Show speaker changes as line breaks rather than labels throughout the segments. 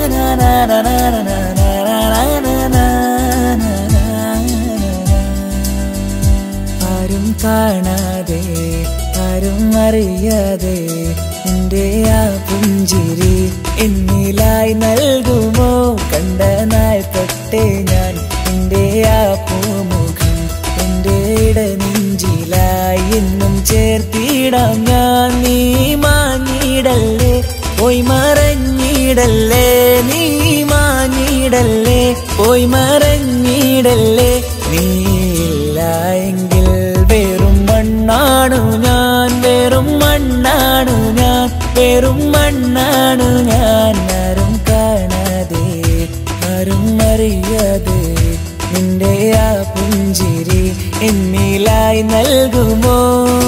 ആരും കാണാതെ ആരും അറിയാതെ എന്റെ ആ പുഞ്ചിരി എന്നിലായി നൽകുമോ കണ്ട നാൾ തൊട്ടേ ഞാൻ എന്റെ ആ പൂമുഖം എന്റെ ഇടനെഞ്ചിലായി എന്നും ചേർത്തിടാം ഞാൻ നീ മാഞ്ഞിടല്ലേ പോയി മറഞ്ഞിടല്ലേ നീ മാഞ്ഞിടല്ലേ പോയി മറഞ്ഞിടല്ലേ നീ ഇല്ല എങ്കിൽ വെറും മണ്ണാണു ഞാൻ വെറും മണ്ണാണു ഞാൻ വെറും മണ്ണാണു ഞാൻ ആരും കാണാതെ ആരും അറിയാതെ നിന്റെ ആ പുഞ്ചിരി എന്നിലായി നൽകുമോ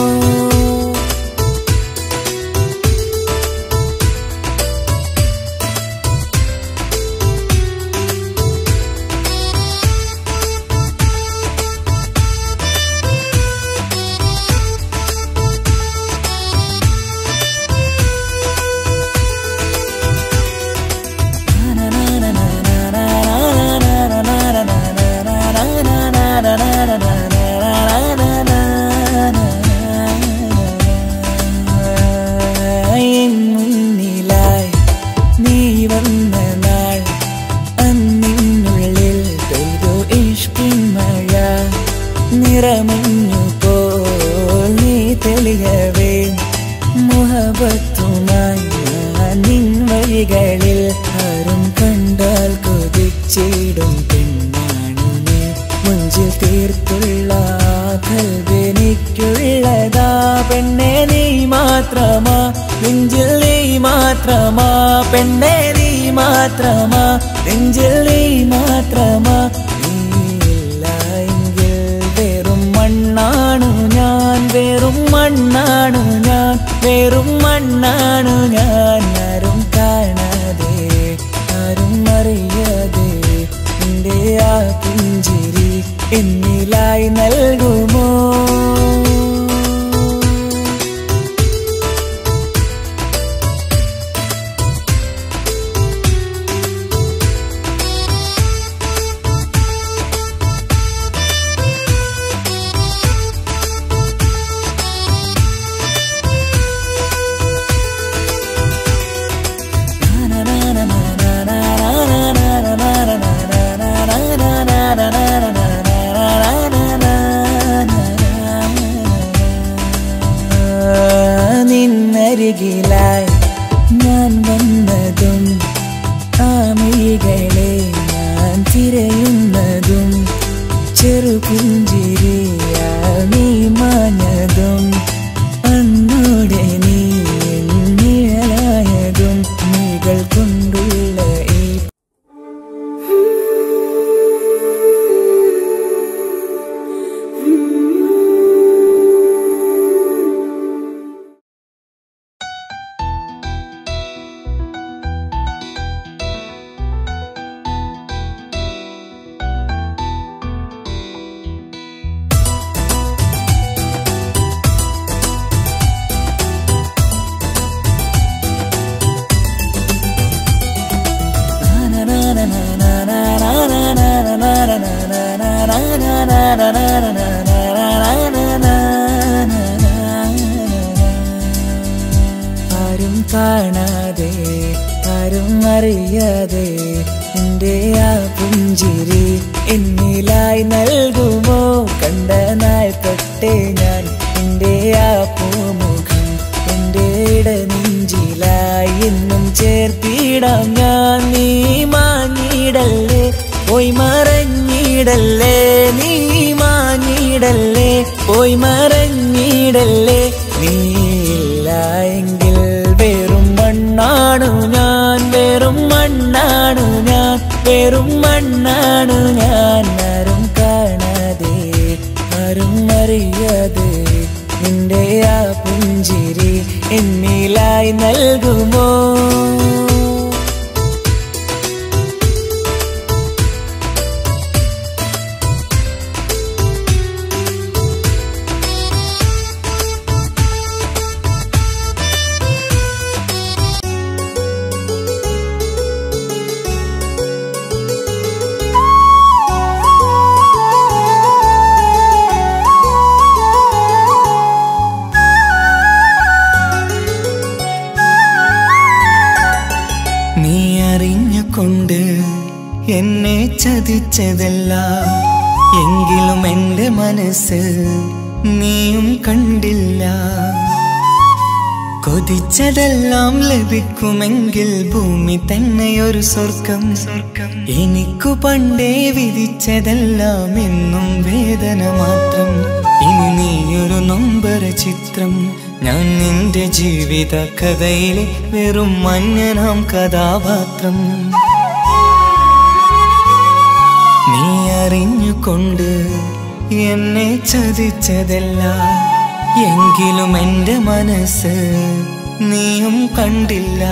എൻ മുന്നിലായി നീ വന്ന നാൾ അന്നിനുള്ളിൽ പെയ്തു ഇഷ്കിൻ മഴ നിറമഞ്ഞു പോൽ നീ തെളിയവേ മുഹബത്തുമായി ഞാൻ നിൻ വഴികളിൽ ആരും കണ്ടാൽ കൊതിച്ചിടും പെണ്ണാണു നീ മുഞ്ചിൽ തീർത്തുള്ള കൽവെനിക്കുള്ളതാ പെണ്ണെ നീ മാത്രമാ നെഞ്ചിൽ നീ മാത്രമാ പെണ്ണെ നീ മാത്രമാ നെഞ്ചിൽ നീ മാത്രമാ നീയില്ല എങ്കിൽ വെറും മണ്ണാണു ഞാൻ വെറും മണ്ണാണു ഞാൻ വെറും മണ്ണാണു ഞാൻ ആരും കാണാതെ ആരും അറിയാതെ എന്റെ ആ പുഞ്ചിരി എന്നിലായി നൽകുമോ നിന്നരികിലായി ഞാൻ വന്നതും ആമികളെ ഞാൻ തിരയുന്നതും ചെറുപുഞ്ചിരിയ നീ മാഞ്ഞതും അന്നോടെ നീ നിഴലായതും നീകൾ കൊണ്ടുള്ള ഈ ആരും കാണാതെ ആരും അറിയാതെ എന്റെ ആ പുഞ്ചിരി എന്നിലായി നൽകുമോ കണ്ട നാൾ തൊട്ടേ ഞാൻ എന്റെ ആ പൂമുഖം എന്റെ ഇടനെഞ്ചിലായി എന്നും ചേർത്തിടാം ഞാൻ നീ മാഞ്ഞിടല്ലേ പോയി മറഞ്ഞിടല്ലേ നീ മാഞ്ഞിടല്ലേ പോയി മറഞ്ഞിടല്ലേ നീ ഇല്ല എങ്കിൽ വെറും മണ്ണാണു ഞാൻ വെറും മണ്ണാണു ഞാൻ വെറും മണ്ണാണു ഞാൻ ആരും കാണാതെ ആരും അറിയാതെ നിന്റെ ആ പുഞ്ചിരി എന്നിലായി നൽകുമോ അറിഞ്ഞുകൊണ്ട് എന്നെ ചതിച്ചതല്ല എങ്കിലും എൻ്റെ മനസ്സ് നീയും കണ്ടില്ല കൊതിച്ചതെല്ലാം ലഭിക്കുമെങ്കിൽ ഭൂമി തന്നെയൊരു സ്വർഗം സ്വർഗം എനിക്കു പണ്ടേ വിധിച്ചതെല്ലാം എന്നും വേദന മാത്രം ഇനി നീയൊരു നൊമ്പര ചിത്രം ഞാൻ നിന്റെ ജീവിത കഥയിലെ വെറും മഞ്ഞനാം കഥാപാത്രം നീ അറിഞ്ഞുകൊണ്ട് എന്നെ ചതിച്ചതല്ല എങ്കിലും എൻ്റെ മനസ്സ് നീയും കണ്ടില്ല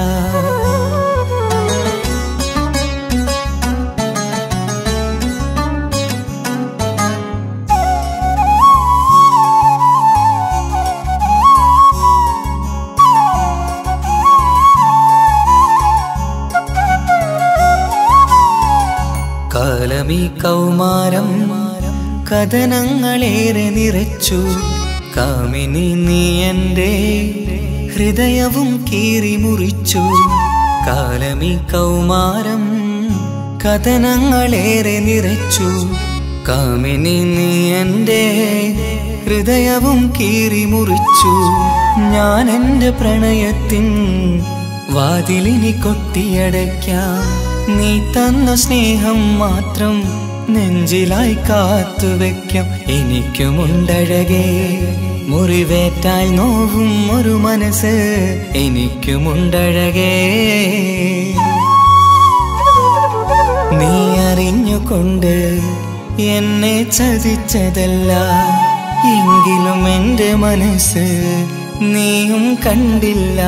കാലമീ കൗമാരം കഥനങ്ങളേറെ നിറച്ചു കാമിനി നീ എൻ്റെ ഹൃദയവും കീറി മുറിച്ചു കാലമീ കൗമാരം കഥനങ്ങളേറെ നിറച്ചു കാമിനി നീ എൻ്റെ ഹൃദയവും കീറി മുറിച്ചു ഞാൻ എൻ്റെ പ്രണയത്തിൻ വാതിലിനി കൊട്ടിയടയ്ക്കാം നീ തന്ന സ്നേഹം മാത്രം നെഞ്ചിലായി കാത്തുവെക്കാം എനിക്കുമുണ്ടഴകേ മുറിവേറ്റാൽ നോവും ഒരു മനസ്സ് എനിക്കുമുണ്ടഴകേ നീ അറിഞ്ഞുകൊണ്ട് എന്നെ ചതിച്ചതല്ല എങ്കിലും എൻ്റെ മനസ്സ് നീയും കണ്ടില്ല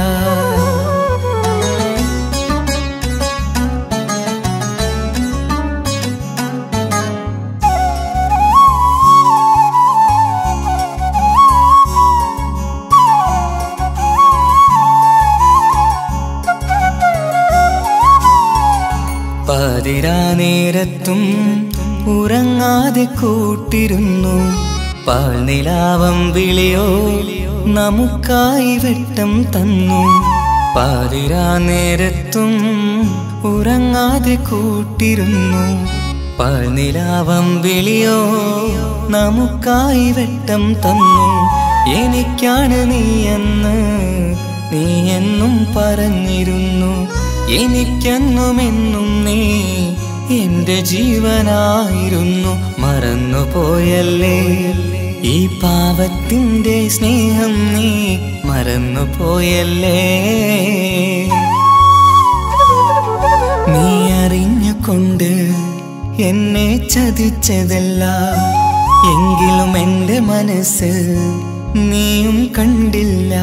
പാതിരാ നേരത്തും ഉറങ്ങാതെ കൂട്ടിരുന്നു പാൽനിലാവം വിളിയോ നമുക്കായി വെട്ടം തന്നു പാതിരാ നേരത്തും ഉറങ്ങാതെ കൂട്ടിരുന്നു പാൽനിലാവം വിളിയോ നമുക്കായി വെട്ടം തന്നു എനിക്കാണ് നീ എന്ന് നീ എന്നും പറഞ്ഞിരുന്നു എനിക്കെന്നുമെന്നും നീ എന്റെ ജീവനായിരുന്നു മറന്നു പോയല്ലേ ഈ പാവത്തിന്റെ സ്നേഹം നീ മറന്നു പോയല്ലേ നീ അറിഞ്ഞുകൊണ്ട് എന്നെ ചതിച്ചതല്ല എങ്കിലും എൻ്റെ മനസ്സ് നീയും കണ്ടില്ല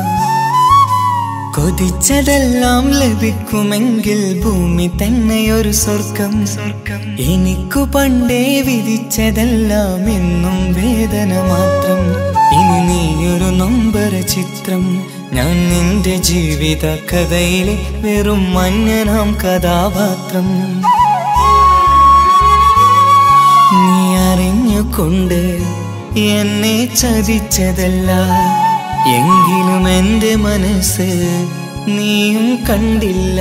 കൊതിച്ചതെല്ലാം ലഭിക്കുമെങ്കിൽ ഭൂമി തന്നെയൊരു സ്വർഗം സ്വർഗം എനിക്കു പണ്ടേ വിധിച്ചതെല്ലാം എന്നും വേദന മാത്രം ഇനി നീയൊരു നൊമ്പര ചിത്രം ഞാൻ നിന്റെ ജീവിത കഥയിലെ വെറും മഞ്ഞനാം കഥാപാത്രം നീ അറിഞ്ഞുകൊണ്ട് എന്നെ ചതിച്ചതല്ല എങ്കിലും എൻ്റെ മനസ്സ് നീയും കണ്ടില്ല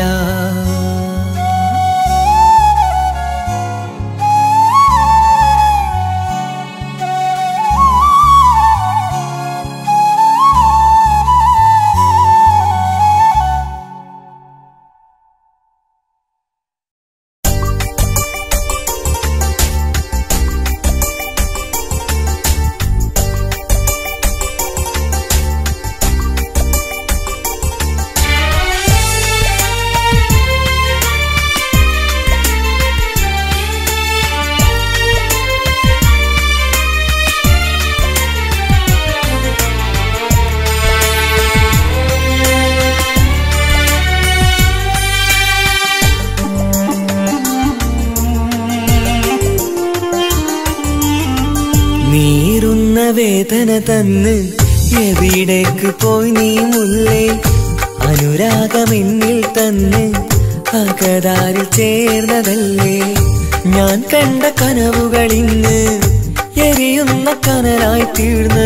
നീറുന്ന വേദന തന്ന് എവിടേക്ക് പോയി നീ മുല്ലേ അനുരാഗമെന്നിൽ തന്ന് അകതാരിൽ ചേർന്നതല്ലേ ഞാൻ കണ്ട കനവുകൾ ഇന്ന് എരിയുന്ന കനലായി തീർന്ന്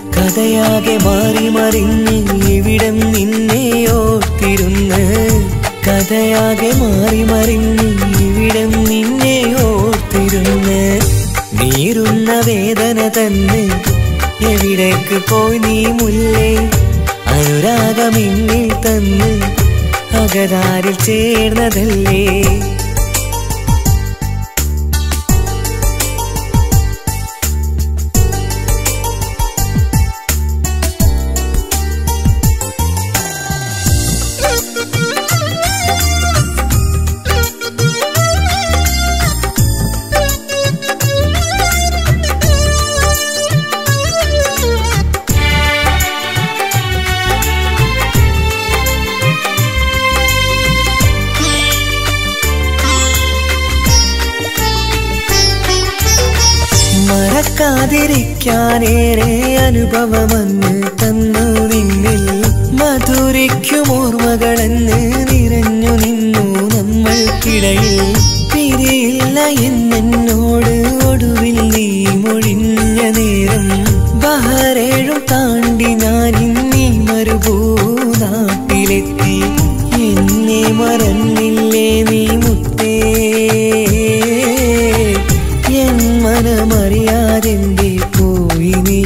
കഥയാകെ മാറി മറിഞ്ഞ് ഇവിടം നിന്നെ ഓർത്തിരുന്ന് കഥയാകെ മാറി മറിഞ്ഞ് ഇവിടം നിന്നെ ഓർത്തിരുന്ന് നീറുന്ന വേദന തന്നെ എവിടേക്ക് പോയി നീ മുല്ലേ അനുരാഗമിന്നിൽ തന്ന് അകതാരിൽ ചേർന്നതല്ലേ മറക്കാതിരിക്കാനേറെ അനുഭവമെന്ന് തന്നു നിന്നിൽ മധുരിക്കും ഓർമ്മകളെന്ന് നിറഞ്ഞു നിന്നു നമ്മൾക്കിടയിൽ പിരിയില്ല എന്നോട് ഒടുവിൽ നീ മൊഴിഞ്ഞ നേരം ബഹരേഴും താണ്ടി ഞാൻ ഇന്നീ മരുഭൂനാട്ടിലെത്തി എന്നെ മറന്നില്ലേ നീ മുത്തേ എൻ മനമറിയാതെന്റെ പോയി നീ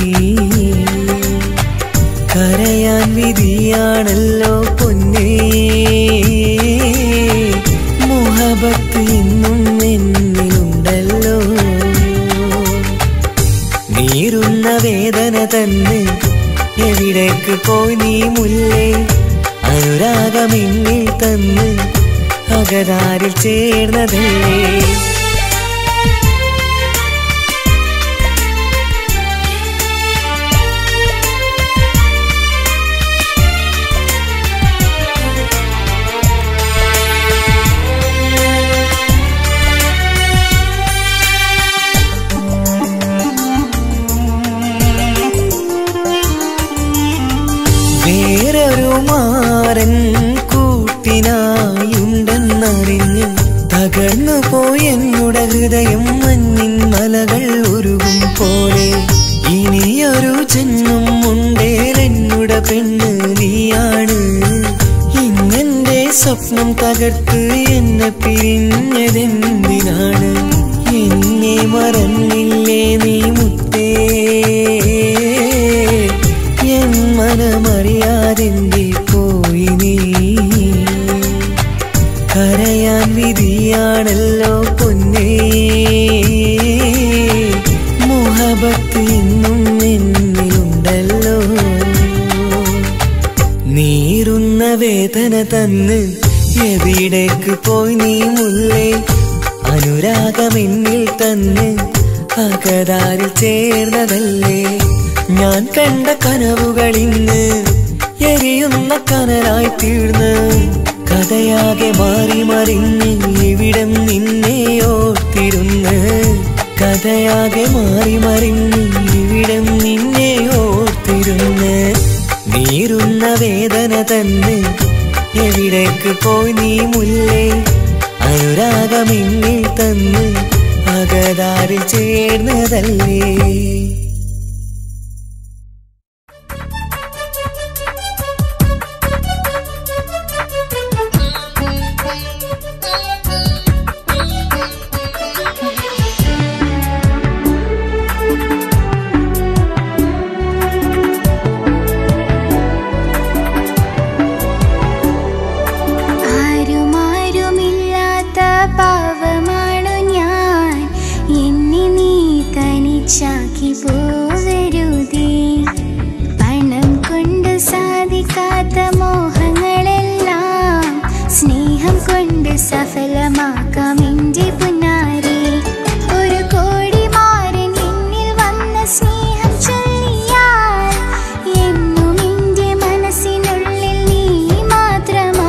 കരയാൻ വിധിയാണല്ലോ പൊന്നേ മുഹബത്ത് ഇന്നും എന്നിലുണ്ടല്ലോ നീറുന്ന വേദന തന്നെ എവിടേക്ക് പോയി നീ മുല്ലേ അനുരാഗമിന്നിൽ തന്ന് അകതാരിൽ ചേർന്നതല്ലേ വേറൊരു മാരൻ കൂട്ടിനായുണ്ടെന്നറിഞ്ഞ് തകർന്നു പോയെന്നുടെ ഹൃദയം മഞ്ഞിൻ മലകൾ ഉരുകും പോലെ ഇനിയൊരു ജന്മം ഉണ്ടേലെന്നുടെ പെണ്ണ് നീയാണ് ഇന്നെന്റെ സ്വപ്നം തകർത്ത് എന്നെ പിരിഞ്ഞതെന്തിനാണ് എന്നെ മറന്നില്ലേ നീ മുത്തേ എൻ മനമറിയാതെന്റെ പോയി നീ കരയാൻ വിധിയാണല്ലോ പൊന്നേ മുഹബത്ത് ഇന്നും എന്നിലുണ്ടല്ലോ നീറുന്ന വേദന തന്ന് എവിടേക്ക് പോയി നീ മുല്ലേ അനുരാഗമെന്നിൽ തന്ന് അകതാരിൽ ചേർന്നതല്ലേ ഞാൻ കണ്ട കനവുകൾ ഇന്ന് എരിയുന്ന കനലായി തീർന്ന് കഥയാകെ മാറി മറിഞ്ഞ് ഇവിടം നിന്നെ ഓർത്തിരുന്ന് കഥയാകെ മാറി മറിഞ്ഞ് ഇവിടം നിന്നെ ഓർത്തിരുന്ന് നീറുന്ന വേദന തന്നെ എവിടേക്ക് പോയി നീ മുല്ലേ അനുരാഗമിന്നിൽ തന്ന് അകതാരിൽ ചേർന്നതല്ലേ
ആരുമാരുമില്ലാത്ത പാവമാണു ഞാൻ എന്നെ നീ തനിച്ചാക്കി പോവരുതേ പണം കൊണ്ട് സാധിക്കാത്ത മോഹങ്ങളെല്ലാം സ്നേഹം കൊണ്ട് സഫലമാക്കാം എൻ്റെ പുന്നാരെ ഒരു കോടി മാരൻ എന്നിൽ വന്ന സ്നേഹം ചൊല്ലിയാൽ എന്നും എൻ്റെ മനസ്സിനുള്ളിൽ നീ മാത്രമാ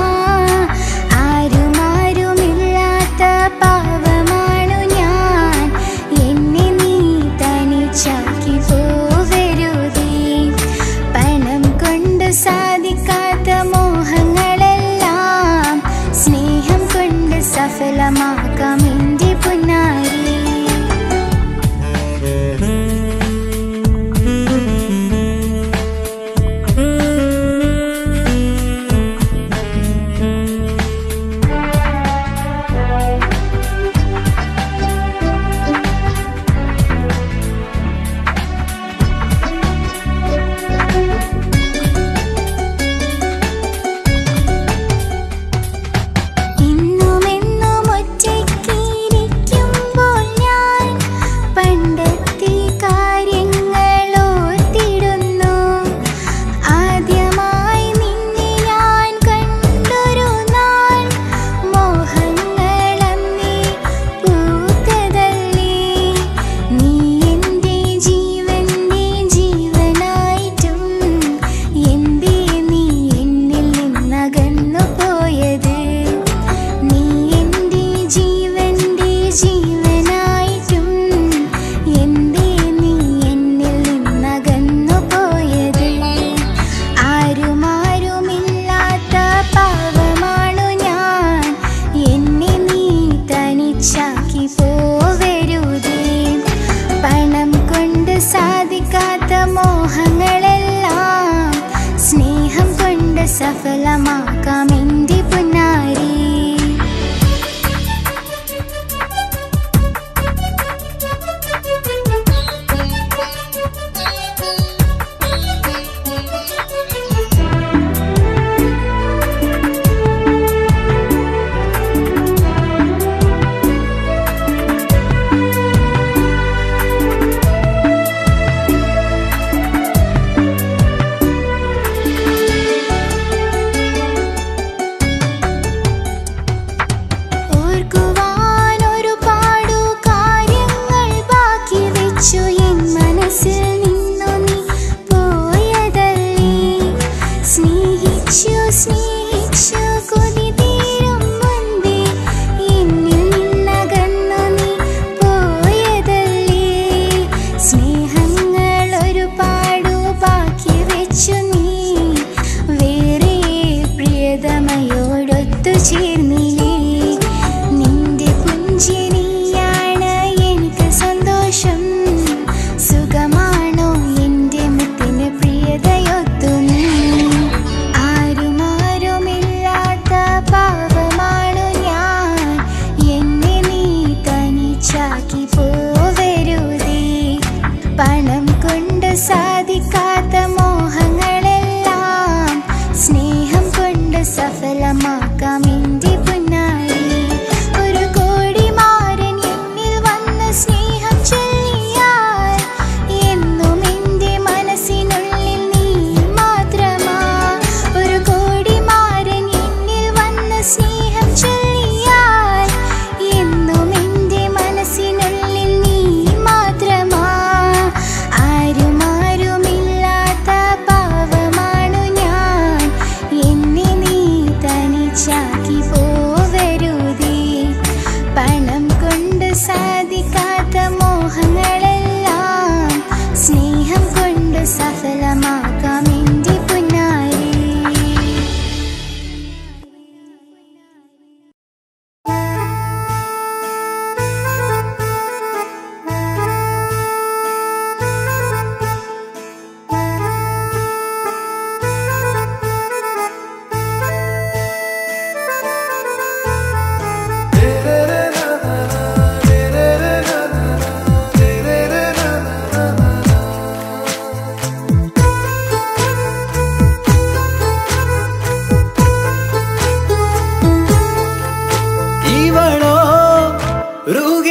ആരുമാരുമില്ലാത്ത പാവമാണു ഞാൻ എന്നെ നീ തനിച്ചാക്കി പോവരുതേ പണം കൊണ്ട് സാധിക്കാത്ത മോഹങ്ങളെല്ലാം സ്നേഹം കൊണ്ട് സഫലമാക്കാം എൻ്റെ പുന്നാരി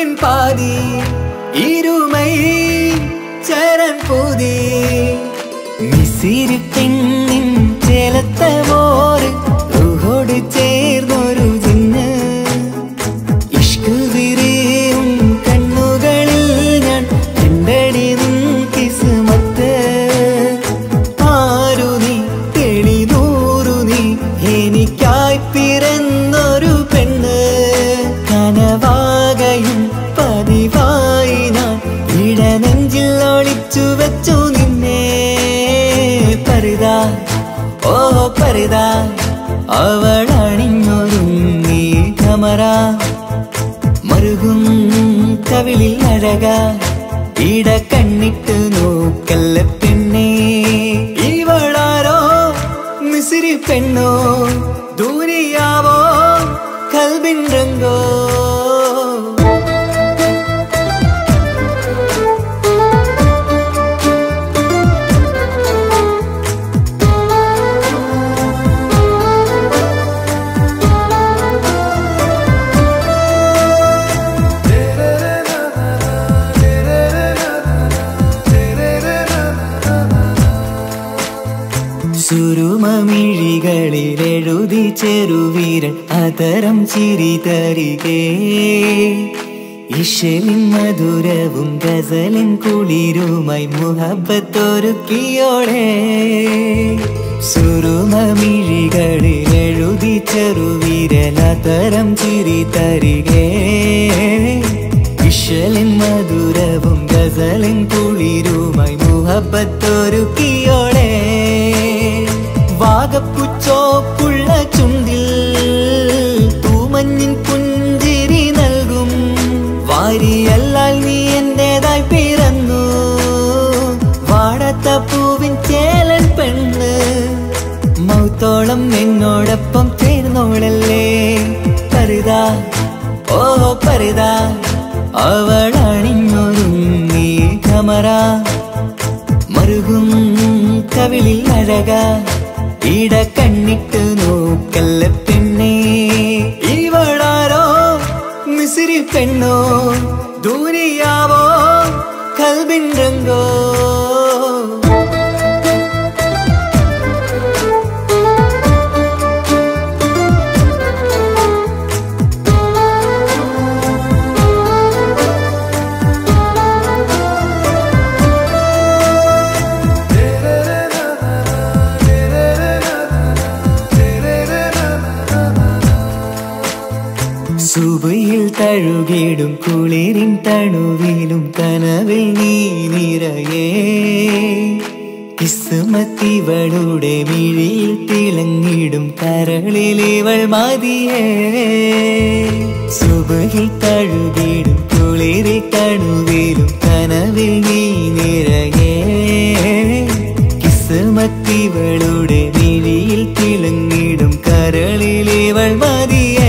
റുകിൻ പാതി ഇരുമൈ ചരൻ പൂതി മിസിരി പെണ്ണിൻ ചേലത്ത മോര് റുഹോട് ചേർന്നൊരു ജിന്ന് ഇഷ്ക് വിരിയും കണ്ണുകളിൽ ഞാൻ കണ്ടടി നിൻ കിസ്മത്ത് ആരു നീ തെളിനൂറു നീ എനിക്കായി പിറന്നൊരു പെണ്ണ് കനവാകയും പതിവായി ഞാൻ ഇടനെഞ്ചിൽ ഒളിച്ചു വെച്ചു നിന്നെ പരിതാ ഓ പരിതാ അവളണിഞ്ഞൊരുങ്ങി കമറ മറുകും കവിളിൽ അഴക ഇട കണ്ണിട്ട് നോക്കല്ല പെണ്ണേ ഇവളാരോ മിസിരി പെണ്ണോ ദൂരിയാവോ കൽബിൻ രംഗോ സുരുമമിഴികളിൽ എഴുതി ചെറുവീരൻ അതരം ചിരി തരികേ ഇഷലിൻ മധുരവും ഗസലിൻ കുളിരുമായി മുഹബത്തൊരുക്കിയോടെ സുരുമമിഴികളിൽ എഴുതി ചെറുവീരൻ അതരം ചിരി തരികേ ഇഷലിൻ മധുരവും ഗസലിൻ കുളിരുമായി മുഹബത്തൊരുക്കിയോടെ വാഗപ്പുച്ചോപ്പുള്ള ചുണ്ടിൽ തൂമഞ്ഞിൻ പുഞ്ചിരി നൽകും വാരിയല്ലാൽ നീ എന്റേതായി പിറന്നു വാടത്ത പൂവിൻ ചേലൻ പെണ്ണ് മൗത്തോളം എന്നോടൊപ്പം ചേർന്നോളല്ലേ പരിതാ ഓ പരിതാ അവളണിഞ്ഞൊരുങ്ങി കമറ മറുകും കവിളിൽ അഴക ഇട കണ്ണിട്ട് നോക്കല്ല പെണ്ണേ ഇവളാരോ മിസിരി പെണ്ണോ ദൂരിയാവോ കൽബിൻ രംഗോ സുബയിൽ തഴുകിടും കുളിരിൻ തണുവിലും കനവിൽ നീ നിറയേ കിസ്മത്തിവളുടെ മിഴിയിൽ തിളങ്ങിടും കരളിലിവൾ മതിയേ സുബയിൽ തഴുകിടും കുളിരി തണുവിലും കനവിൽ നീ നിറയേ കിസ്മത്തിവളുടെ മിഴിയിൽ തിളങ്ങിടും കരളിലിവൾ മതിയേ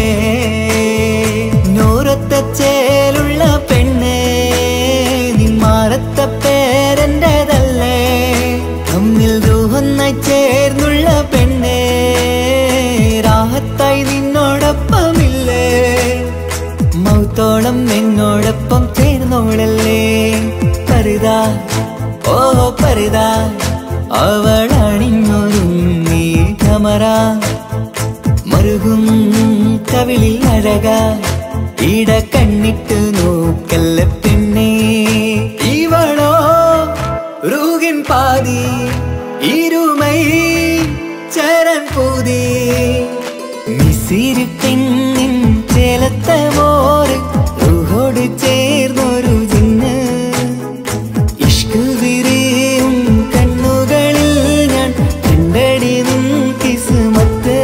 നൂറത്ത ചേലുള്ള പെണ്ണ് നിന്മാറത്ത പേരെന്റേതല്ലേ തമ്മിൽ ദൂഹന്നായി ചേർന്നുള്ള പെണ്ണ് രാഹത്തായി നിന്നോടൊപ്പമില്ലേ മൗത്തോളം എന്നോടൊപ്പം ചേർന്നോളല്ലേ പരിതാ ഓ പരിതാ അവളണിഞ്ഞൊരുങ്ങി കമറ മറുകും കവിളിൽ അഴക ഇട കണ്ണിട്ട് നോക്കല്ല പെണ്ണേ ഇവളോ റുകിൻ പാതി ഇരുമൈ ചരൻ പൂതി മിസിരി പെണ്ണിൻ ചേലത്ത മോര് റുഹോട് ചേർന്നൊരു ജിന്ന് ഇഷ്ക് വിരിയും കണ്ണുകളിൽ ഞാൻ കണ്ടടി നിൻ കിസ്മത്ത്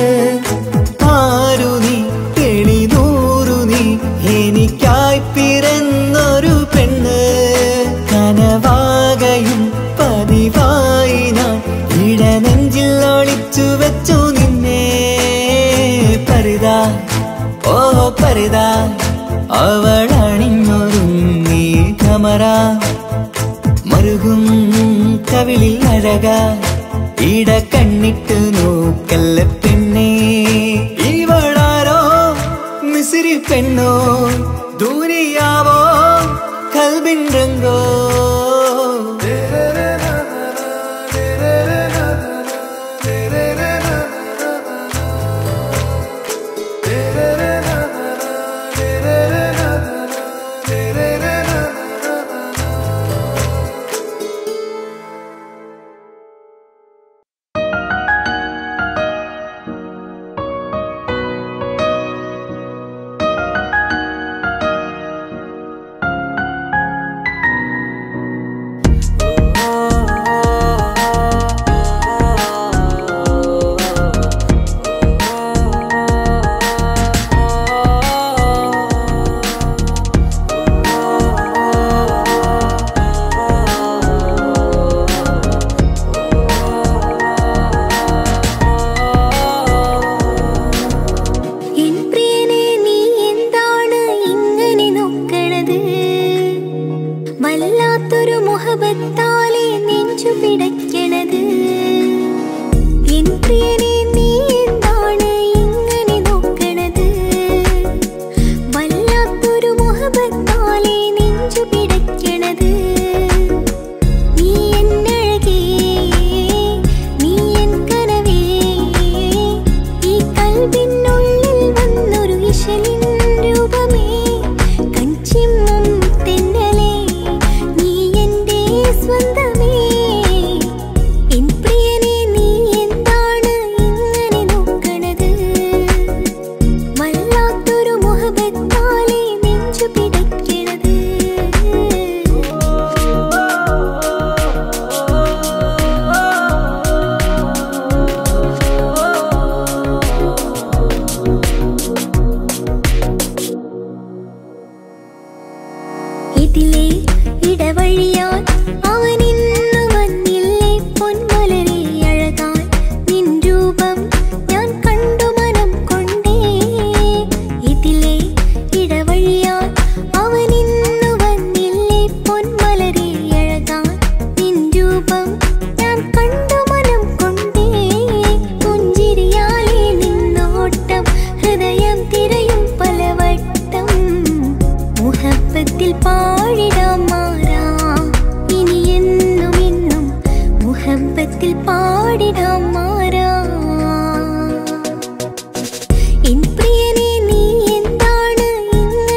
ആരു നീ തെളിനൂറു നീ എനിക്കായി പിറന്നൊരു പെണ്ണ് കനവാകയും പതിവായി ഞാൻ ഇടനെഞ്ചിൽ ഒളിച്ചു വെച്ചു നിന്നെ പരിതാ ഓ പരിതാ അവളണിഞ്ഞൊരുങ്ങി കമറ മറുകും കവിളിൽ അഴക ഇട കണ്ണിട്ട് നോക്കല്ല പെണ്ണേ ഇവളാരോ മിസിരി പെണ്ണോ ദൂരിയാവോ കൽബിൻ രംഗോ
എൻ പ്രിയനെ നീ എന്താണ് ഇങ്ങനെ നോക്കണത് വല്ലാത്തൊരു മുഹബത്താലെ നെഞ്ചു പിടയ്ക്കണത് എൻ പ്രിയനെ നീ എന്താണ് ഇങ്ങനെ നോക്കണത് വല്ലാത്തൊരു മുഹബത്താലെ നെഞ്ചു പിടയ്ക്കണത് നീ എന്നഴകേ നീ എൻ കനവേ ഈ കൽവിനുള്ളിൽ വന്നൊരു ഇശലിൻ രൂപമേ കഞ്ചിമ്മും തെന്നലേ നീ എൻ്റെ സ്വന്തമേ എൻ പ്രിയനെ നീ എന്താണ് ഇങ്ങനെ നോക്കണത് വല്ലാത്തൊരു മുഹബത്താലെ നെഞ്ചു പിടയ്ക്കണത് ഇതിലെ ഇടവഴിയാൽ അവനിന്നു വന്നില്ലേ പൊന്മലരെ അഴകാൻ നിൻ രൂപം ഞാൻ കണ്ടു മനം കൊണ്ടേ ഇതിലെ ഇടവഴിയാൽ അവനിന്നു വന്നില്ലേ പൊന്മലരെ അഴകാൻ നിൻ രൂപം ഞാൻ കണ്ടു മനം കൊണ്ടേ പുഞ്ചിരിയാലെ നിന്നോട്ടം ഹൃദയം തിരയും പലവട്ടം മുഹബത്തിൽ പാടിടാം മാറാ ഇനി എന്നും എന്നും മുഹബത്തിൽ പാടിടാം മാറാ എൻ പ്രിയനെ നീ എന്താണ്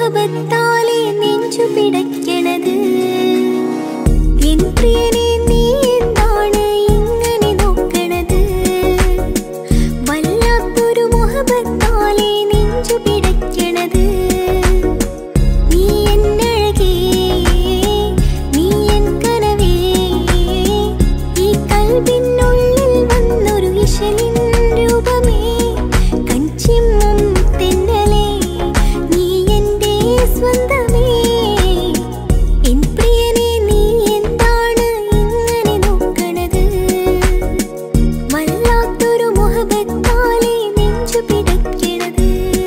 മുഹബത്താലെ നെഞ്ചു പിടയ്ക്കണത് എൻ പ്രിയനെ നീ എന്താണ് ഇങ്ങനെ നോക്കണത് വല്ലാത്തൊരു മുഹബത്താലെ നെഞ്ചു പിടയ്ക്കണത് നീ എന്നഴകേ നീ എൻ കനവേ ഈ കൽബിനുള്ളിൽ വന്നൊരു ഇശലിൻ രൂപമേ കൺചിമ്മും തെന്നലേ നീ എൻ്റെ സ്വന്തമേ എൻ പ്രിയനെ നീ എന്താണ് ഇങ്ങനെ നോക്കണത് വല്ലാത്തൊരു മുഹബത്താലെ നെഞ്ചു പിടയ്ക്കണത്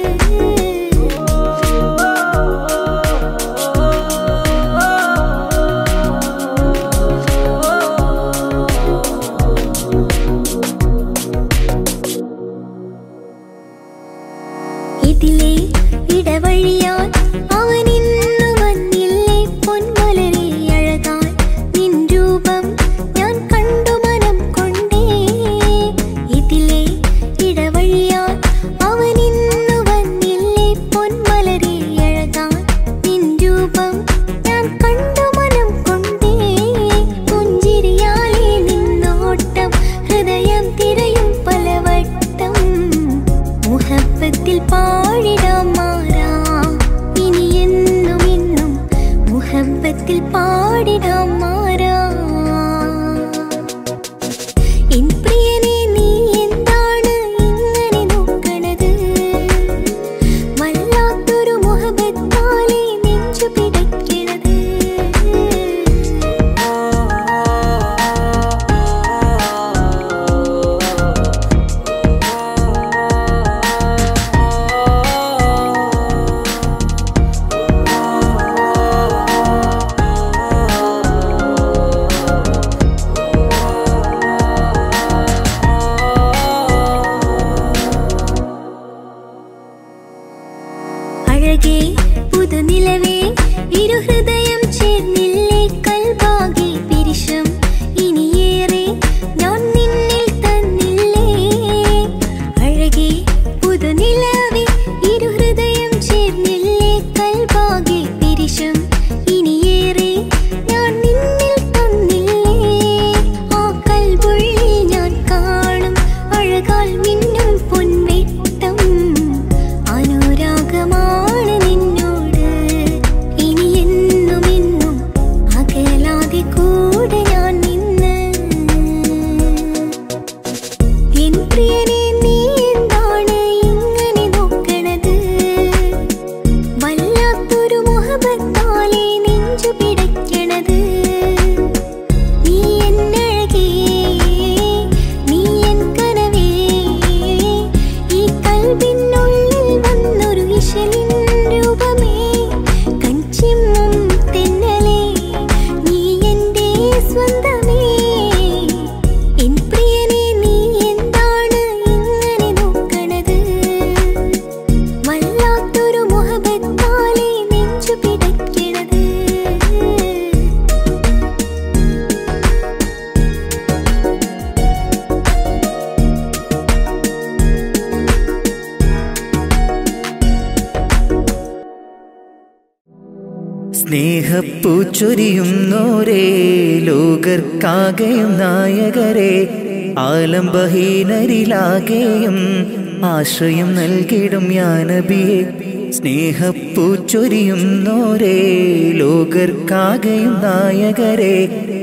ഇതിലെ ഇടവഴിയാൽ അവൻ ഇന്നു വന്നില്ലേ പൊന്മലരെ അഴകാൻ നിൻ രൂപം ഞാൻ കണ്ടു മനം കൊണ്ടേ ഇതിലെ ഇടവഴിയാൽ അവൻ ഇന്നു വന്നില്ലേ പൊന്മലരെ അഴകാൻ നിൻ രൂപം ഞാൻ കണ്ടു മനം കൊണ്ടേ പുഞ്ചിരിയാലെ നിന്നോട്ടം ഹൃദയം തിരയും പലവട്ടം മുഹബത്തിൽ പാടിടാം മാറാം ഇനി എന്നും എന്നും മുഹബത്തിൽ പാടിടാം മാറാം എൻ പ്രിയനെ നീ എന്താണ് ഇങ്ങനെ നോക്കണത് വല്ലാത്തൊരു മുഹബത്താലെ നെഞ്ചു പിടയ്ക്കണത് അഴകേ പുതുനിലവേ ഇരുഹൃദയം ചേർന്നില്ലേ കൽവാകെ പിരിശം ഇനിയേറെ ഞാൻ നിന്നിൽ തന്നില്ലേ അഴകേ പുതുനിലവേ ഇരുഹൃദയം ചേർന്നില്ലേ കൽവാകെ പിരിശം ഇനിയേറെ ഞാൻ നിന്നിൽ തന്നില്ലേ ആ കൽവുള്ളിൽ ഞാൻ കാണും അഴകാൽ മിന്നും പൊൻവെട്ടം അനുരാഗമാണ് നിന്നോട് ഇനി എന്നും എന്നും അകലാതെ കൂടെ ഞാൻ നിന്ന് എൻ പ്രിയനെ നീ എന്താണ് ഇങ്ങനെ നോക്കണത് വല്ലാത്തൊരു മുഹബത്താലെ നെഞ്ചു പിടയ്ക്കണത് നീ എന്നഴകേ നീ എൻ കനവേ ഈ കൽബിനുള്ളിൽ വന്നൊരു ഇശലിൻ രൂപമേ കൺചിമ്മും തെന്നലേ നീ എൻ്റെ സ്വന്തമേ എൻ പ്രിയനെ നീ എന്താണ് ഇങ്ങനെ നോക്കണത് വല്ലാത്തൊരു മുഹബത്താലെ നെഞ്ചു പിടയ്ക്കണത്
സ്നേഹപ്പൂച്ചൊരിയുന്നോരേ ലോകർക്കാകെയും നായകരെ ആലംബഹീനരിലാകെയും ആശ്രയം നൽകിടും യാനബിയെ സ്നേഹപ്പൂച്ചൊരിയുന്നോരേ ലോകർക്കാകെയും നായകരെ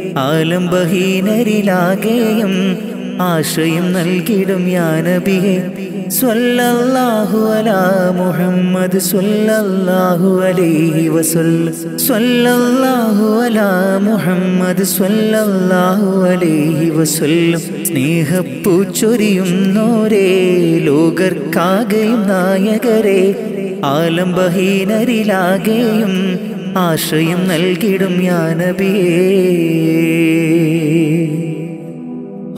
ആലംബഹീനരിലാകെയും ആശ്രയം നൽകിടും യാനബിയെ സ്വല്ലല്ലാഹു അലാ മുഹമ്മദ് സ്വല്ലല്ലാഹു അലൈഹി വസല്ലം സ്വല്ലല്ലാഹു അലാ മുഹമ്മദ് സ്വല്ലല്ലാഹു അലൈഹി വസല്ലം സ്നേഹപ്പൂച്ചൊരിയുന്നോരേ ലോകർക്കാകെയും നായകരെ ആലംബഹീനരിലാകെയും ആശ്രയം നൽകിടും യാനബിയേ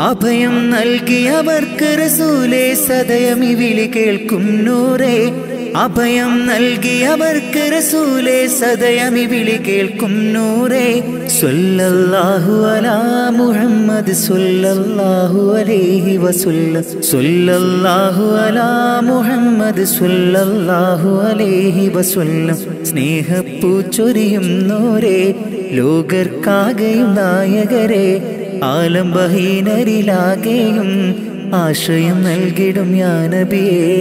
അഭയം നൽകിയവർക്ക് റസൂലേ സദയം ഈ വിളി കേൾക്കും നൂറേ അഭയം നൽകി അവർക്ക് റസൂലെ സദയമി വിളി കേൾക്കും നൂറേ സ്വല്ലല്ലാഹു അലാ മുഹമ്മദ് സ്വല്ലല്ലാഹു അലൈഹി വസല്ലം സ്വല്ലല്ലാഹു അലാ മുഹമ്മദ് സ്വല്ലല്ലാഹു അലൈഹി വസല്ലം സ്നേഹപ്പൂച്ചൊരിയും നോരേ ലോകർക്കാകെയും നായകരെ ആലംബഹീനരിലാകെയും ആശ്രയം നൽകിടും യാനബിയേ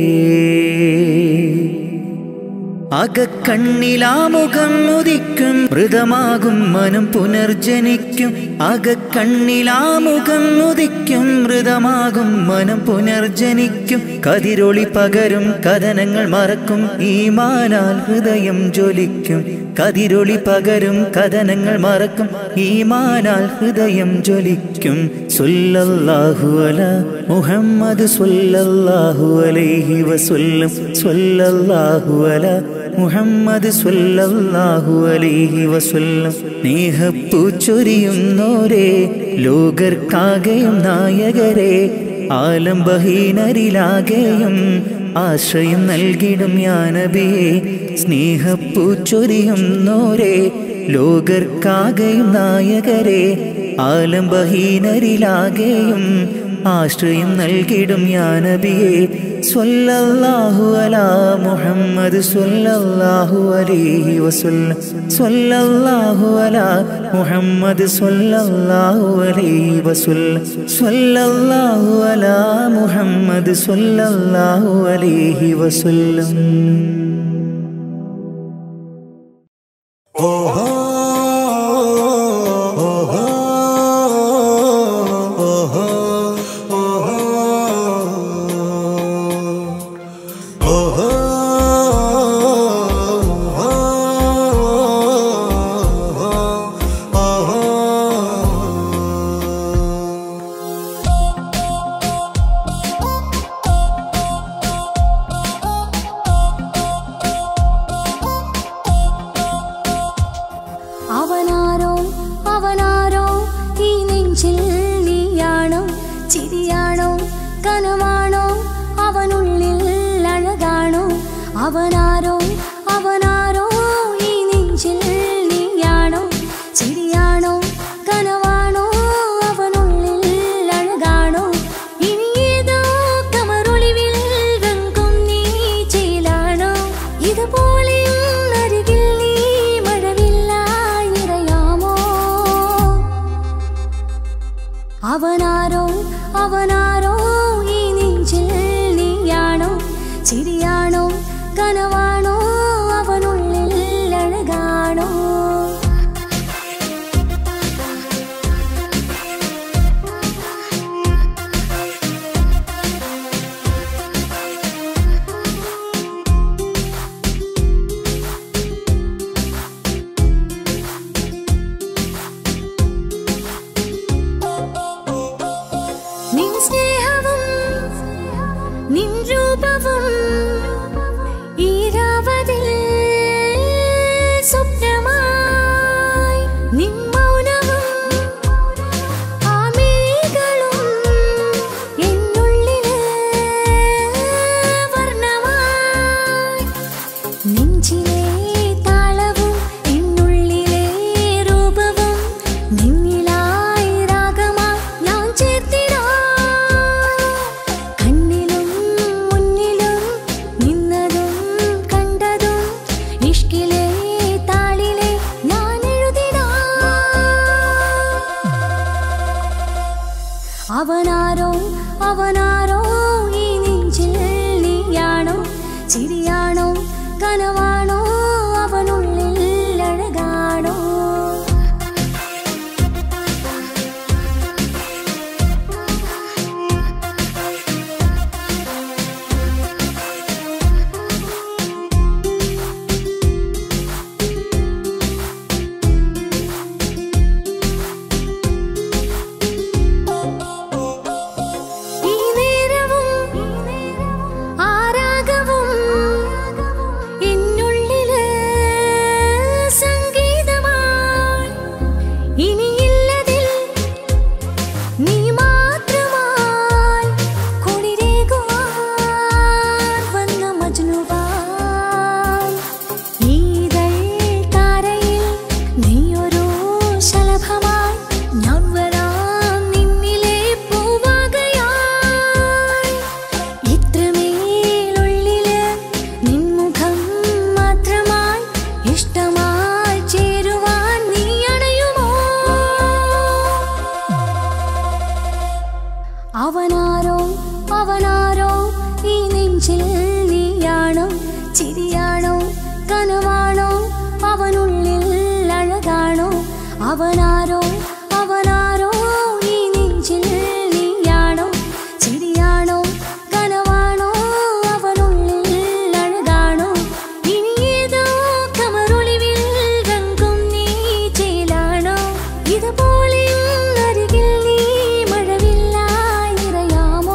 അകക്കണ്ണിലാമുഖം ഉദിക്കും മൃതമാകും മനം പുനർജനിക്കും അകക്കണ്ണിലാമുഖം ഉദിക്കും മൃതമാകും മനം പുനർജനിക്കും കതിരൊളി പകരും കഥനങ്ങൾ മറക്കും ഈമാനാൽ ഹൃദയം ജ്വലിക്കും കതിരൊളി പകരും കഥനങ്ങൾ മറക്കും ഈമാനാൽ ഹൃദയം ജ്വലിക്കും സ്വല്ലല്ലാഹു അല മുഹമ്മദ് സ്വല്ലല്ലാഹു അലൈഹി വസല്ലം സ്വല്ലല്ലാഹു അല മുഹമ്മദ് സ്വല്ലല്ലാഹു അലൈഹി വസല്ലം സ്നേഹപ്പൂച്ചൊരിയുന്നോരേ ലോകർക്കാകെയും നായകരെ ആലംബഹീനരിലാകെയും ആശ്രയം നൽകിടും യാനബിയെ സ്നേഹപ്പൂച്ചൊരിയുന്നോരേ ലോകർക്കാകെയും നായകരെ ആലംബഹീനരിലാകെയും ആശ്രയം നൽകിടും യാനബിയെ സ്വല്ലല്ലാഹു അലാ മുഹമ്മദ് സ്വല്ലല്ലാഹു അലൈഹി വസല്ലം സ്വല്ലല്ലാഹു അലാ മുഹമ്മദ് സ്വല്ലല്ലാഹു അലൈഹി വസല്ലം സ്വല്ലല്ലാഹു അലാ മുഹമ്മദ് സ്വല്ലല്ലാഹു അലൈഹി വസല്ലം
അവനാരോ അവനാരോ ഈ നെഞ്ചിൽ നീയാണോ ചിരിയാണോ കനവാണോ അവനുള്ളിൽ അഴകാണോ അവനാരോ അവനാരോ ഈ നെഞ്ചിൽ നീയാണോ ചിരിയാണോ കനവാണോ അവനുള്ളിൽ അഴകാണോ ഇനി ഏതോ കമറൊളിവിൽ വെങ്കും നീ ചേലാണോ ഇതുപോലെയും അരികിൽ നീ മഴവില്ലായി നിറയാമോ അവനാരോ അവനാരോ ഈ നെഞ്ചിൽ നീയാണോ ചിരിയാണോ കനവാണോ അവനുള്ളിൽ അഴകാണോ നിൻ സ്നേഹവും നിൻ രൂപവും ഈരാവതിൽ സ്വപ്നമായി നിൻ മൗനവും ആമേകളും എന്നുള്ളില് വർണ്ണമായി നെഞ്ചിലെ താളവും എന്നുള്ളിലെ രൂപവും നിന്നിലായി രാഗമായി ഞാൻ ചേർത്തിടാം കണ്ണിലും മുന്നിലും നിന്നതും കണ്ടതും ഇഷ്കിലെ താളിലെ ഞാൻ എഴുതിടാം അവനാരോ അവനാരോ ഈ നെഞ്ചിൽ നീയാണോ ചിരിയാണോ കനവാണോ അവനുള്ളിൽ അഴകാണോ ഈ നേരവും ആരാഗവും എന്നുള്ളിൽ അവനാരോ അവനാരോ ഈ നെഞ്ചിൽ നീയാണോ ചിരിയാണോ കനവാണോ അവനുള്ളിൽ അഴകാണോ ഇനിയേതോ കമറൊളിവിൽ രംഗും നീ ചേലാണോ ഇതുപോലെ അരികിൽ നീ മഴവില്ലായി നിറയാമോ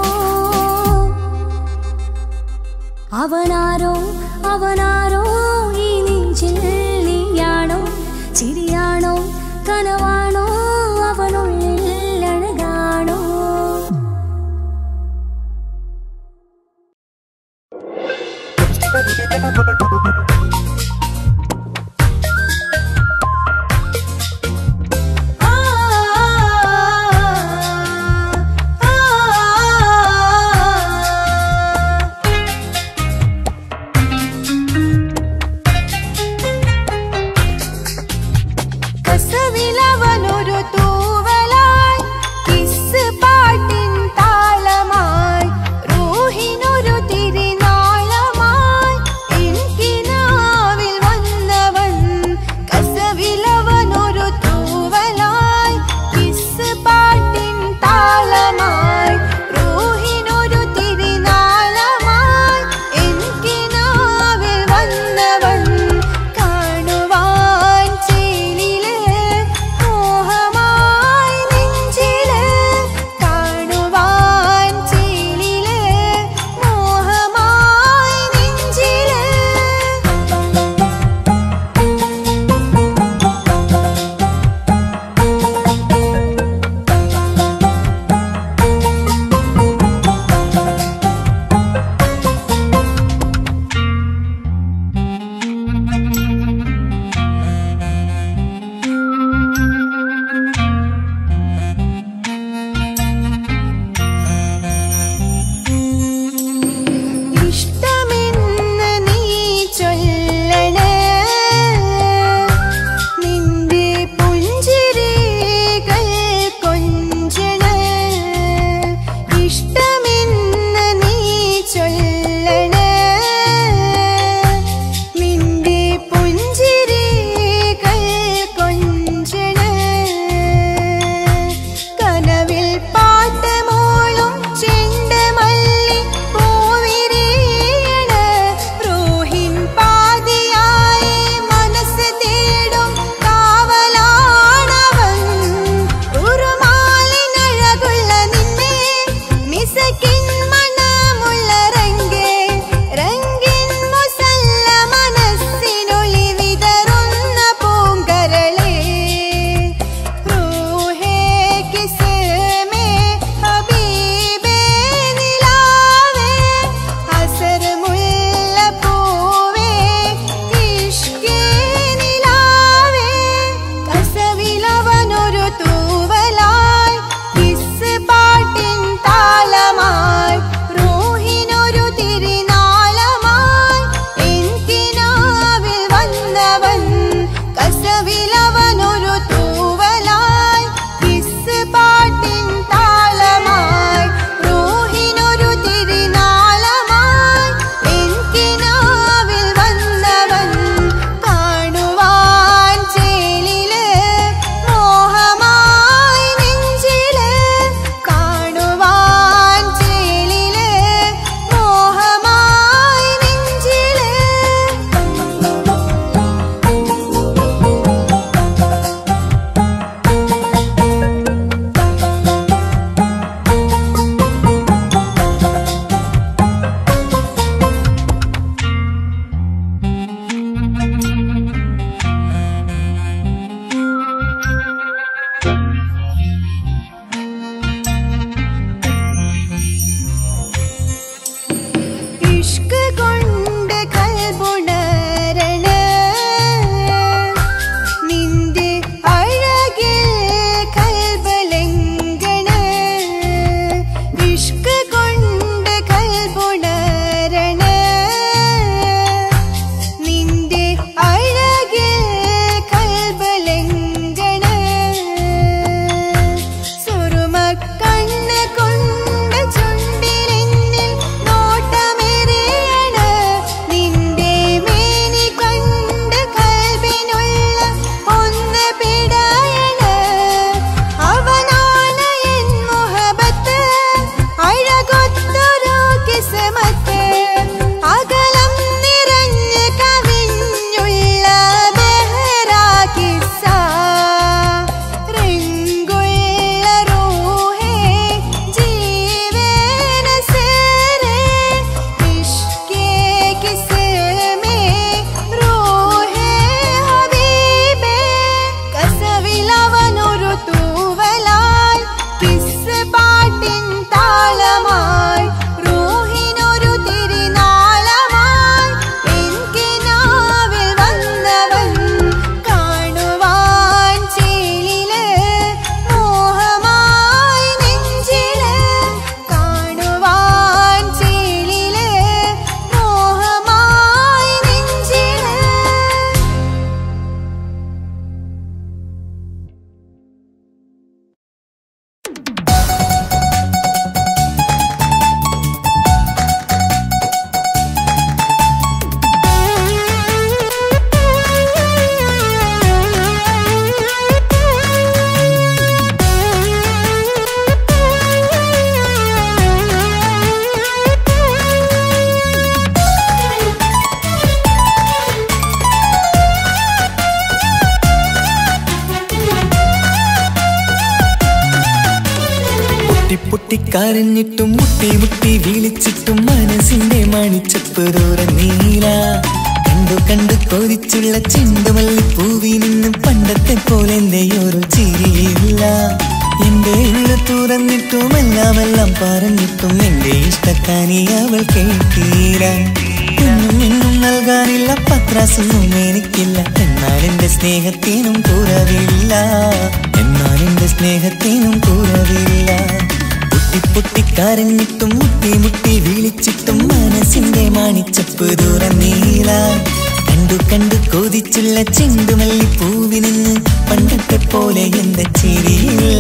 അവനാരോ അവനാരോ ഈ നെഞ്ചിൽ നീയാണോ ചിരിയാണോ കനവാണോ അവനുള്ളിൽ അഴകാണോ
കസവിലവനൊരു തൂവലായി കിസ് പാട്ടിൻ താളമായി റൂഹിനൊരു തിരിനാളമായി എനിക്കിനാ
കരഞ്ഞിട്ടും മുട്ടി മുട്ടി വിളിച്ചിട്ടും മനസ്സിന്റെ മണിച്ചപ്പ് തുറന്നീല കണ്ടു കണ്ടു കൊതിച്ചുള്ള ചെണ്ടുമല്ലി പൂവി നിന്നും പണ്ടത്തെ പോലെ എന്റെ ഒരു ചിരിയില്ല എന്റെ ഉള്ളു തുറന്നിട്ടും എല്ലാം എല്ലാം പറഞ്ഞിട്ടും എന്റെ ഇഷ്ടക്കാനി അവൾ കേട്ടീര ഒന്നും ഇന്നും നൽകാനില്ല പത്രാസൊന്നും എനിക്കില്ല എന്നാൽ എന്റെ സ്നേഹത്തിനും കുറവില്ല എന്നാൽ എന്റെ സ്നേഹത്തിനും കുറവില്ല പൊട്ടി പൊട്ടി കരഞ്ഞിട്ടും മുട്ടി മുട്ടി വിളിച്ചിട്ടും മനസ്സിന്റെ മാണിച്ചപ്പ് തുറന്നീല കണ്ടു കണ്ടു കൊതിച്ചുള്ള ചെണ്ടുമല്ലി പൂവി നിന്ന് പണ്ടത്തെ പോലെ എന്റെ ചിരിയില്ല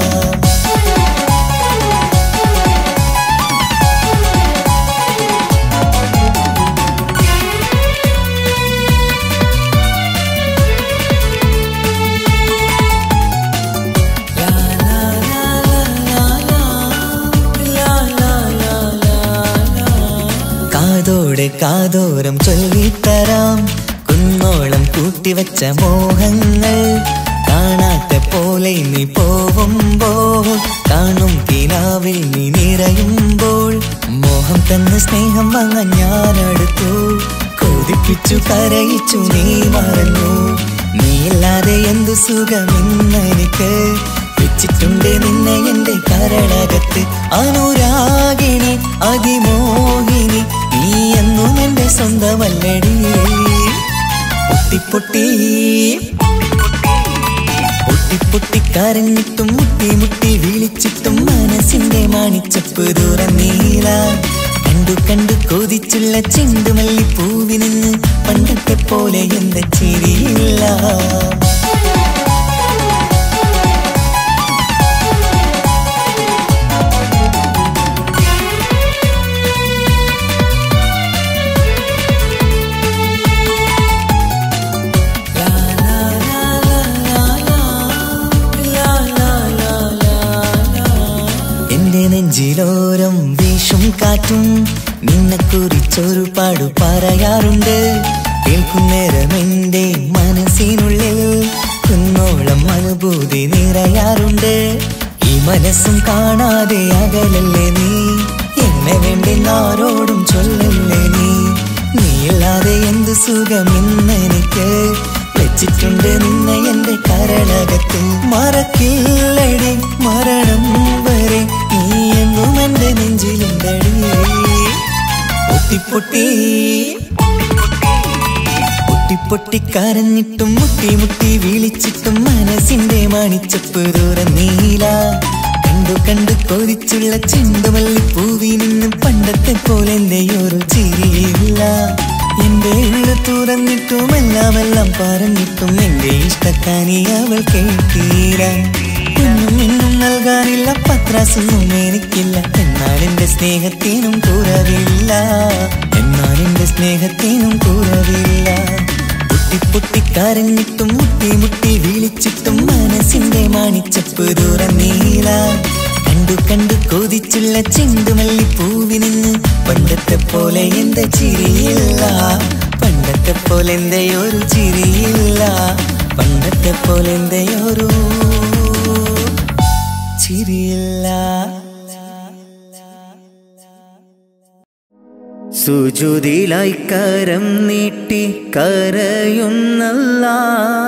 കാതോടെ കാതോരം ചൊല്ലിത്തരാം കുന്നോളം കൂട്ടിവച്ച മോഹങ്ങൾ കാണാത്ത പോലെ നീ പോവുമ്പോൾ കാണും കിനാവിൽ നീ നിറയുമ്പോൾ മോഹം തന്ന സ്നേഹം വാങ്ങാൻ ഞാനടുത്തു കൊതിപ്പിച്ചു കരയിച്ചു നീ മറന്നു നീയില്ലാതെ എന്തു സുഖമെന്നെനിക്ക് വെച്ചിട്ടുണ്ട് നിന്നെ എന്റെ കരളകത്ത് അനുരാഗിണി അതിമോഹിനി നീ എന്നും എന്റെ സ്വന്തമല്ലടി പൊട്ടി പൊട്ടി പൊട്ടി പൊട്ടി കരഞ്ഞിട്ടും മുട്ടി മുട്ടി വിളിച്ചിട്ടും മനസ്സിന്റെ മാണിച്ചപ്പ് തുറന്നീല കണ്ടു കണ്ടു കൊതിച്ചുള്ള ചെണ്ടുമല്ലി പൂവി നിന്ന് പണ്ടത്തെ പോലെ എന്റെ ചിരിയില്ല എന്റെ നെഞ്ചിലോരം വീശും കാറ്റും നിന്നെ കുറിച്ചൊരു പാടു പറയാറുണ്ട് കേൾക്കുന്നേരം എന്റെ മനസ്സിനുള്ളിൽ കുന്നോളം അനുഭൂതി നിറയാറുണ്ട് ഈ മനസ്സും കാണാതെ അകലല്ലേ നീ എന്നെ വേണ്ടി ആരോടും ചൊല്ലല്ലേ നീ നീയില്ലാതെ എന്ത് സുഖമെന്നെനിക്ക് വെച്ചിട്ടുണ്ട് നിന്നെ എന്റെ കരളകത്ത് മറക്കില്ലടി മരണം വരെ നീ എന്നും എന്റെ നെഞ്ചിലുണ്ടടി പൊട്ടി പൊട്ടി പൊട്ടി പൊട്ടി കരഞ്ഞിട്ടും മുട്ടി മുട്ടി വിളിച്ചിട്ടും മനസ്സിന്റെ മാണിച്ചപ്പ് തുറന്നീല കണ്ടു കണ്ടു കൊതിച്ചുള്ള ചെണ്ടുമല്ലി പൂവി നിന്നും പണ്ടത്തെ പോലെ എന്റെ ഒരു ചിരിയില്ല എന്റെ ഉള്ളു തുറന്നിട്ടും എല്ലാം എല്ലാം പറഞ്ഞിട്ടും എന്റെ ഇഷ്ടക്കാനി അവൾ കേട്ടീര ഒന്നും ഇന്നും നൽകാനില്ല പത്രാസൊന്നും എനിക്കില്ല എന്നാൽ എന്റെ സ്നേഹത്തിനും കുറവില്ല എന്നാൽ എന്റെ സ്നേഹത്തിനും കുറവില്ല പൊട്ടി പൊട്ടി കരഞ്ഞിട്ടും മുട്ടി മുട്ടി വിളിച്ചിട്ടും മനസ്സിന്റെ മാണിച്ചപ്പ് തുറന്നീല കണ്ടു കണ്ടു കൊതിച്ചുള്ള ചെണ്ടുമല്ലി പൂവി നിന്ന് പണ്ടത്തെ പോലെ എന്റെ ചിരിയില്ല പണ്ടത്തെ പോലെ എന്റെ ഒരു ചിരിയില്ല പണ്ടത്തെ പോലെ എന്റെ ഒരു ചിരിയില്ല
സുജുതിലായി കരം നീട്ടി കരയുന്നല്ല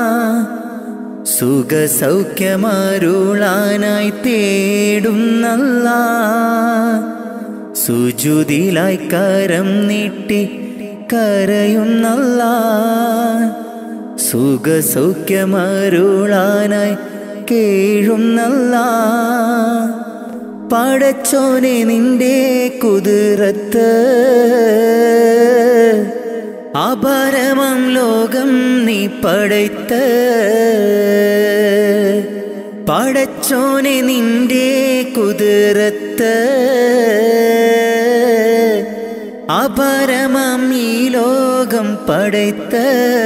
സുഖ സൗഖ്യമരുളാനായി തേടുന്നല്ല സുജുതിലായി കരം നീട്ടി കരയുന്നല്ല സുഖ സൗഖ്യമരുളാനായി കേഴുന്നല്ല പടച്ചോനെ നിന്റെ കുതിരത്ത് അപരമം ലോകം നീ പടയ്ത്ത് പടച്ചോനെ നിന്റെ കുതിരത്ത് അപരമം ഈ ലോകം പടയ്ത്ത്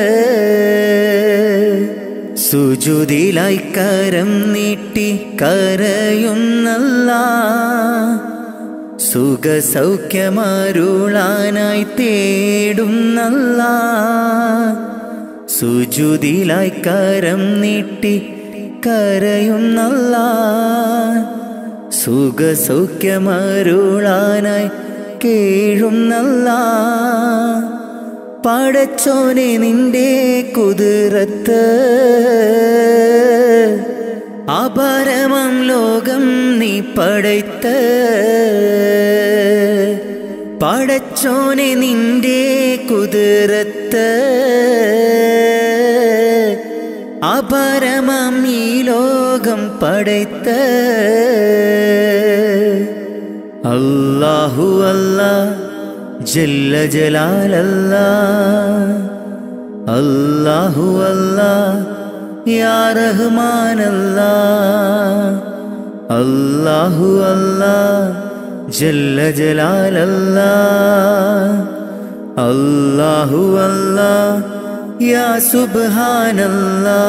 സുജുതിലായി കരം നീട്ടി കരയുന്നല്ല സുഖ സൗഖ്യമരുളാനായി തേടുന്നല്ല സുജുതിലായി കരം നീട്ടി കരയുന്നല്ല സുഖസൗഖ്യമരുളാനായി കേഴുന്നല്ല പടച്ചോനെ നിന്റെ കുതിരത്ത് അപരമം ലോകം നീ പടയ്ത്ത് പടച്ചോനെ നിന്റെ കുതിരത്ത് അപരമം ഈ ലോകം പടയ്ത്ത് അല്ലാഹു അല്ലാ ജല്ല ജലാലല്ല അല്ലാഹു അല്ലാ യാ റഹ്മാനല്ലാ അല്ലാഹു അല്ലാ ജല്ല ജലാലല്ലാ അല്ലാഹു അല്ലാ യാ സുബ്ഹാനല്ലാ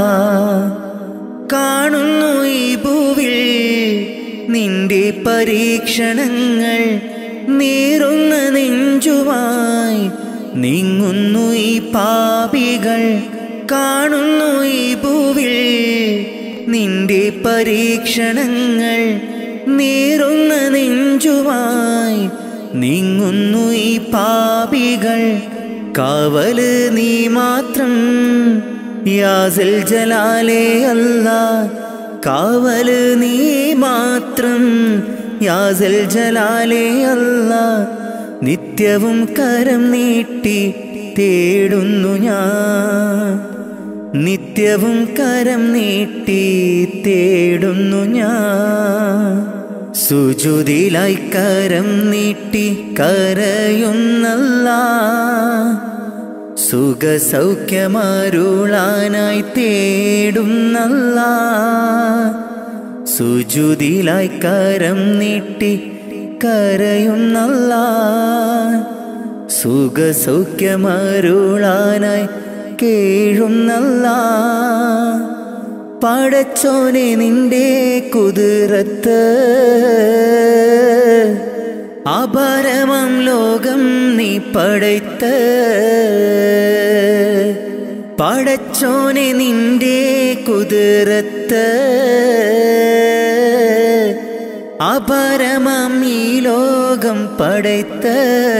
കാണുന്നു ഈ ഭൂവിൽ നിന്റെ പരീക്ഷണങ്ങൾ നീറുന്ന നെഞ്ചുമായി നീങ്ങുന്നു ഈ പാപികൾ കാണുന്നു ഈ ഭൂവിൽ നിന്റെ പരീക്ഷണങ്ങൾ നീറുന്ന നെഞ്ചുമായി നീങ്ങുന്നു ഈ പാപികൾ കാവല് നീ മാത്രം യാസിൽ ജലാലേ അല്ല കാവല് നീ മാത്രം യാസിൽ ജലാലേ അല്ല നിത്യവും കരം നീട്ടി തേടുന്നു ഞാൻ നിത്യവും കരം നീട്ടി തേടുന്നു ഞാൻ സുജുതിലായി കരം നീട്ടി കരയുന്നല്ല സുഖസൗഖ്യമരുളാനായി തേടുന്നല്ല സുജുതിലായി കരം നീട്ടി കരയുന്നല്ല സുഖസൗഖ്യമരുളാനായി കേഴുന്നല്ല പടച്ചോനെ നിന്റെ കുതിരത്ത് അപരമം ലോകം നീ പടയ്ത്ത് പടച്ചോനെ നിന്റെ കുതിരത്ത് അപരമം ഈ ലോകം പടയ്ത്ത്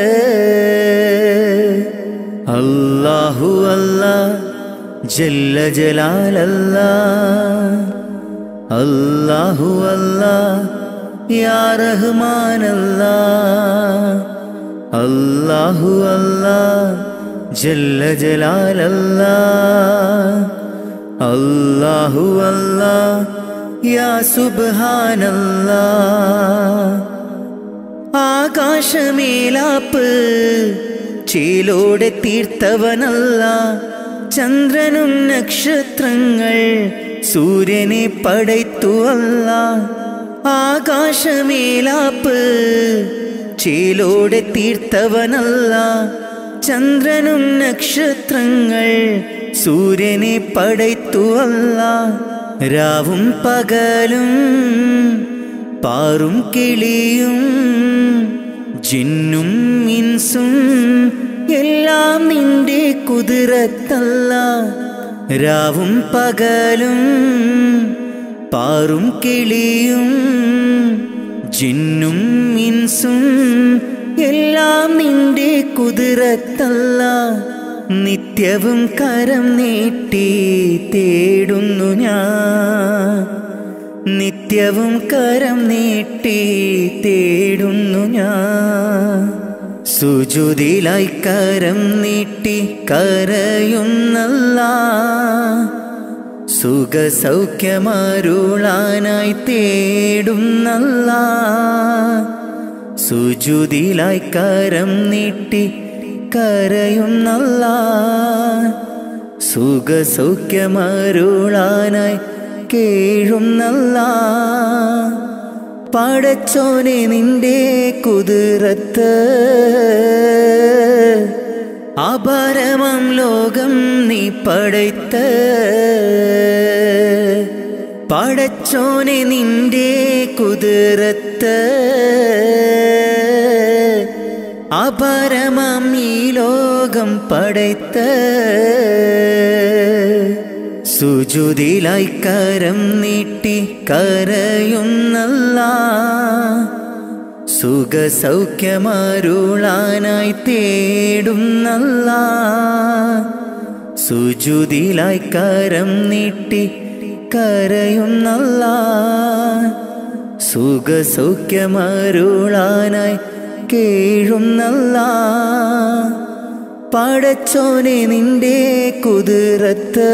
അല്ലാഹു അല്ലാ ജല്ല ജലാലല്ല അല്ലാഹു അല്ലാ യാ റഹ്മാനല്ലാ അല്ലാഹു അല്ലാ ജല്ല ജലാലല്ലാ അല്ലാഹു അല്ലാ യാ സുബ്ഹാനല്ലാ ആകാശമേലാപ്പ് ചേലോടെ തീർത്തവനല്ല ചന്ദ്രനും നക്ഷത്രങ്ങൾ സൂര്യനെ പടയ്ത്തുവല്ല ആകാശമേലാപ്പ് ചേലോടെ തീർത്തവനല്ല ചന്ദ്രനും നക്ഷത്രങ്ങൾ സൂര്യനെ പടയ്ത്തുവല്ല രാവും പകലും പാറും കിളിയും ജിന്നും ഇൻസും എല്ലാം നിന്റെ കുതിരത്തല്ല രാവും പകലും പാറും കിളിയും ജിന്നും ഇൻസും എല്ലാം നിന്റെ കുതിരത്തല്ല നിത്യവും കരം നീട്ടി തേടുന്നു ഞാൻ നിത്യവും കരം നീട്ടി തേടുന്നു ഞാൻ സുജുതിലായി കരം നീട്ടി കരയുന്നല്ല സുഖസൗഖ്യമരുളാനായി തേടുന്നല്ല സുജുതിലായി കരം നീട്ടി കരയുന്നല്ല സുഖസൗഖ്യമരുളാനായി കേഴുന്നല്ല പടച്ചോനെ നിന്റെ കുതിരത്ത് അപരമം ലോകം നീ പടയ്ത്ത് പടച്ചോനെ നിന്റെ കുതിരത്ത് അപരമം ഈ ലോകം പടയ്ത്ത് സുജുതിലായി കരം നീട്ടി കരയുന്നല്ല സുഖസൗഖ്യമരുളാനായി തേടുന്നല്ല സുജുതിലായി കരം നീട്ടി കരയുന്നല്ല സുഖസൗഖ്യമരുളാനായി കേഴുന്നല്ല പടച്ചോനെ നിന്റെ കുതിരത്ത്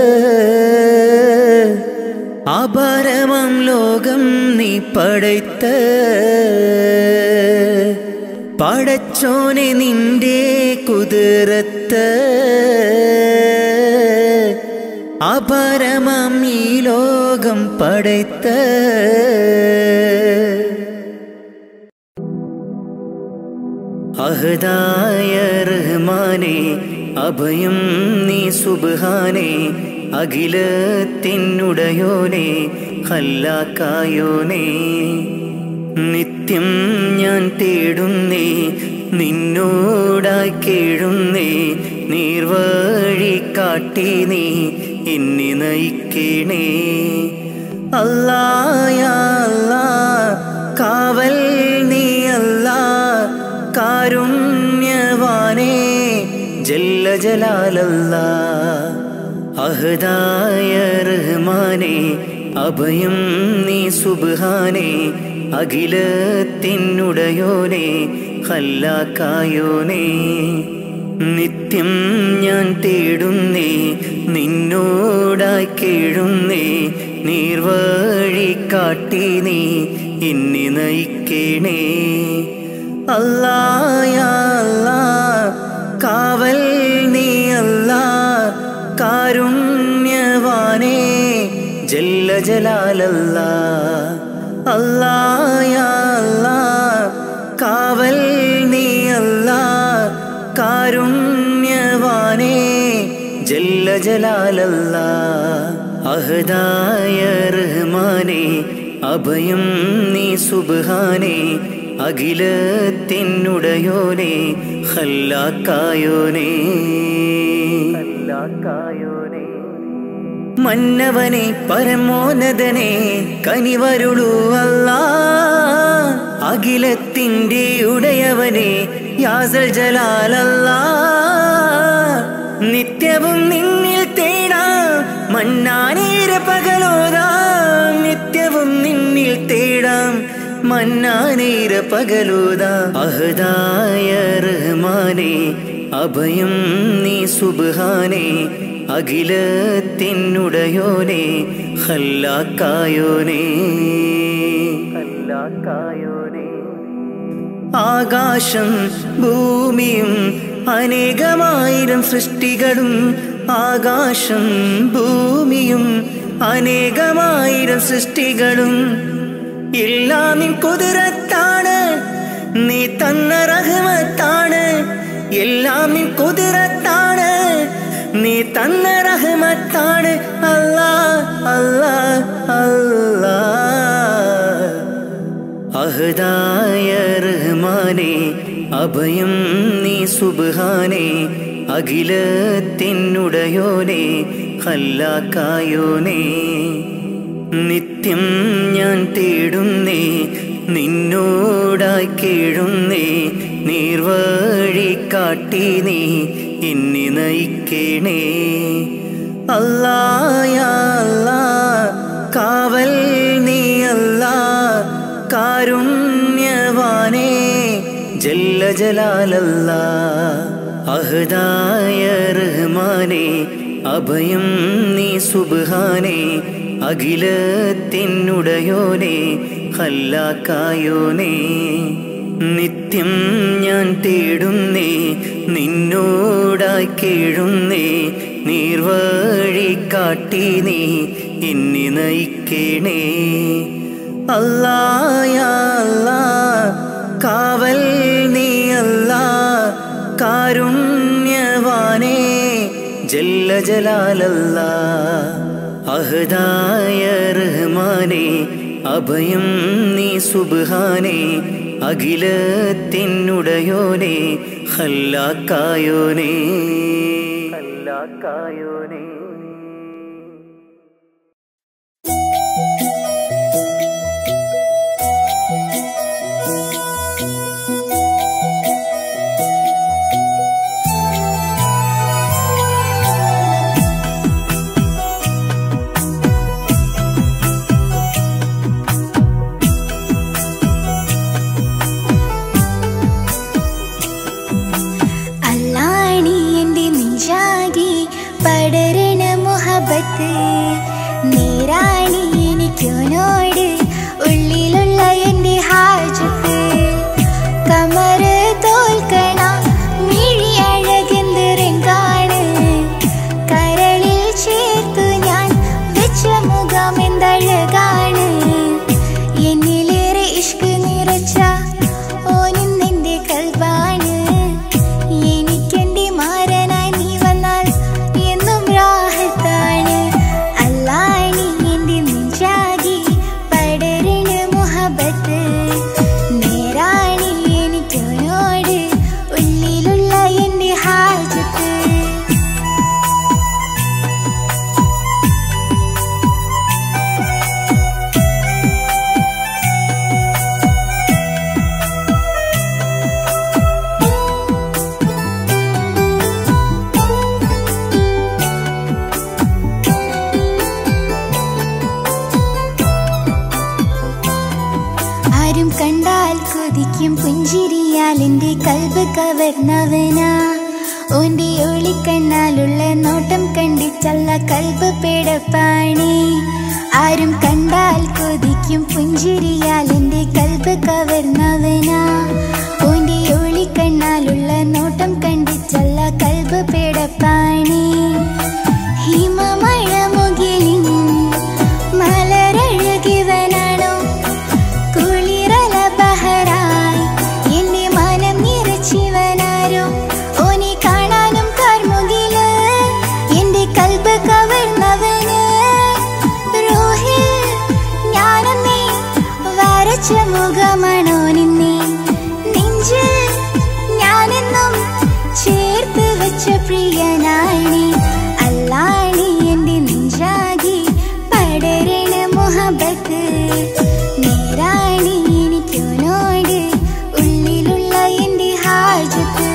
അപരമം ലോകം നീ പടയ്ത്ത് പടച്ചോനെ നിന്റെ കുതിരത്ത് അപരമം ഈ ലോകം പടയ്ത്ത് അഹദായ റഹ്മാനെ അഭയം നീ സുബ്ഹാനെ അഖിലത്തിനുടയോനെ ഹല്ലാക്കായോനെ നിത്യം ഞാൻ തേടുന്നേ നിന്നോടായി കേഴുന്നേ നീർവഴി കാട്ടി നീ എന്നെ നയിക്കണേ അല്ലായ അല്ലാ കാവൽ നീ അല്ലാ കാരുണ്യവാനേ ജല്ല ജലാലല്ല അഹദായ റഹ്മാനെ അഭയം നീ സുബ്ഹാനെ അഖിലത്തിനുടയോനെ ഹല്ലാക്കായോനെ നിത്യം ഞാൻ തേടുന്നേ നിന്നോടായി കേഴുന്നേ നീർവഴി കാട്ടി നീ എന്നെ നയിക്കണേ അല്ലായ അല്ലാ കാവൽ നീ അല്ലാ കാരുണ്യവാനേ ജല്ല ജലാലല്ല അല്ലായ അല്ലാ കാവൽ നീ അല്ലാ കാരുണ്യവാനേ ജല്ല ജലാലല്ല അഹദായ റഹ്മാനെ അഭയം നീ സുബ്ഹാനെ അഖിലത്തിനുടയോനെ ഹല്ലാക്കായോനെ ഹല്ലാക്കായോനെ മന്നവനെ പരമോന്നതനെ കനിവരുളൂ അല്ല അഖിലത്തിൻ്റെ ഉടയവനെ യാസൽ ജലാലല്ല നിത്യവും നിന്നിൽ തേടാം മന്നാനേര പകലോതാം നിത്യവും നിന്നിൽ തേടാം മന്നാനേര പകലോതാ അഹദായ റഹ്മാനെ അഭയം നീ സുബ്ഹാനെ അഖിലത്തിനുടയോനെ ഹല്ലാക്കായോനെ ഹല്ലാക്കായോനെ ആകാശം ഭൂമിയും അനേകമായിരം സൃഷ്ടികളും ആകാശം ഭൂമിയും അനേകമായിരം സൃഷ്ടികളും എല്ലാം നിൻ കുതിരത്താണ് നീ തന്ന റഹ്മത്താണ് എല്ലാം നിൻ കുതിരത്താണ് നീ തന്ന റഹ്മത്താണ് അല്ലാ അല്ലാ അല്ലാ അഹദായ റഹ്മാനെ അഭയം നീ സുബ്ഹാനെ അഖിലത്തിനുടയോനെ ഹല്ലാക്കായോനെ നിത്യം ഞാൻ തേടുന്നേ നിന്നോടായി കേഴുന്നേ നീർവഴി കാട്ടി നീ എന്നെ നയിക്കണേ അല്ലായ അല്ലാ കാവൽ നീ അല്ലാ കാരുണ്യവാനേ ജല്ല ജലാലല്ല അഹദായ റഹ്മാനെ അഭയം നീ സുബ്ഹാനെ അഖിലത്തിനുടയോനെ ഹല്ലാക്കായോനെ നിത്യം ഞാൻ തേടുന്നേ നിന്നോടായി കേഴുന്നേ നീർവഴി കാട്ടി നീ എന്നെ നയിക്കണേ അല്ലായ അല്ലാ കാവൽ നീ അല്ലാ കാരുണ്യവാനേ ജല്ല ജലാലല്ല അഹദായ റഹ്മാനെ അഭയം നീ സുബ്ഹാനെ അഖിലത്തിനുടയോനെ ഹല്ലാക്കായോനെ ഹല്ലാക്കായോനെ
എനിക്കോനോട് ഉള്ളിലുള്ള എൻ്റെ ഹാജത്ത് കമറ് തോൽക്കണ മിഴി അഴകെന്തിരങ്കാണ് കരളിൽ ചേർത്തു ഞാൻ വെച്ച മുഖം എന്തഴകാണ് എന്നിലേറെ ഇഷ്ക് നിറച്ച ഓനിന്നെന്റെ കൽവാണ് എനിക്കെന്റെ മാരനായി നീ വന്നാൽ എന്നും രാഹത്താണ് അല്ലാണി എന്റെ നെഞ്ചാകി പടരണ മുഹബത്ത് നേരാണി എനിക്കോനോട് ഉള്ളിലുള്ള എന്റെ ഹാജത്ത് ആരും കണ്ടാൽ കൊതിക്കും പുഞ്ചിരിയാൽ എന്റെ കൽബ് കവർന്നവനാ ഓന്റെ ഒളിക്കണ്ണാലുള്ള നോട്ടം കണ്ടിച്ചല്ല കൽബ് പേടപ്പാണി ആരും കണ്ടാൽ കൊതിക്കും പുഞ്ചിരിയാൽ എന്റെ കൽബ് കവർന്നവനാ ഓന്റെ ഒളിക്കണ്ണാലുള്ള നോട്ടം കണ്ടിച്ചല്ല കൽബ് പേടപ്പാണി ഹിമമഴ മുകിലിൻ മലരഴകിവനാണോ കുളിരല ബഹരായി എന്റെ മനം നിറച്ചിവനാരോ ഓനെ കാണാനും കാർമുകില് എന്റെ കൽബ് കവർന്നവന് റോഹിൽ ഞാനും നീ വരച്ച മുഖമാണോ നിന്നെ നെഞ്ചിൽ ഞാനെന്നും ചേർത്ത് വെച്ച പ്രിയനാണി അല്ലാണി എന്റെ നെഞ്ചാകി പടരണ മുഹബത്ത് നേരാണി എനിക്കോനോട് ഉള്ളിലുള്ള എന്റെ ഹാജത്ത്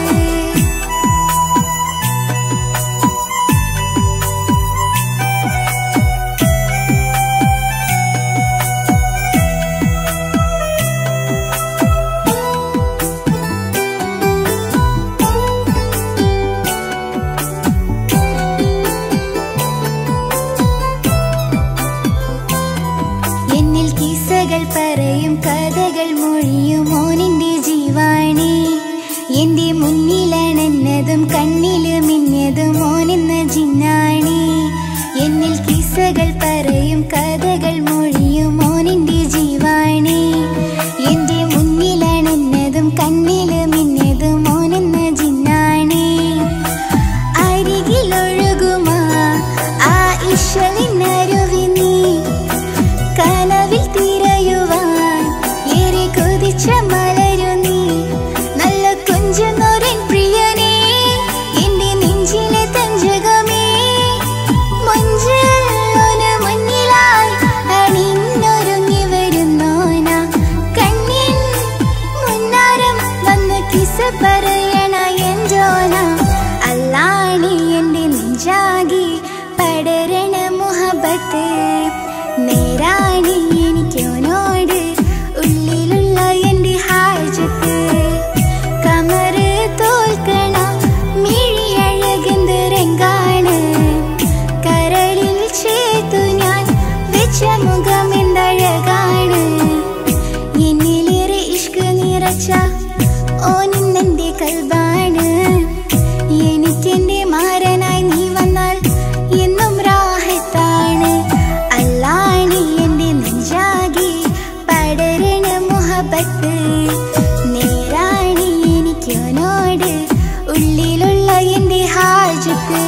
എന്നിൽ കിസ്സകൾ പറയും കഥകൾ മൊഴിയും ഓനിന്റെ ജീവാണി എന്റെ മുന്നിലണന്നതും കണ്ണില് മിന്നതും ഓനെന്ന ജിന്നാണി എന്നിൽ കിസ്സകൾ പറയും കഥകൾ മൊഴിയും ഓനിന്റെ ജീവാണി എന്റെ മുന്നിലണന്നതും കണ്ണില് മിന്നതും ഓനെന്ന ജിന്നാണി അരികിലൊഴുകുമാ ആ ഇഷലിനരുവി നീ കനവിൽ തിരയുവാൻ ഏറെ കൊതിച്ച മലരു നീ നല്ല കുഞ്ചുന്നോരൻ പ്രിയനേ എന്റെ നെഞ്ചിലെ തഞ്ചകമേ മഞ്ചോന് മുന്നിലായി അണിഞ്ഞൊരുങ്ങി വരുന്നോന കണ്ണിൻ മുന്നാരം വന്ന് കിസ പറയണ എൻജോന അല്ലാണി എന്റെ നെഞ്ചാകി പടരണ മുഹബത്ത് നേരാണി എനിക്കോനോട് ഉള്ളിലുള്ള എന്റെ ഹാജത്ത് കമറ് തോൽക്കണ മിഴി അഴകെന്തിരങ്കാണ് കരളിൽ ചേർത്തു ഞാൻ വെച്ച മുഖം എന്തഴകാണ് എന്നിലേറെ ഇഷ്ക് നിറച്ച ഓനിന്നെന്റെ കൽബാണ് എനിക്കെന്റെ മാരനായി നീ വന്നാൽ എന്നും രാഹത്താണ് അല്ലാണി എന്റെ നെഞ്ചാകി പടരണ മുഹബത്ത് നേരാണി എനിക്കോനോട് ഉള്ളിലുള്ള എന്റെ ഹാജത്ത്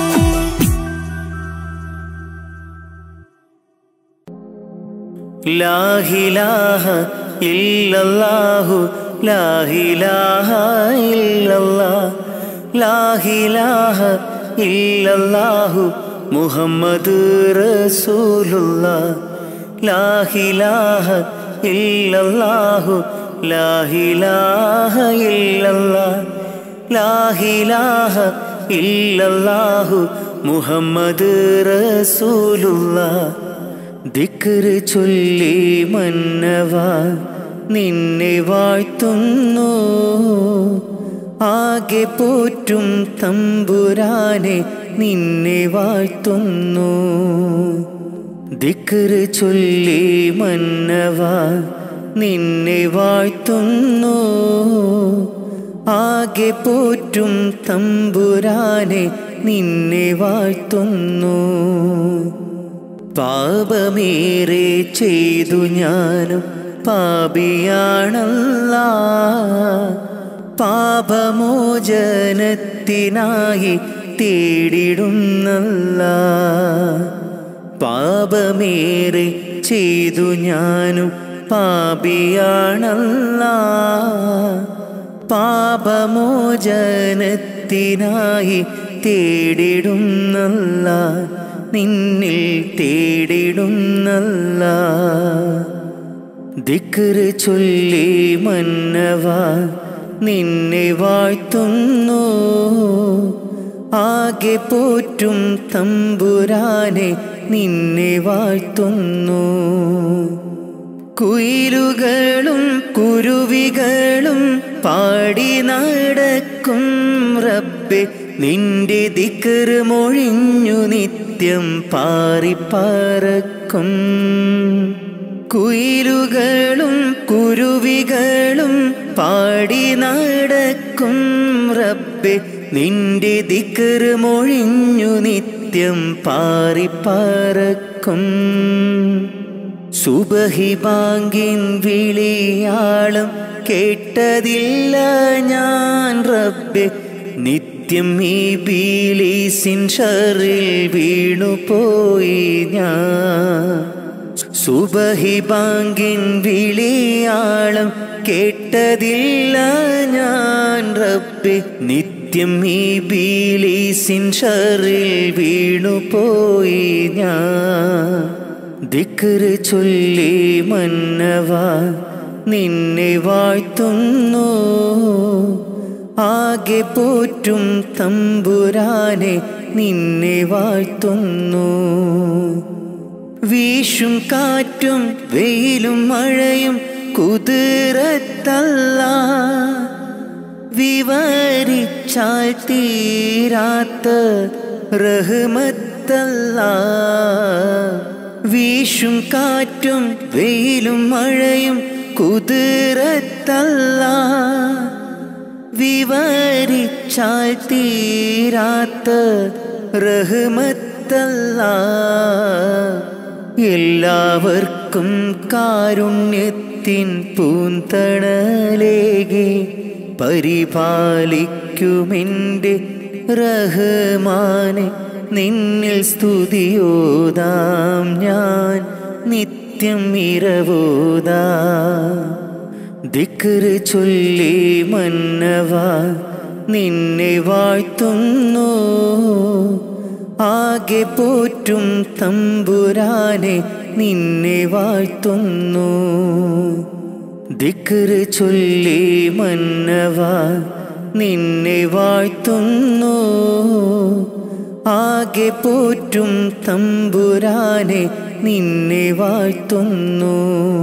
ലാഹിലാഹ ഇല്ലല്ലാഹു ലാഹിലാഹ ഇല്ലല്ലാ ലാഹിലാഹ ഇല്ലല്ലാഹു മുഹമ്മദ് റസൂലുള്ള ലാഹിലാഹ ഇല്ലല്ലാഹു ലാഹിലാഹ ഇല്ലല്ലാ ലാഹിലാഹ ഇല്ലല്ലാഹു മുഹമ്മദ് റസൂലുള്ള ദിക്റ് ചൊല്ലി മന്നവ നിന്നെ വാഴ്ത്തുന്നു ആകെ പോറ്റും തമ്പുരാനെ നിന്നെ വാഴ്ത്തുന്നു ദിക്റ് ചൊല്ലി മന്നവ നിന്നെ വാഴ്ത്തുന്നു ആകെ പോറ്റും തമ്പുരാനെ നിന്നെ വാഴ്ത്തുന്നു പാപമേറെ ചെയ്തു ഞാനും പാപിയാണല്ല പാപമോചനത്തിനായി തേടിടുന്നല്ല പാപമേറെ ചെയ്തു ഞാനും പാപിയാണല്ല പാപമോചനത്തിനായി തേടിടുന്നല്ല നിന്നിൽ തേടിടുന്നല്ല ദിക്റ് ചൊല്ലി മന്നവ നിന്നെ വാഴ്ത്തുന്നു ആകെ പോറ്റും തമ്പുരാനെ നിന്നെ വാഴ്ത്തുന്നു കുയിലുകളും കുരുവികളും പാടി നടക്കും റബ്ബെ നിന്റെ ദിക്കറ് മൊഴിഞ്ഞു നിത്യം പാറിപ്പറക്കും കുയിലുകളും കുരുവികളും പാടി നടക്കും റബ്ബെ നിന്റെ ദിക്കറ് മൊഴിഞ്ഞു നിത്യം പാറിപ്പറക്കും സുബഹി ബാങ്കിൻ വിളിയാളം കേട്ടതില്ല ഞാൻ റബ്ബെ നിത്യം ഈ ബീലീസിൻ ഷറിൽ വീണുപോയി ഞാൻ സുബഹി ബാങ്കിൻ വിളിയാളം കേട്ടതില്ല ഞാൻ റബ്ബെ നിത്യം ഈ ബീലീസിൻ ഷറിൽ വീണുപോയി ഞാൻ ദിക്റ് ചൊല്ലി മന്നവ നിന്നെ വാഴ്ത്തുന്നു ആകെ പോറ്റും തമ്പുരാനെ നിന്നെ വാഴ്ത്തുന്നു വീശും കാറ്റും വെയിലും മഴയും കുതിരത്തല്ല വിവരിച്ചാൽ തീരാത്ത റഹ്മത്തല്ല വീശും കാറ്റും വെയിലും മഴയും കുതിരത്തല്ല വിവരിച്ചാൽ തീരാത്ത റഹ്മത്തല്ല എല്ലാവർക്കും കാരുണ്യത്തിൻ പൂന്തണലേകെ പരിപാലിക്കുമെൻ്റെ റഹ്മാനെ നിന്നിൽ സ്തുതിയോതാം ഞാൻ നിത്യം ഇരവോതാ ദിക്റ് ചൊല്ലി മന്നവ നിന്നെ വാഴ്ത്തുന്നു ആകെ പോറ്റും തമ്പുരാനെ നിന്നെ വാഴ്ത്തുന്നു ദിക്റ് ചൊല്ലി മന്നവ നിന്നെ വാഴ്ത്തുന്നു ആകെ പോറ്റും തമ്പുരാനെ നിന്നെ വാഴ്ത്തുന്നു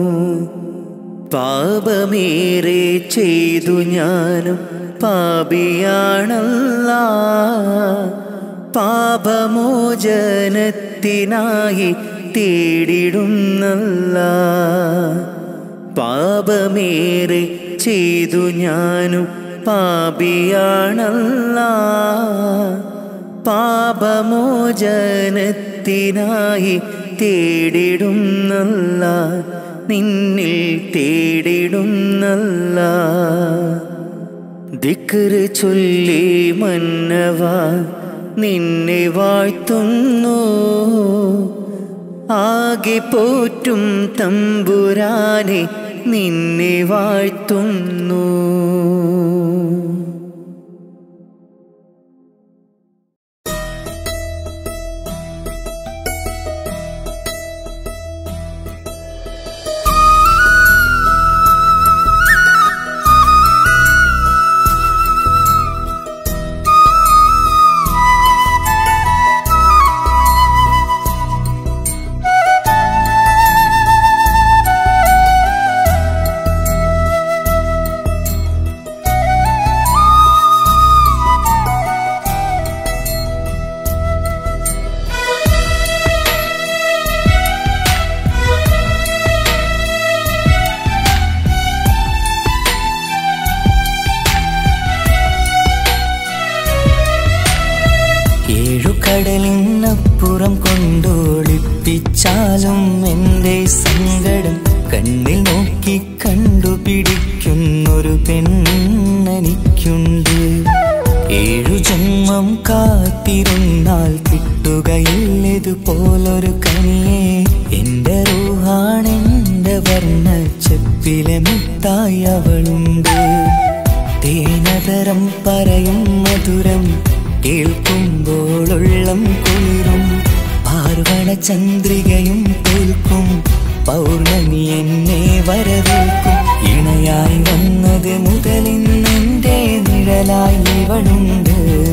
പാപമേറെ ചെയ്തു ഞാനും പാപിയാണല്ല പാപമോചനത്തിനായി തേടിടുന്നല്ല പാപമേറെ ചെയ്തു ഞാനും പാപിയാണല്ല പാപമോചനത്തിനായി തേടിടുന്നല്ല നിന്നിൽ തേടിടുന്നല്ല ദിക്റ് ചൊല്ലി മന്നവ നിന്നെ വാഴ്ത്തുന്നു ആകെ പോറ്റും തമ്പുരാനെ നിന്നെ വാഴ്ത്തുന്നു
ും
ഏഴുകടലിനപ്പുറം കൊണ്ടോളിപ്പിച്ചാലും എൻ്റെ സങ്കടം കണ്ണിൽ നോക്കി കണ്ടുപിടിക്കുന്നൊരു പെണ്ണെനിക്കുണ്ട് ഏഴു ജന്മം കാത്തിരുന്നാൽ കിട്ടുകയില്ലതുപോലൊരു കനിയെ എന്റെ റൂഹാണെന്റെ വർണ്ണച്ചപ്പിലെ മുത്തായി അവളുണ്ട് തേനതരം പറയും മധുരം കേൾക്കുമ്പോളുള്ളം കുളിരും പാർവണ ചന്ദ്രികയും തോൽക്കും പൗർണമി എന്നെ വരവേൽക്കും ഇണയായി വന്നത് മുതലിന്നെന്റെ നിഴലായി ഇവളുണ്ട്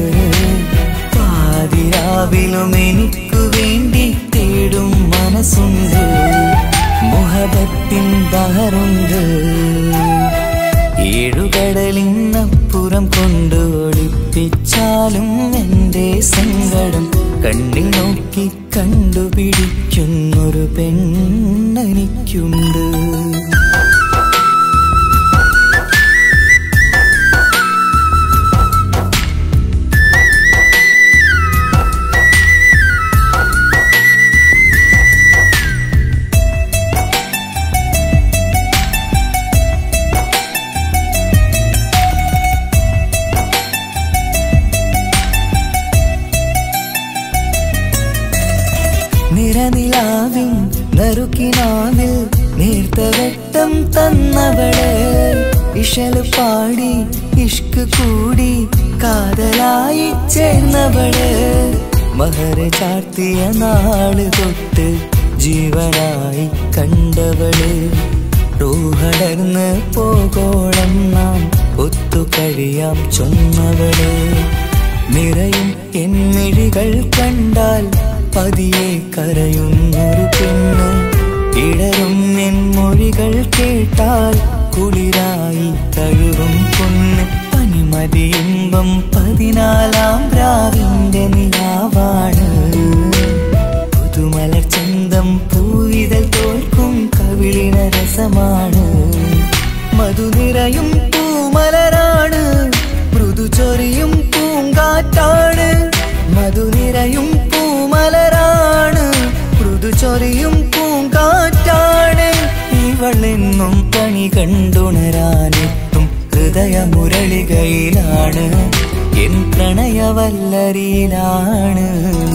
പാതിരാവിലും എനിക്കു വേണ്ടി തേടും മനസ്സുണ്ട് മുഹബത്തിൻ ബഹറുണ്ട് ഏഴുകടലിനപ്പുറം കൊണ്ട് ഒളിപ്പിച്ചാലും എൻ്റെ സങ്കടം കണ്ണിൽ നോക്കി കണ്ടുപിടിക്കുന്നൊരു പെണ്ണെനിക്കുണ്ട് നിറനിലാവിൻ നറുക്കിനാവിൽ നേർത്ത വെട്ടം തന്നവള് ഇഷല് പാടി ഇഷ്ക് കൂടി കാതലായി ചേർന്നവള് മഹർ ചാർത്തിയ നാള് തൊട്ട് ജീവനായി കണ്ടവള് റൂഹടർന്ന് പോകോളം നാം ഒത്തു കഴിയാം ചൊന്നവള് നിറയും എന്നിഴികൾ കണ്ടാൽ പതിയെ കരയുന്നൊരു പെണ്ണ് ഇടരും എൻ മൊഴികൾ കേട്ടാൽ കുളിരായി തഴുകും പൊന്ന് പനിമതിയിമ്പം പതിനാലാം രാവിന്റെ നിലാവാണ് പുതുമലർ ചന്തം പൂവിതൽ തോൽക്കും കവിളിന രസമാണ് മധുനിറയും പൂമലരാണ് മൃദു ചൊരിയും പൂങ്കാറ്റാണ് മധുനിറയും പൂമലരാണ് മൃദു ചൊരിയും പൂങ്കാറ്റാണ് ഇവളെന്നും പണി കണ്ടുണരാനെത്തും ഹൃദയമുരളികയിലാണ് എൻ പ്രണയവല്ലരിയിലാണ്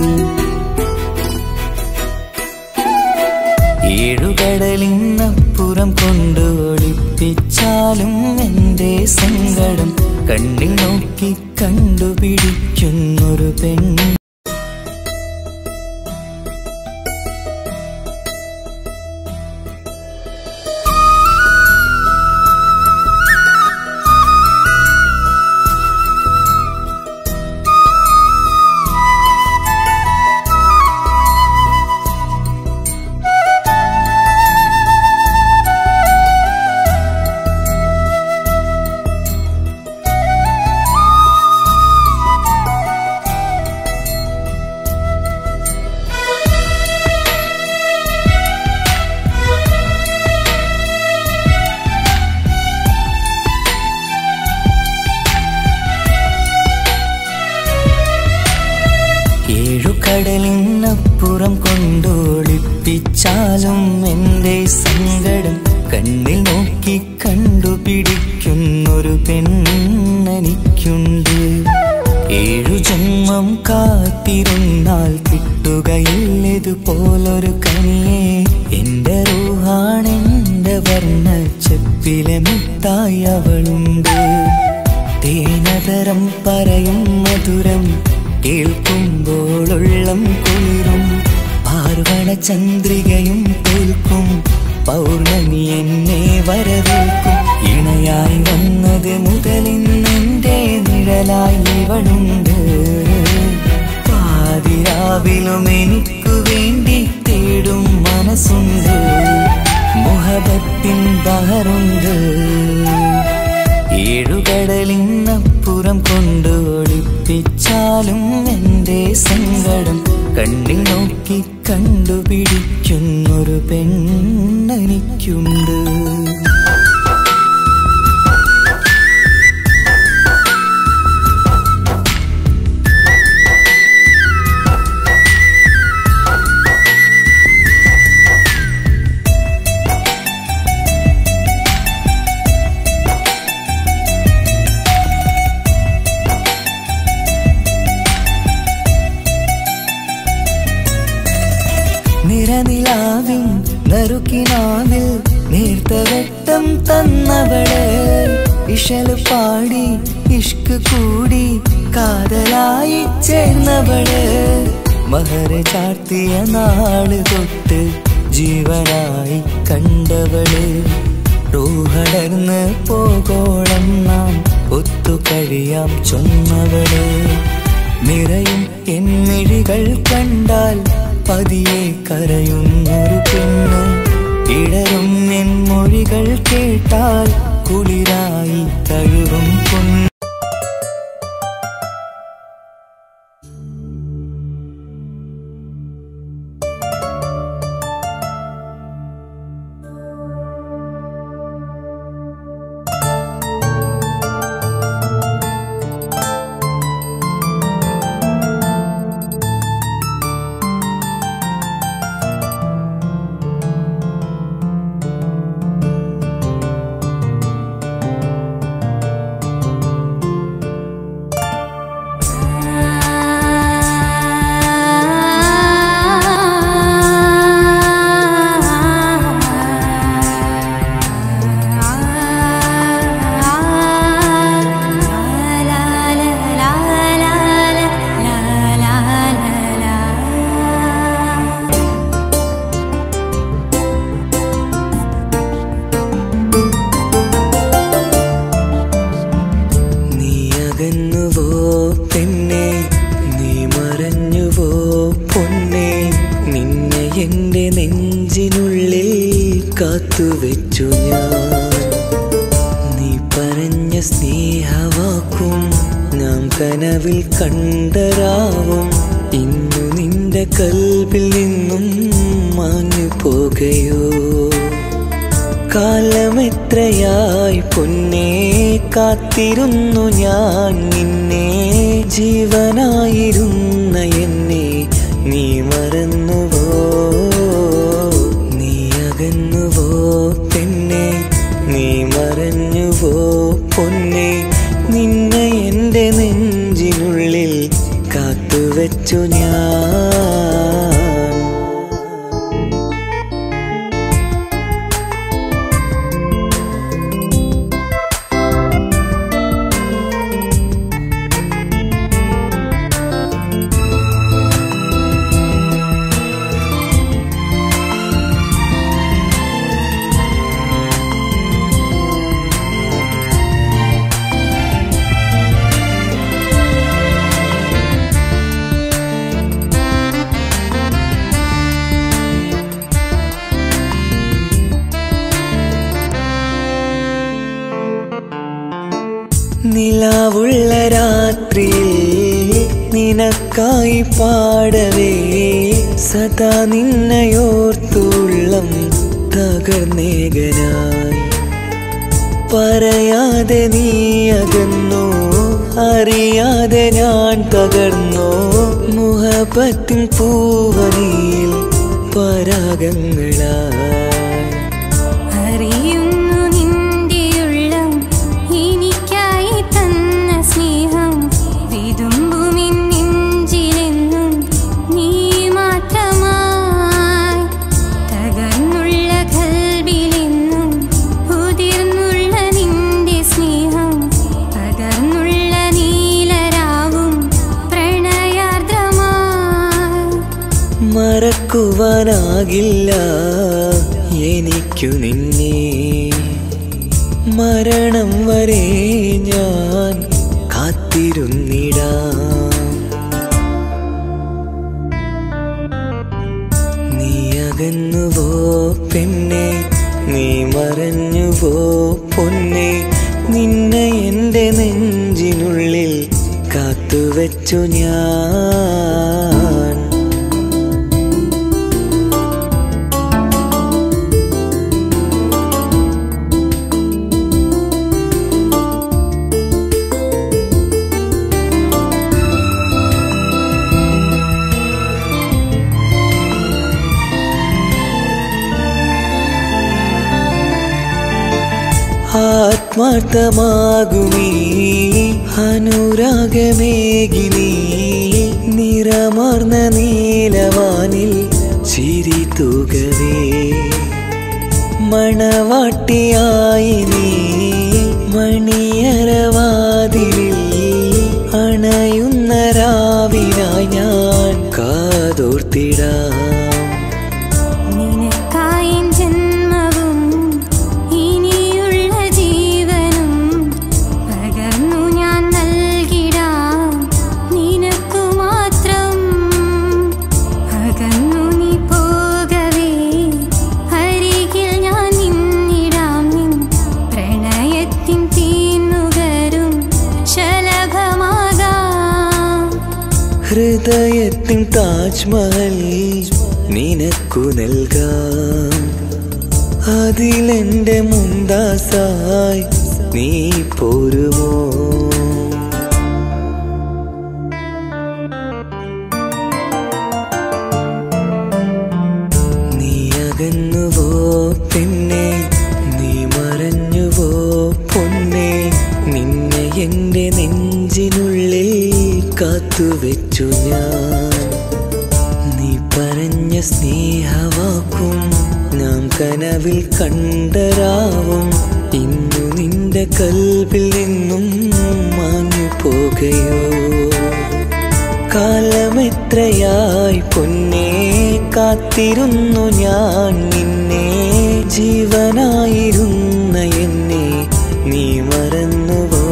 ഏഴുകടലിനപ്പുറം കൊണ്ട് ഒളിപ്പിച്ചാലും എൻ്റെ സങ്കടം കണ്ണിൽ നോക്കി കണ്ടുപിടിക്കുന്നൊരു പെണ്ണ് ഏഴുകടലിനപ്പുറം കൊണ്ടോളിപ്പിച്ചാലും എൻ്റെ സങ്കടം കണ്ണിൽ നോക്കി കണ്ടുപിടിക്കുന്നൊരു പെണ്ണെനിക്കുണ്ട് ഏഴു ജന്മം കാത്തിരുന്നാൽ കിട്ടുകയില്ലതുപോലൊരു കനിയെ എന്റെ റൂഹാണെന്റെ വർണ്ണച്ചപ്പിലെ മുത്തായി അവളുണ്ട് തേനതരം പറയും മധുരം കേൾക്കുമ്പോളുള്ളം കുളിരും പാർവണ ചന്ദ്രികയും തോൽക്കും പൗർണമി എന്നെ വരവേൽക്കും ഇണയായി വന്നത് മുതലിന്നെന്റെ നിഴലായി ഇവളുണ്ട് പാതിരാവിലും എനിക്കു വേണ്ടി തേടും മനസ്സുണ്ട് മുഹബത്തിൻ ബഹറുണ്ട് ഏഴുകടലിനപ്പുറം കൊണ്ട് ഒളിപ്പിച്ചാലും എൻ്റെ സങ്കടം കണ്ണിൽ നോക്കി കണ്ടുപിടിക്കുന്നൊരു പെണ്ണെനിക്കുണ്ട് ഇടനിലാവിൻ നറുക്കിനാവിൽ നേർത്ത വെട്ടം തന്നവള് ഇഷല് പാടി ഇഷ്ക് കൂടി കാതലായി ചേർന്നവള് മഹര ചാർത്തിയ നാള് തൊട്ട് ജീവനായി കണ്ടവള് റൂഹടർന്ന് പോകോളം നാം ഒത്തു കഴിയാം ചൊന്നവള് നിറയും എന്നിഴികൾ കണ്ടാൽ പതിയെ കരയുന്നൊരു പെണ്ണ് ഇടറും എൻ മൊഴികൾ കേട്ടാൽ കുളിരായി തഴുകും പൊന്ന് നീ അകന്നുവോ പെണ്ണെ നീ മറഞ്ഞുവോ പൊന്നെ നിന്നെ എൻ്റെ നെഞ്ചിനുള്ളിൽ കാത്തുവെച്ചു ഞാൻ നീ പറഞ്ഞ സ്നേഹവാക്കും നാം കനവിൽ കണ്ടരാവും ഇന്നു നിന്റെ കൽവിൽ നിന്നും മാഞ്ഞു പോകയോ കാലമെത്രയായി പൊന്നെ കാത്തിരുന്നു ഞാൻ നിന്നെ ജീവനായിരുന്ന എന്നെ നീ മറന്നുവോ നീ അകന്നുവോ പെണ്ണെ നീ മറഞ്ഞുവോ പൊന്നെ നിന്നെ എൻ്റെ നെഞ്ചിനുള്ളിൽ കാത്തുവെച്ചു ഞാൻ നിലാവുള്ള രാത്രിയിൽ നിനക്കായി പാടവേ സദാ നിന്നയോർത്തുള്ളം തകർന്നേകനായി പറയാതെ നീ അകന്നോ അറിയാതെ ഞാൻ തകർന്നോ മുഹബത്തിൻ പൂവനിയിൽ പരാഗങ്ങളായി
അറിയുന്നു നിന്റെയുള്ളം എനിക്കായി തന്ന സ്നേഹം വിതുമ്പുമിൻ നെഞ്ചിലെന്നും നീ മാത്രമായി തകർന്നുള്ള കൽബിലെന്നും ഉതിർന്നുള്ള നിന്റെ സ്നേഹം പകർന്നുള്ള നീലരാവും പ്രണയാർദ്രമായി
മറക്കുവാനാകില്ല എനിക്കു നിന്നെ മരണം വരെ ഞാൻ കാത്തിരുന്നിടാം നീ അകന്നുവോ പെണ്ണെ നീ മറഞ്ഞുവോ പൊന്നെ നിന്നെ എൻ്റെ നെഞ്ചിനുള്ളിൽ കാത്തുവെച്ചു ഞാൻ ആത്മാർത്ഥമാകുമീ അനുരാഗമേകിനി നിറമാർന്ന നീലവാനിൽ ചിരി തൂകവേ മണവാട്ടിയായി നീ മണിയറവാതിലിൽ അണയുന്ന രാവിനായി ഞാൻ കാതോർത്തിടാം
നിനക്കായി ജന്മവും ഇനിയുള്ള ജീവനും പകർന്നു ഞാൻ നൽകിടാം നിനക്കു മാത്രം അകന്നു നീ പോകവേ അരികിൽ ഞാൻ നിന്നിടാം നിൻ പ്രണയത്തിൻ തീന്നുകരും ശലഭമാകാം
ഹൃദയത്തിൻ താജ്മഹൽ നിനക്കു നൽകാം അതിലെന്റെ മുന്താസായി നീ പോരുമോ നീ അകന്നുവോ പെണ്ണെ നീ മറഞ്ഞുവോ പൊന്നെ നിന്നെ എന്റെ നെഞ്ചിനുള്ളിൽ കാത്തുവെച്ചു ഞാൻ നീ പറഞ്ഞ സ്നേഹവാക്കും നാം കനവിൽ കണ്ടരാവും ഇന്നു നിന്റെ കൽവിൽ നിന്നും മാഞ്ഞു പോകയോ കാലമെത്രയായി പൊന്നെ കാത്തിരുന്നു ഞാൻ നിന്നെ ജീവനായിരുന്ന എന്നെ നീ മറന്നുവോ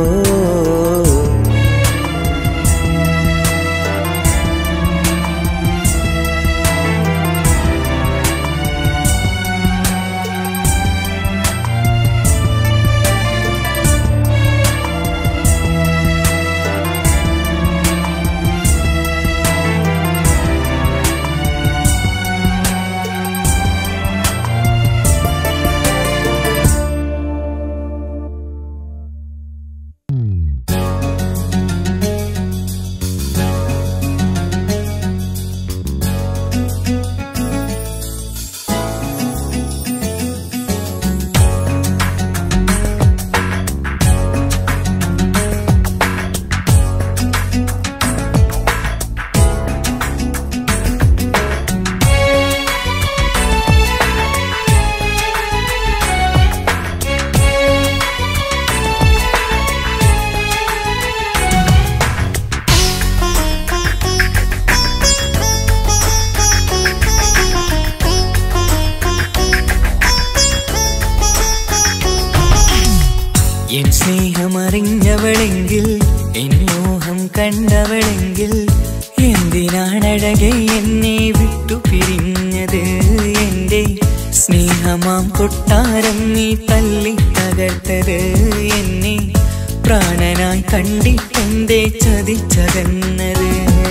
എൻ സ്നേഹമറിഞ്ഞവളെങ്കിൽ എൻ മോഹം കണ്ടവളെങ്കിൽ എന്തിനാണഴകെ എന്നെ വിട്ടു പിരിഞ്ഞത് എന്റെ സ്നേഹമാം കൊട്ടാരം നീ തല്ലി തകർത്തത് എന്നെ പ്രാണനായി കണ്ടിട്ടെന്തേ ചതിച്ചകന്നത്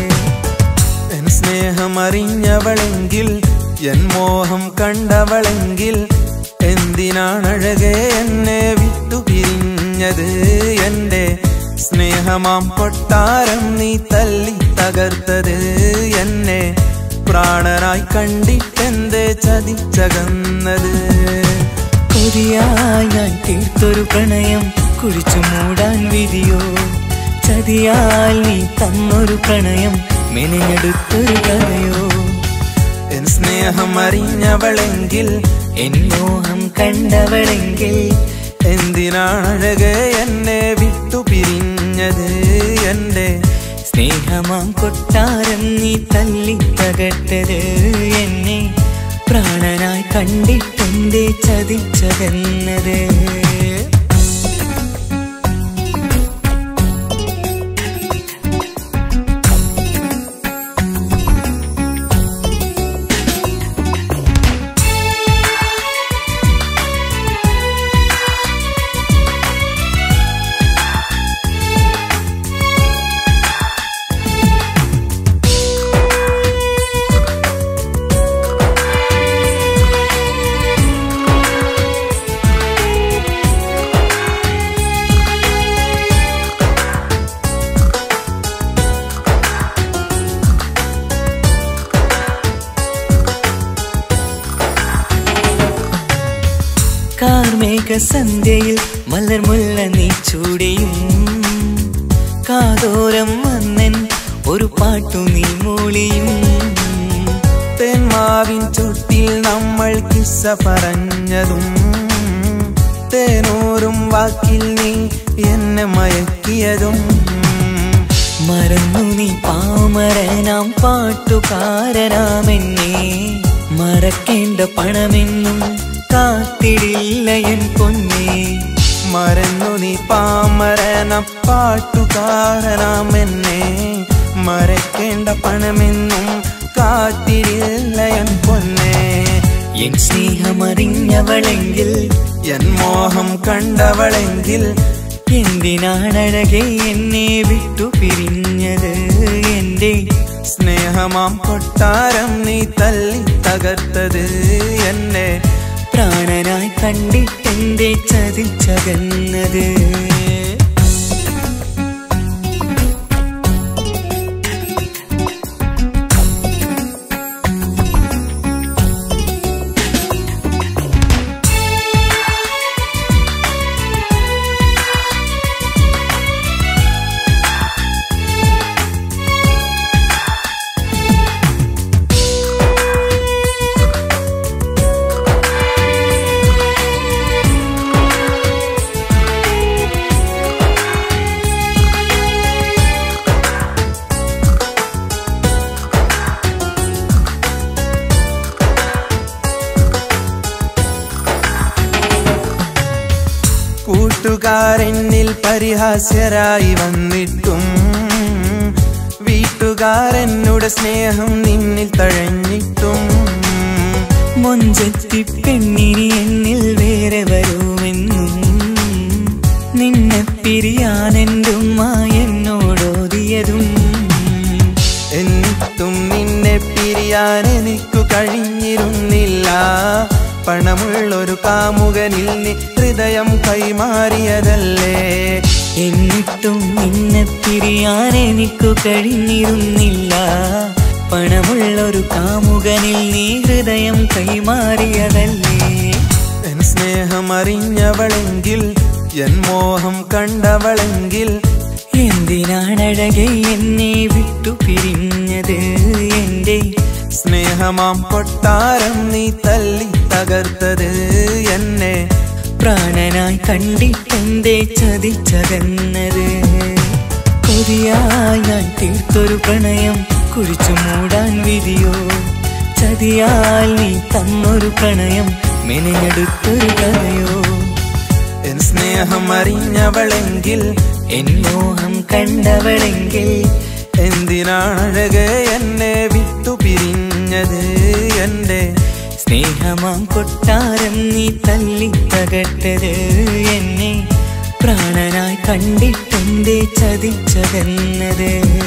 എൻ സ്നേഹമറിഞ്ഞവളെങ്കിൽ എൻ മോഹം കണ്ടവളെങ്കിൽ എന്തിനാണഴകെ എന്നെ വിട്ടു പിരിഞ്ഞത് എൻ്റെ സ്നേഹമാം കൊട്ടാരം നീ തല്ലി തകർത്തത് എന്നെ പ്രാണനായി കണ്ടിട്ടെന്തേ ചതിച്ചകന്നത്
കൊതിയായി ഞാൻ തീർത്തൊരു പ്രണയം കുഴിച്ചു മൂടാൻ വിധിയോ ചതിയാൽ നീ തന്നൊരു പ്രണയം മെനഞ്ഞെടുത്തൊരു കഥയോ
എൻ സ്നേഹം അറിഞ്ഞവളെങ്കിൽ
എൻ മോഹം കണ്ടവളെങ്കിൽ
എന്തിനാണഴകെ എന്നെ വിട്ടു പിരിഞ്ഞത് എൻ്റെ
സ്നേഹമാം കൊട്ടാരം നീ തല്ലി തകർത്തത് എന്നെ പ്രാണനായി കണ്ടിട്ടെന്തേ ചതിച്ചതെന്നത് കാർമേഘ സന്ധ്യയിൽ മലർമുല്ല നീ ചൂടിയും കാതോരം വന്നൻ ഒരു പാട്ടു നീ മൂളിയും
തെന്മാവിൻ ചുട്ട അവൾ കിസ്സ പറഞ്ഞതും തേനൂറും വാക്കിൽ നീ എന്നെ മയക്കിയതും
മറന്നു നീ പാമരനാം പാട്ടുകാരനാമെന്നെ മറക്കേണ്ട പണമെന്നും കാത്തിടില്ല എൻ പൊന്നേ
മറന്നു നീ പാമരന പാട്ടുകാരനാം എന്നെ മറക്കേണ്ട പണമെന്നും കാത്തിരില്ല എൻ പൊന്നേ
എൻ സ്നേഹമറിഞ്ഞവളെങ്കിൽ
എൻ മോഹം കണ്ടവളെങ്കിൽ
എന്തിനാണഴകെ എന്നെ വിട്ടു പിരിഞ്ഞത് എന്റെ
സ്നേഹമാം കൊട്ടാരം നീ തല്ലി തകർത്തത് എന്നെ
പ്രാണനായി കണ്ടിട്ടെന്റെ ചതിച്ചകന്നത്
കൂട്ടുകാരെന്നിൽ പരിഹാസ്യരായി വന്നിട്ടും വീട്ടുകാരെന്നുടെ സ്നേഹം നിന്നിൽ തഴഞ്ഞിട്ടും
മൊഞ്ചത്തി പെണ്ണിനി എന്നിൽ വേറെ വരുമെന്നും നിന്നെ പിരിയാൻ എൻ്റെ ഉമ്മ എന്നോടോതിയതും
എന്നിട്ടും നിന്നെ പിരിയാൻ എനിക്കു കഴിഞ്ഞിരുന്നില്ല പണമുള്ളൊരു കാമുകനിൽ നീ ഹൃദയം കൈമാറിയതല്ലേ
എന്നിട്ടും നിന്നെ പിരിയാൻ എനിക്കു കഴിഞ്ഞിരുന്നില്ല പണമുള്ളൊരു കാമുകനിൽ നീ ഹൃദയം കൈമാറിയതല്ലേ
എൻ സ്നേഹം അറിഞ്ഞവളെങ്കിൽ എൻ മോഹം കണ്ടവളെങ്കിൽ
എന്തിനാണഴകെ എന്നെ വിട്ടു പിരിഞ്ഞത് എൻ്റെ
സ്നേഹമാം കൊട്ടാരം നീ തല്ലി തകർത്തത് എന്നെ
പ്രാണനായി കണ്ടിട്ടെന്റെ ചതിച്ചകന്നത് കൊതിയായി ഞാൻ തീർത്തൊരു പ്രണയം കുഴിച്ചു മൂടാൻ വിധിയോ ചതിയാൽ നീ തന്നൊരു പ്രണയം മെനഞ്ഞെടുത്തൊരു കഥയോ
എൻ സ്നേഹം അറിഞ്ഞവളെങ്കിൽ
എൻ മോഹം കണ്ടവളെങ്കിൽ
എന്തിനാണഴകെ എന്നെ വിട്ടു പിരിഞ്ഞത് എന്റെ
സ്നേഹമാം കൊട്ടാരം നീ തല്ലി തകർത്തത് എന്നെ പ്രാണനായി കണ്ടിട്ടെന്റെ ചതിച്ചകന്നത്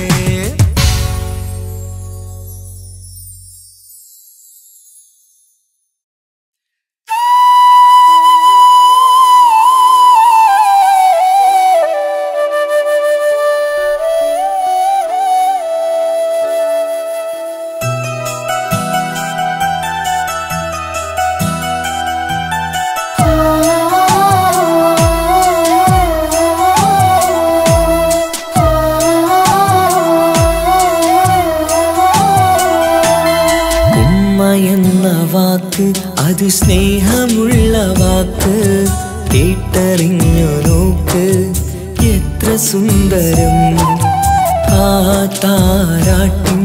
ഉമ്മ എന്ന വാക്ക് അത് സ്നേഹമുള്ള വാക്ക് കേട്ടറിഞ്ഞു നോക്ക് എത്ര സുന്ദരം ആ താരാട്ടിൻ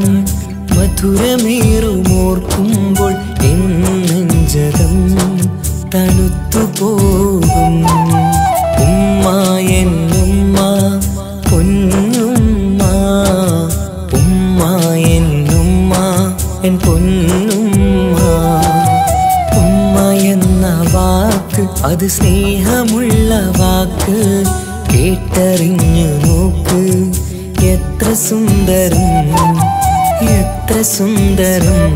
മധുരമേറുമോർക്കുമ്പോൾ എൻ നെഞ്ചകം തണുത്തു പോകും ഉമ്മ എന്നുമ്മ പൊന്നുമ്മ ഉമ്മ എന്നുമ്മ എൻ പൊന്നുമ്മ ഉമ്മ എന്ന വാക്ക് അത് സ്നേഹമുള്ള വാക്ക് കേട്ടറിഞ്ഞു നോക്ക് എത്ര സുന്ദരം എത്ര സുന്ദരം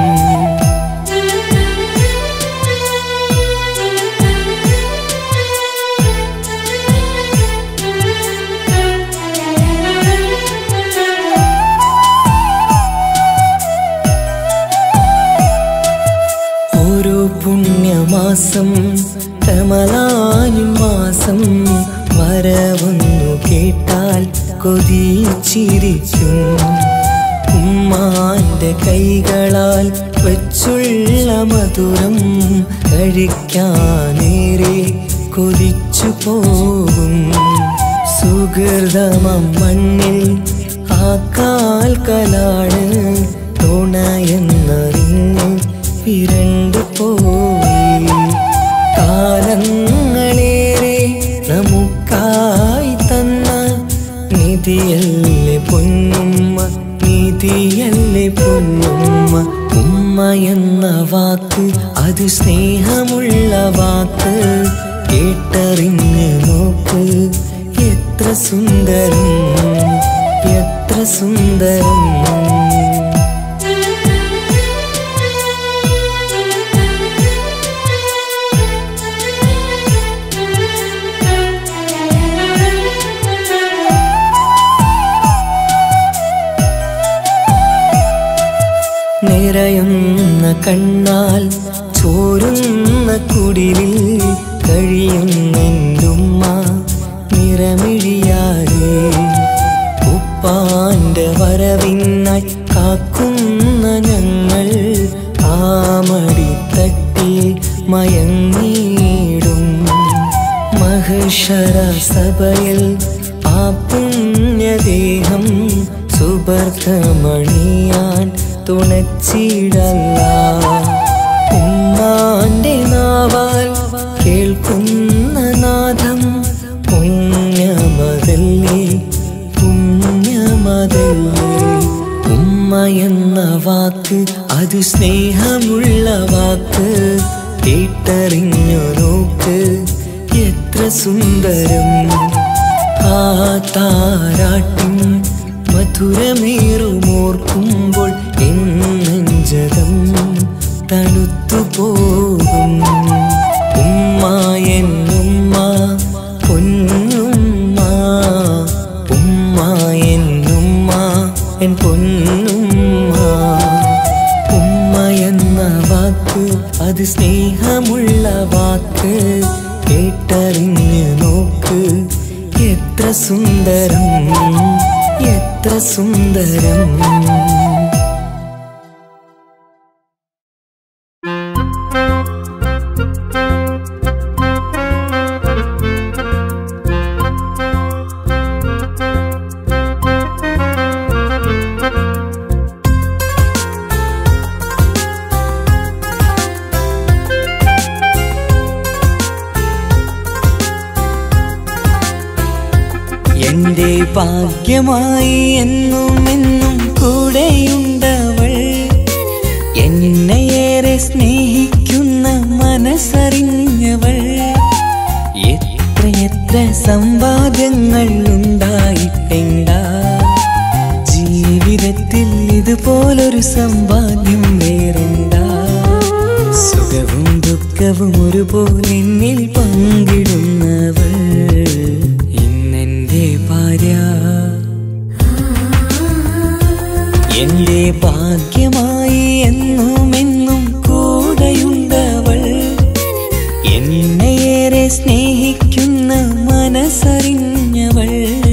ഓരോ പുണ്യമാസം കമലാനിൻ മാസം വരവൊന്നു കേട്ടാൽ കൊതിച്ചിരിക്കും ഉമ്മാന്റെ കൈകളാൽ വെച്ചുള്ള മധുരം കഴിക്കാനേറെ കൊതിച്ചു പോകും സുഹൃതമം മണ്ണിൽ ആ കാൽക്കലാണ് തുണയെന്നറിഞ്ഞ് പിരണ്ടു പോയി കാലങ്ങളേറെ നമുക്കായി തന്ന നിധിയല്ലേ പൊന്നുമ്മ നിധിയല്ലേ പൊന്നുമ്മ ഉമ്മ എന്ന വാക്ക് അത് സ്നേഹമുള്ള വാക്ക് കേട്ടറിഞ്ഞ് നോക്ക് എത്ര സുന്ദരം എത്ര സുന്ദരം നിറയുന്ന കണ്ണാൽ ചോരുന്ന കുടിലിൽ കഴിയുന്നെന്റുമ്മ നിറമിഴിയാരേ ഉപ്പാന്റെ വരവിനായി കാക്കുന്ന ഞങ്ങൾ ആമടിത്തട്ടി മയങ്ങിയിടും മഹേശ്വര സഭയിൽ ആ പുണ്യദേഹം സുബർദ്ധമണിയാൻ തുണച്ചിടല്ല ഉമ്മാന്റെ നാവാൽ കേൾക്കുന്ന നാദം പുണ്യമതല്ലേ പുണ്യമതല്ലേ ഉമ്മ എന്ന വാക്ക് അത് സ്നേഹമുള്ള വാക്ക് കേട്ടറിഞ്ഞു നോക്ക് എത്ര സുന്ദരം ആ താരാട്ടിൻ മധുരമേറുമോർക്കുമ്പോൾ എന്നെഞ്ചകം തണുത്തു പോകും ഉമ്മ എന്നുമ്മ പൊന്നുമ്മ ഉമ്മ എന്നുമ്മ എൻ പൊന്നുമ്മ ഉമ്മ എന്ന വാക്ക് അത് സ്നേഹമുള്ള വാക്ക് കേട്ടറിഞ്ഞ് നോക്ക് എത്ര സുന്ദരം എത്ര സുന്ദരം എന്റെ ഭാഗ്യമായി എന്നും എന്നും കൂടെയുണ്ടവൾ എന്നെയേറെ സ്നേഹിക്കുന്ന മനസ്സറിഞ്ഞവൾ എത്രയെത്ര സമ്പാദ്യങ്ങൾ ഉണ്ടായിട്ടെണ്ടാ ജീവിതത്തിൽ ഇതുപോലൊരു സമ്പാദ്യം വേറെണ്ടാ സുഖവും ദുഃഖവും ഒരുപോലെ എന്നിൽ പങ്കിടുന്നവൾ ഇന്നെന്റെ ഭാര്യ എന്റെ ഭാഗ്യമായി എന്നും എന്നും കൂടെയുണ്ടവൾ എന്നെയേറെ സ്നേഹിക്കുന്ന മനസ്സറിഞ്ഞവൾ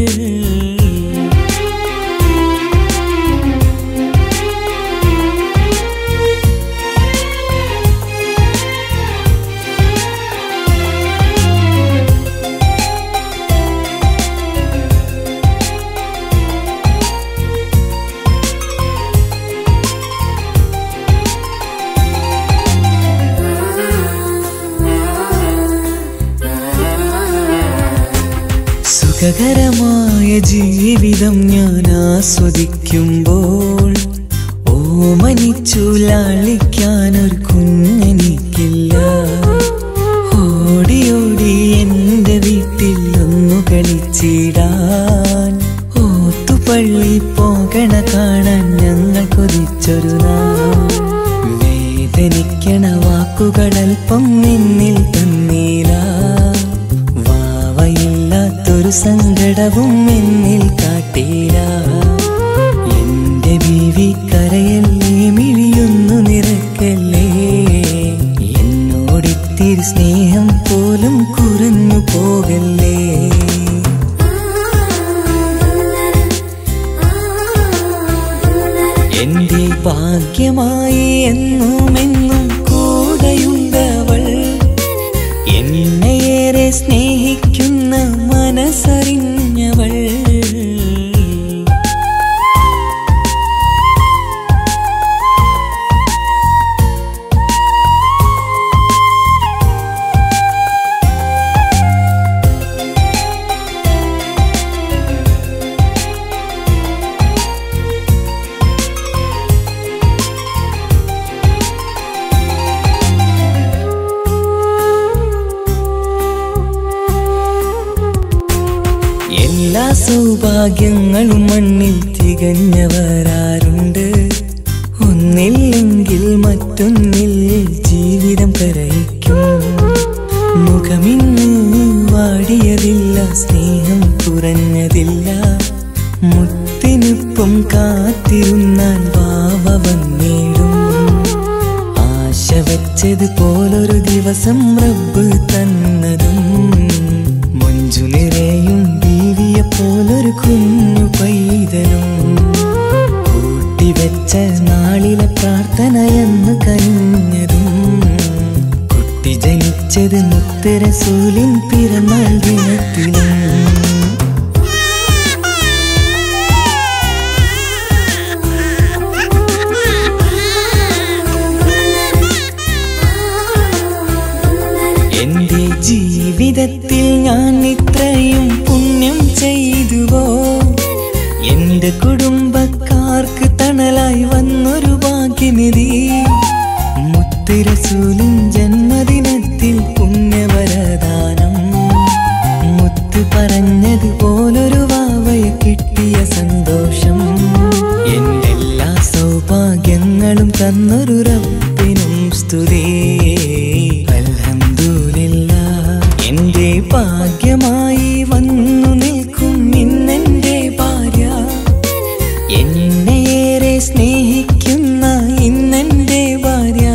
സുഖകരമായ ജീവിതം ഞാൻ ആസ്വദിക്കുമ്പോൾ ഓമനിച്ചു ലാളിക്കാൻ ഒരു കുഞ്ഞെനിക്കില്ല ഓടി ഓടി എന്റെ വീട്ടിൽ ഒന്നു കളിച്ചിടാൻ ഓത്തുപള്ളി പോകണ കാണാൻ ഞങ്ങൾ കൊതിച്ചൊരു നാൾ വേദനിക്കണ വാക്കുകളൽപ്പം നിന്നിൽ തന്നീല വാവയില്ലാത്തൊരു സങ്കടവും എന്നിൽ കാട്ടീല എന്റെ ബീവി കരയല്ലേ മിഴിയൊന്നു നിറക്കല്ലേ എന്നോടിത്തിരി സ്നേഹം പോലും കുറഞ്ഞു പോകല്ലേ എന്റെ ഭാഗ്യമായി എന്നുമെന്നും കൂടെയുണ്ടവൾ എന്നെയേറെ സ്നേഹിക്കുന്ന മനസ്സറിഞ്ഞവൾ എല്ലാ സൗഭാഗ്യങ്ങളും മണ്ണിൽ തികഞ്ഞവരാരുണ്ട് ഒന്നില്ലെങ്കിൽ മറ്റൊന്നിൽ ജീവിതം കരയിക്കും മുഖമിന്ന് വാടിയതില്ല സ്നേഹം കുറഞ്ഞതില്ല മുത്തിനൊപ്പം കാത്തിരുന്നാൽ വാവ വന്നിടും ആശ വെച്ചത് പോലൊരു ദിവസം റബ്ബ് തന്നതും മഞ്ജു നിറയും ബീവിയെ പോലൊരു കുഞ്ഞു പൈതലും കൂട്ടിവെച്ച നാളിലെ പ്രാർത്ഥനയെന്ന് കഴിഞ്ഞതും കുട്ടി ജനിച്ചത് മുത്തരസൂലിൻ പിറന്നാൾ ദിനത്തിലും എന്റെ ജീവിതത്തിൽ ഞാൻ ഇത്രയും പുണ്യം ചെയ്തുവോ എന്റെ കുടുംബക്കാർക്ക് തണലായി വന്നൊരു ഭാഗ്യനിധി മുത്തുരസൂലിൻ ജന്മദിനത്തിൽ പുണ്യവരദാനം മുത്ത് പറഞ്ഞതുപോലൊരു വാവയെ കിട്ടിയ സന്തോഷം എന്റെ എല്ലാ സൗഭാഗ്യങ്ങളും തന്നൊരു റബ്ബിനും സ്തുതി അൽഹംദുലില്ല എന്റെ ഭാഗ്യമായി വന്നു നിൽക്കും ഇന്നെന്റെ ഭാര്യ എന്നെയേറെ സ്നേഹിക്കുന്ന ഇന്നെന്റെ ഭാര്യ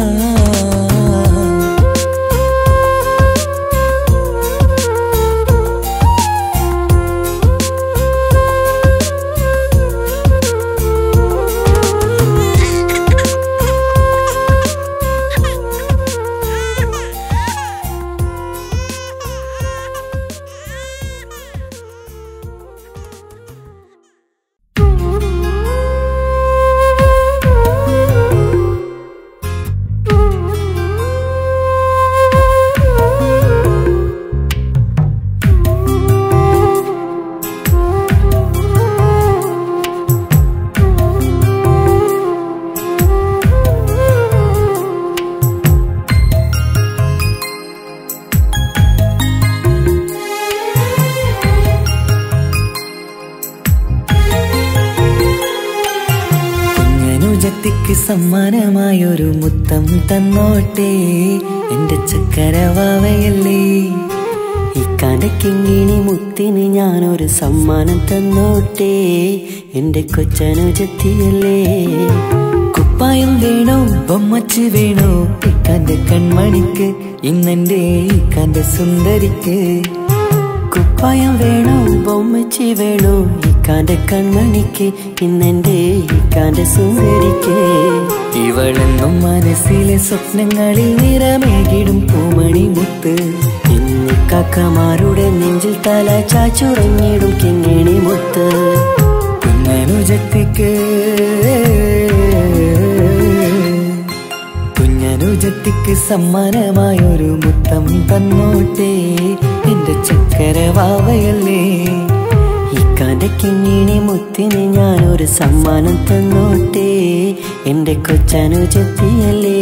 കുഞ്ഞനുജത്തിക്ക് സമ്മാനമായൊരു മുത്തം തന്നോട്ടെ എന്റെ ചക്കരവാവയല്ലേ ഇക്കാന്റെ കിങ്ങിണി മുത്തിന് ഞാനൊരു സമ്മാനം തന്നോട്ടെ എന്റെ കൊച്ചനുജത്തിയല്ലേ കുപ്പായം വേണോ ബൊമ്മച്ച് വേണോ ഇക്കാന്റെ കൺമണിക്ക് ഇന്നെന്റെ ഇക്കാന്റെ സുന്ദരിക്ക് കുപ്പായം വേണോ ബൊമ്മച്ചി വേണോ ഇക്കാന്റെ കൺമണിക്ക് ഇന്നെന്റെ ഇക്കാന്റെ സുന്ദരിക്ക് ഇവളെന്നും മനസ്സിലെ സ്വപ്നങ്ങളിൽ നിറമേകിടും പൂമണി മുത്ത് ഇന്ന് കാക്കമാരുടെ നെഞ്ചിൽ തല ചാച്ചുറങ്ങിടും കിങ്ങിണി മുത്ത് കുഞ്ഞനുജത്തിക്ക് കുഞ്ഞനുജത്തിക്ക് സമ്മാനമായൊരു മുത്തം തന്നോട്ടെ എന്റെ ചക്കരവാവയല്ലേ ഇക്കാന്റെ കിങ്ങിണി മുത്തിന് ഞാനൊരു സമ്മാനം തന്നോട്ടെ എന്റെ കൊച്ചനുജത്തിയല്ലേ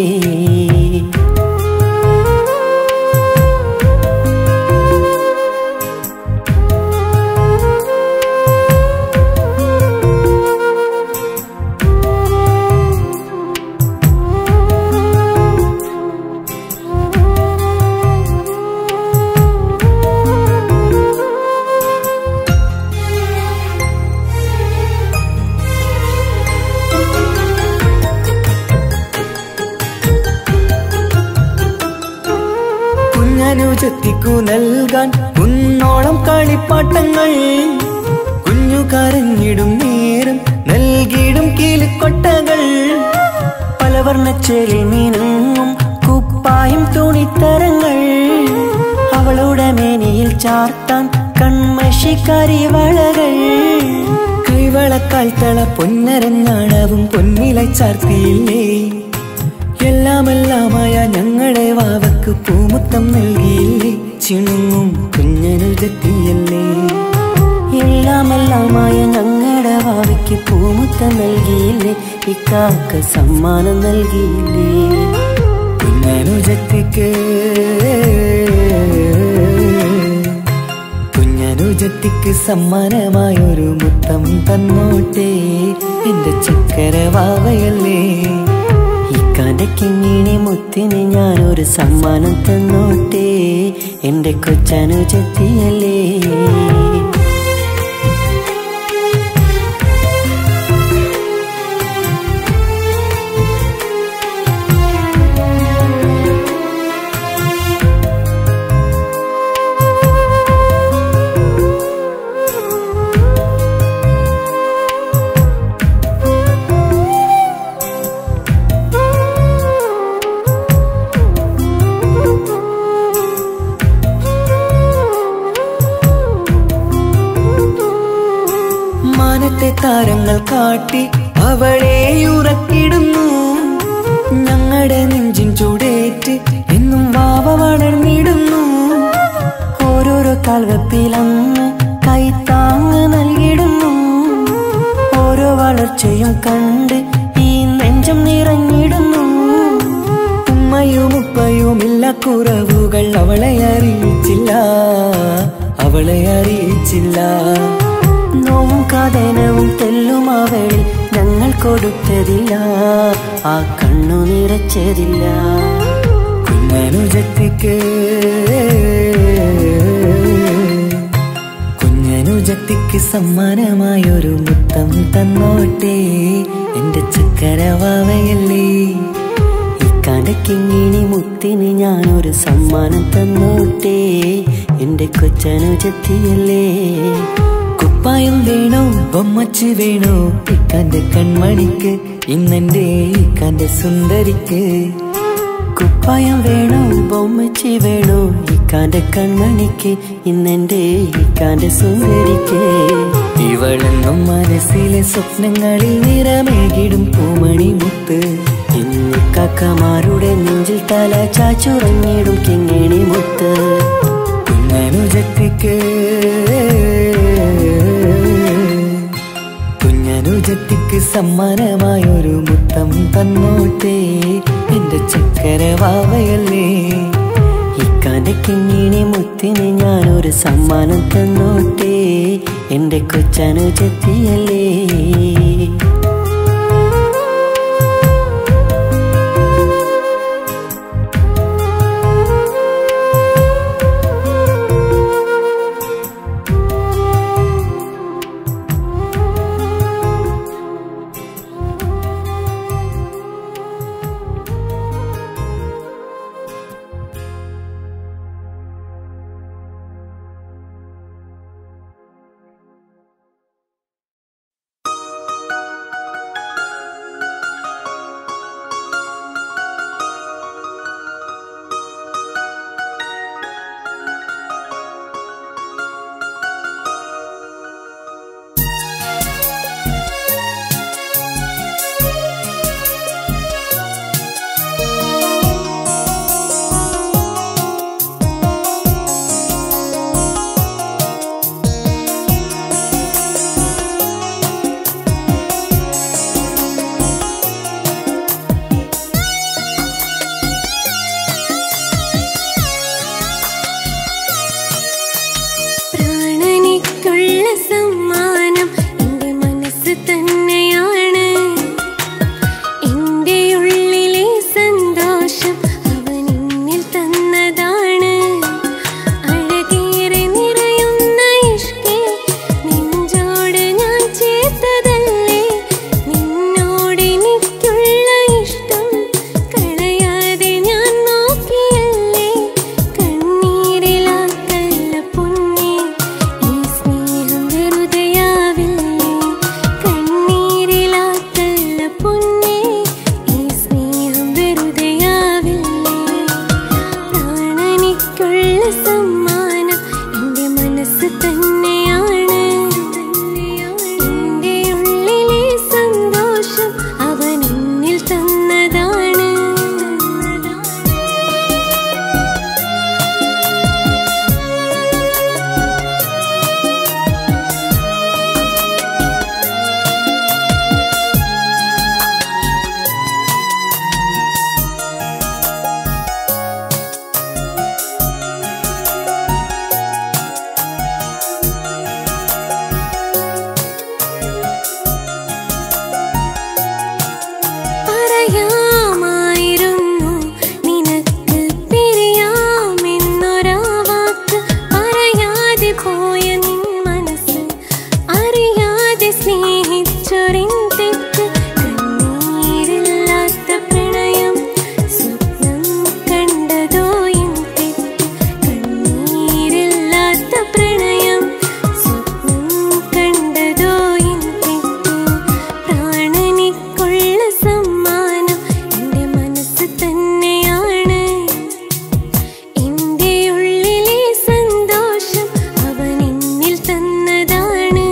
കുഞ്ഞനുജത്തിക്കു നൽകാൻ കുന്നോളം കളിപ്പാട്ടങ്ങൾ കുഞ്ഞു കരഞ്ഞിടും നേരം നൽകിയിടും കീലിക്കൊട്ടകൾ പലവർണ്ണച്ചേലിൽ മീനുങ്ങും കുപ്പായും തുണിത്തരങ്ങൾ അവളുടെ മേനിയിൽ ചാർത്താൻ കൺമഷിക്കാരി വളകൾ കൈവളക്കാൽ തള പൊന്നരഞ്ഞാണവും പൊന്നില ചാർത്തിയില്ലേ എല്ലാമെല്ലാമായ ഞങ്ങളുടെ വാവക്ക് പൂമുത്തം നൽകിയില്ലേ ചിണുങ്ങും കുഞ്ഞനുജത്തിയല്ലേ എല്ലാമെല്ലാമായ ഞങ്ങളുടെ വാവയ്ക്ക് പൂമുത്തം നൽകിയില്ലേ ഇക്കാക്ക സമ്മാനം നൽകിയില്ലേ കുഞ്ഞനുജത്തിക്ക് കുഞ്ഞനുജത്തിക്ക് സമ്മാനമായൊരു മുത്തം തന്നോട്ടെ എന്റെ ചക്കര വാവയല്ലേ ഇക്കാന്റെ കിങ്ങിണി മുത്തിന് ഞാനൊരു സമ്മാനം തന്നോട്ടെ എന്റെ കൊച്ചനുജത്തിയല്ലേ മാനത്തെ താരങ്ങൾ കാട്ടി അവളെ ഉറക്കിടുന്നു ഞങ്ങളുടെ നെഞ്ചിൻ ചൂടേറ്റ് എന്നും വാവ വളർന്നിടുന്നു ഓരോരോ കാൽവെപ്പിലങ്ങ് കൈത്താങ്ങ് നൽകിടുന്നു ഓരോ വളർച്ചയും കണ്ട് ഈ നെഞ്ചം നിറഞ്ഞിടുന്നു ഉമ്മയും ഉപ്പയുമില്ല കുറവുകൾ അവളെ അറിയിച്ചില്ല അവളെ അറിയിച്ചില്ല നോവും കഥനവും തെല്ലും അവളിൽ ഞങ്ങൾ കൊടുത്തതില്ല ആ കണ്ണു നിറച്ചതില്ല കുഞ്ഞനുജത്തിക്ക് കുഞ്ഞനുജത്തിക്ക് സമ്മാനമായൊരു മുത്തം തന്നോട്ടെ എന്റെ ചക്കരവാവയല്ലേ ഇക്കാണ്ടക്കിങ്ങിണി മുത്തിന് ഞാനൊരു സമ്മാനം തന്നോട്ടെ എന്റെ കൊച്ചനുജത്തിയല്ലേ കുപ്പായം വേണോ ബൊമ്മച്ച് വേണോ ഇക്കാന്റെ കൺമണിക്ക് ഇന്നെന്റെ ഇക്കാന്റെ സുന്ദരിക്ക് കുപ്പായം വേണോ ബൊമ്മച്ചി വേണോ ഇക്കാന്റെ കൺമണിക്ക് ഇന്നെന്റെ ഇക്കാന്റെ സുന്ദരിക്ക് ഇവളെന്നും മനസ്സിലെ സ്വപ്നങ്ങളിൽ നിറമേകിടും പൂമണി മുത്ത് ഇന്ന് കാക്കമാരുടെ നെഞ്ചിൽ തല ചാച്ചുറങ്ങിടും കിങ്ങിണി മുത്ത് കുഞ്ഞനുജത്തിക്ക് കുഞ്ഞനുജത്തിക്ക് സമ്മാനമായൊരു മുത്തം തന്നോട്ടെ എന്റെ ചക്കര വാവയല്ലേ ഇക്കാന്റെ കിങ്ങിണി മുത്തിന് ഞാനൊരു സമ്മാനം തന്നോട്ടെ എന്റെ കൊച്ചനുജത്തിയല്ലേ
ും പറയാമായിരുന്നു നിനക്ക് പിരിയാമെന്നൊരാ വാക്ക് പറയാതെ പോയ നിൻ മനസ്സ് അറിയാതെ സ്നേഹിച്ചൊരിൻ തെറ്റ് കണ്ണീരില്ലാത്ത പ്രണയം സ്വപ്നം കണ്ടതോ എൻ തെറ്റ് കണ്ണീരില്ലാത്ത പ്രണയം സ്വപ്നം കണ്ടതോ എൻ തെറ്റ് പ്രാണനിക്കുള്ള സമ്മാനം എൻ്റെ മനസ്സ് തന്നെയാണ് എന്റെ ഉള്ളിലെ സന്തോഷം അവൻ എന്നിൽ തന്നതാണ്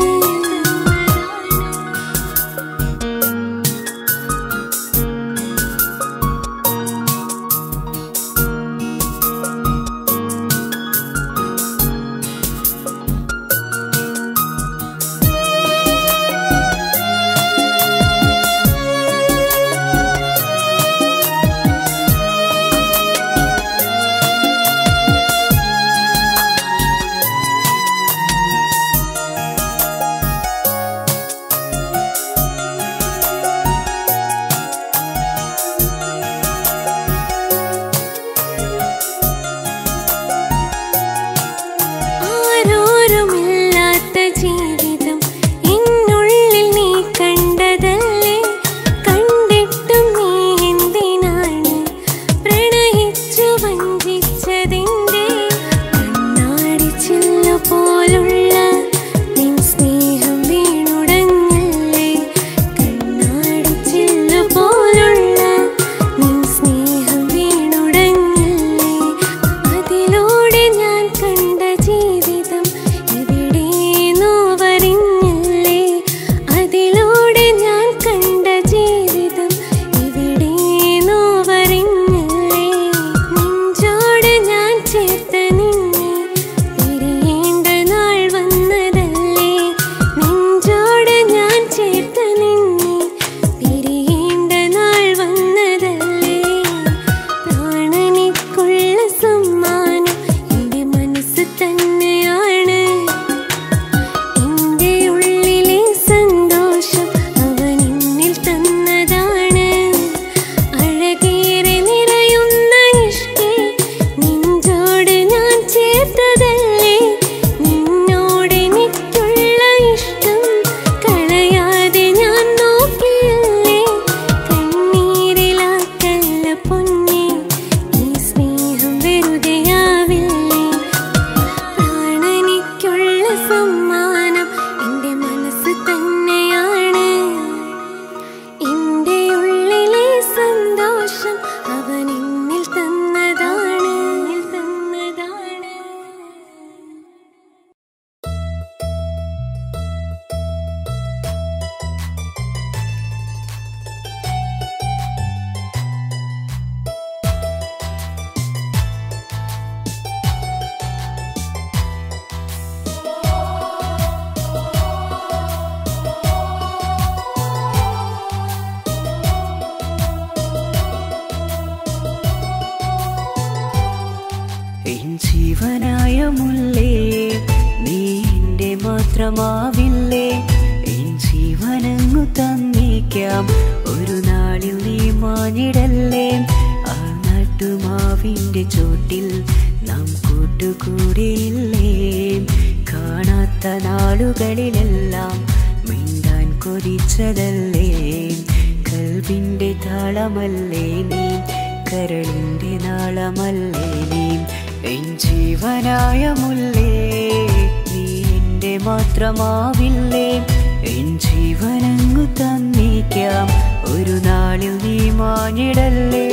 ആരോരുമില്ലാത്ത ജീവിതം എന്നുള്ളിൽ നീ കണ്ടതല്ലേ കണ്ടിട്ടും നീ എന്തിനാണ് പ്രണയിച്ചു വഞ്ചിച്ചതിൻ്റെ കണ്ണാടി ചില്ല പോലുള്ള നിൻ സ്നേഹം വീണുടഞ്ഞല്ലേ കണ്ണാടി ചില്ല പോലുള്ള നിൻ സ്നേഹം വീണുടഞ്ഞല്ലേ അതിലൂടെ ഞാൻ കണ്ട ജീവിതം ഇവിടെ നോവറിഞ്ഞല്ലേ അതിലൂടെ ഞാൻ കണ്ട ജീവിതം ഇവിടെ നോവറിഞ്ഞല്ലേ നെഞ്ചോട് ഞാൻ ചേർത്ത നിന്നെ പിരിയേണ്ട നാൾ വന്നതല്ലേ നെഞ്ചോട് ഞാൻ ചേർത്ത നിന്നെ പിരിയേണ്ട നാൾ വന്നതല്ലേ പ്രാണനിക്കുള്ള സമ്മാനം എൻ്റെ മനസ്സ് തന്നെയാണ് എന്റെ ഉള്ളിലെ സന്തോഷം അവൻ എന്നിൽ തന്നതാണ് അഴകേറെ നിറയുന്ന ഇഷ്കേ നിന്നോട് ഞാൻ ചേർത്തതല്ലേ നിന്നോട് എനിക്കുള്ള ഇഷ്ടം കളയാതെ ഞാൻ നോക്കിയല്ലേ കണ്ണീരിലാക്കല്ല പൊന്നെ ഈ സ്നേഹം വെറുതെയാവില്ലേ പ്രാണനിക്കുള്ള സമ്മാനം എൻ്റെ മനസ്സ് തന്നെയാണ് എന്റെ ഉള്ളിലെ സന്തോഷം അവൻ എന്നിൽ തന്നതാണ് തന്നതാണ്
എൻ ജീവനായ മുല്ലേ നീ എൻ്റെ മാത്രമാവില്ലേ എൻ ജീവനങ്ങു തന്നേക്കാം ഒരു നാളിൽ നീ മാഞ്ഞിടല്ലേ ആ നട്ടുമാവിൻ്റെ ചോട്ടിൽ നാം കൂട്ടുകൂടിയില്ലേ കാണാത്ത നാളുകളിലെല്ലാം മിണ്ടാൻ കൊതിച്ചതല്ലേ കൽവിൻ്റെ താളമല്ലേ നീ കരളിൻ്റെ നാളമല്ലേ നീ എൻ ജീവനായ മുല്ലേ നീ എൻ്റെ മാത്രമാവില്ലേ എൻ ജീവനങ്ങു തന്നേക്കാം ഒരു നാളിൽ നീ മാഞ്ഞിടല്ലേ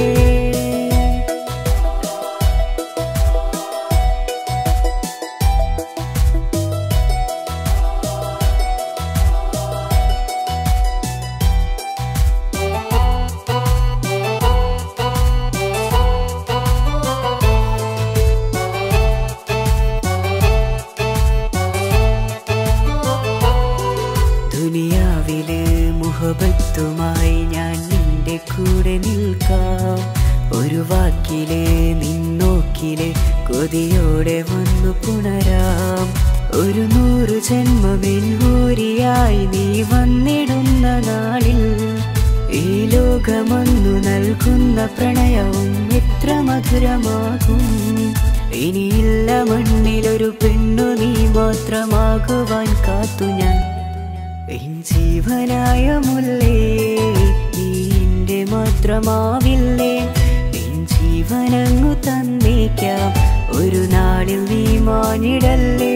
ദുനിയാവില് മുഹബത്തുമായി ഞാൻ നിന്റെ കൂടെ നിൽക്കാം ഒരു വാക്കിലെ നിന്നോക്കിലെ കൊതിയോടെ വന്നു പുണരാം ഒരു നൂറു ജന്മമെൻ ഹൂരിയായി നീ വന്നിടുന്ന നാളിൽ ഈ ലോകമൊന്നു നൽകുന്ന പ്രണയവും എത്ര മധുരമാകും ഇനിയില്ല മണ്ണിലൊരു പെണ്ണു നീ മാത്രമാകുവാൻ കാത്തു ഞാൻ എൻ ജീവനായ മുല്ലേ നീ എന്റെ മാത്രമാവില്ലേ എൻ ജീവനങ്ങു തന്നേക്കാം ഒരു നാളിൽ നീ മാനിടല്ലേ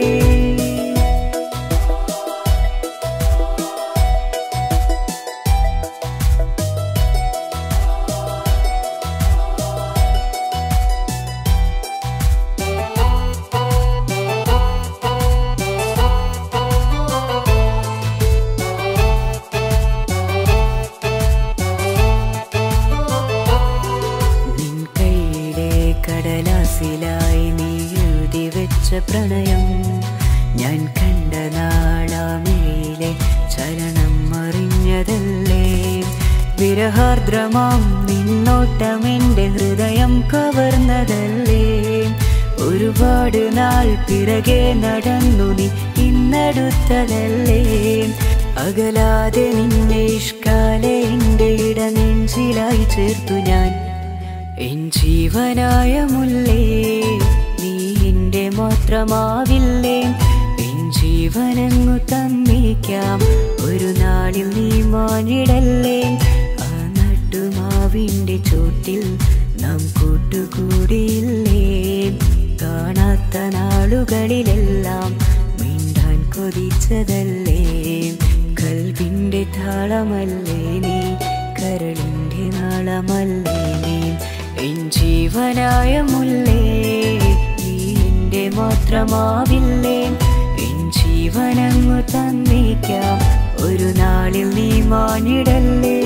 നിൻ കൈയിലെ കടലാസിലായി നീ എഴുതി വെച്ച പ്രണയം ഞാൻ കണ്ട നാളാമിഴിയിലെ ചലനം അറിഞ്ഞതല്ലേ വിരഹാർദ്രമാം നിന്നോട്ടം എൻ്റെ ഹൃദയം കവർന്നതല്ലേ ഒരുപാട് നാൾ പിറകെ നടന്നു നീ ഇന്നടുത്തതല്ലേ അകലാതെ നിന്നെ ഇഷ്കാലെ എൻ്റെ ഇടനെഞ്ചിലായി ചേർത്തു ഞാൻ എൻ ജീവനായ മുല്ലേ നീ എൻ്റെ മാത്രമാവില്ലേ എൻ ജീവനങ്ങു തന്നേക്കാം ഒരു നാളിൽ നീ മാനിടല്ലേ ആ നട്ടുമാവിൻ്റെ ചോട്ടിൽ നാം കൂട്ടുകൂടിയില്ലേ കാണാത്ത നാളുകളിലെല്ലാം മിണ്ടാൻ കൊതിച്ചതല്ലേ കൽവിൻ്റെ താളമല്ലേ നീ കരളിൻ്റെ നാളമല്ലേ നീ എൻ ജീവനായ മുല്ലേ നീ എൻ്റെ മാത്രമാവില്ലേ എൻ ജീവനങ്ങു തന്നേക്കാം ഒരു നാളിൽ നീ മാനിടല്ലേ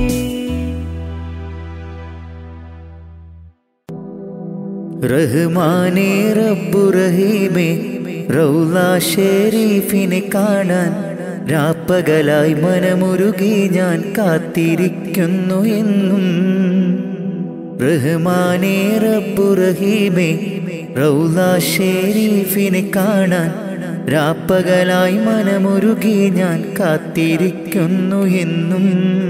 റഹ്മാനേ റബ്ബു റഹീമേ റൗല ഷെരീഫിനെ കാണാൻ രാപ്പകലായി മനമുരുകി ഞാൻ കാത്തിരിക്കുന്നു എന്നും റഹ്മാനേ റബ്ബു റഹീമേ റൗല ഷെരീഫിനെ കാണാൻ രാപ്പകലായി മനമുരുകി ഞാൻ കാത്തിരിക്കുന്നു എന്നും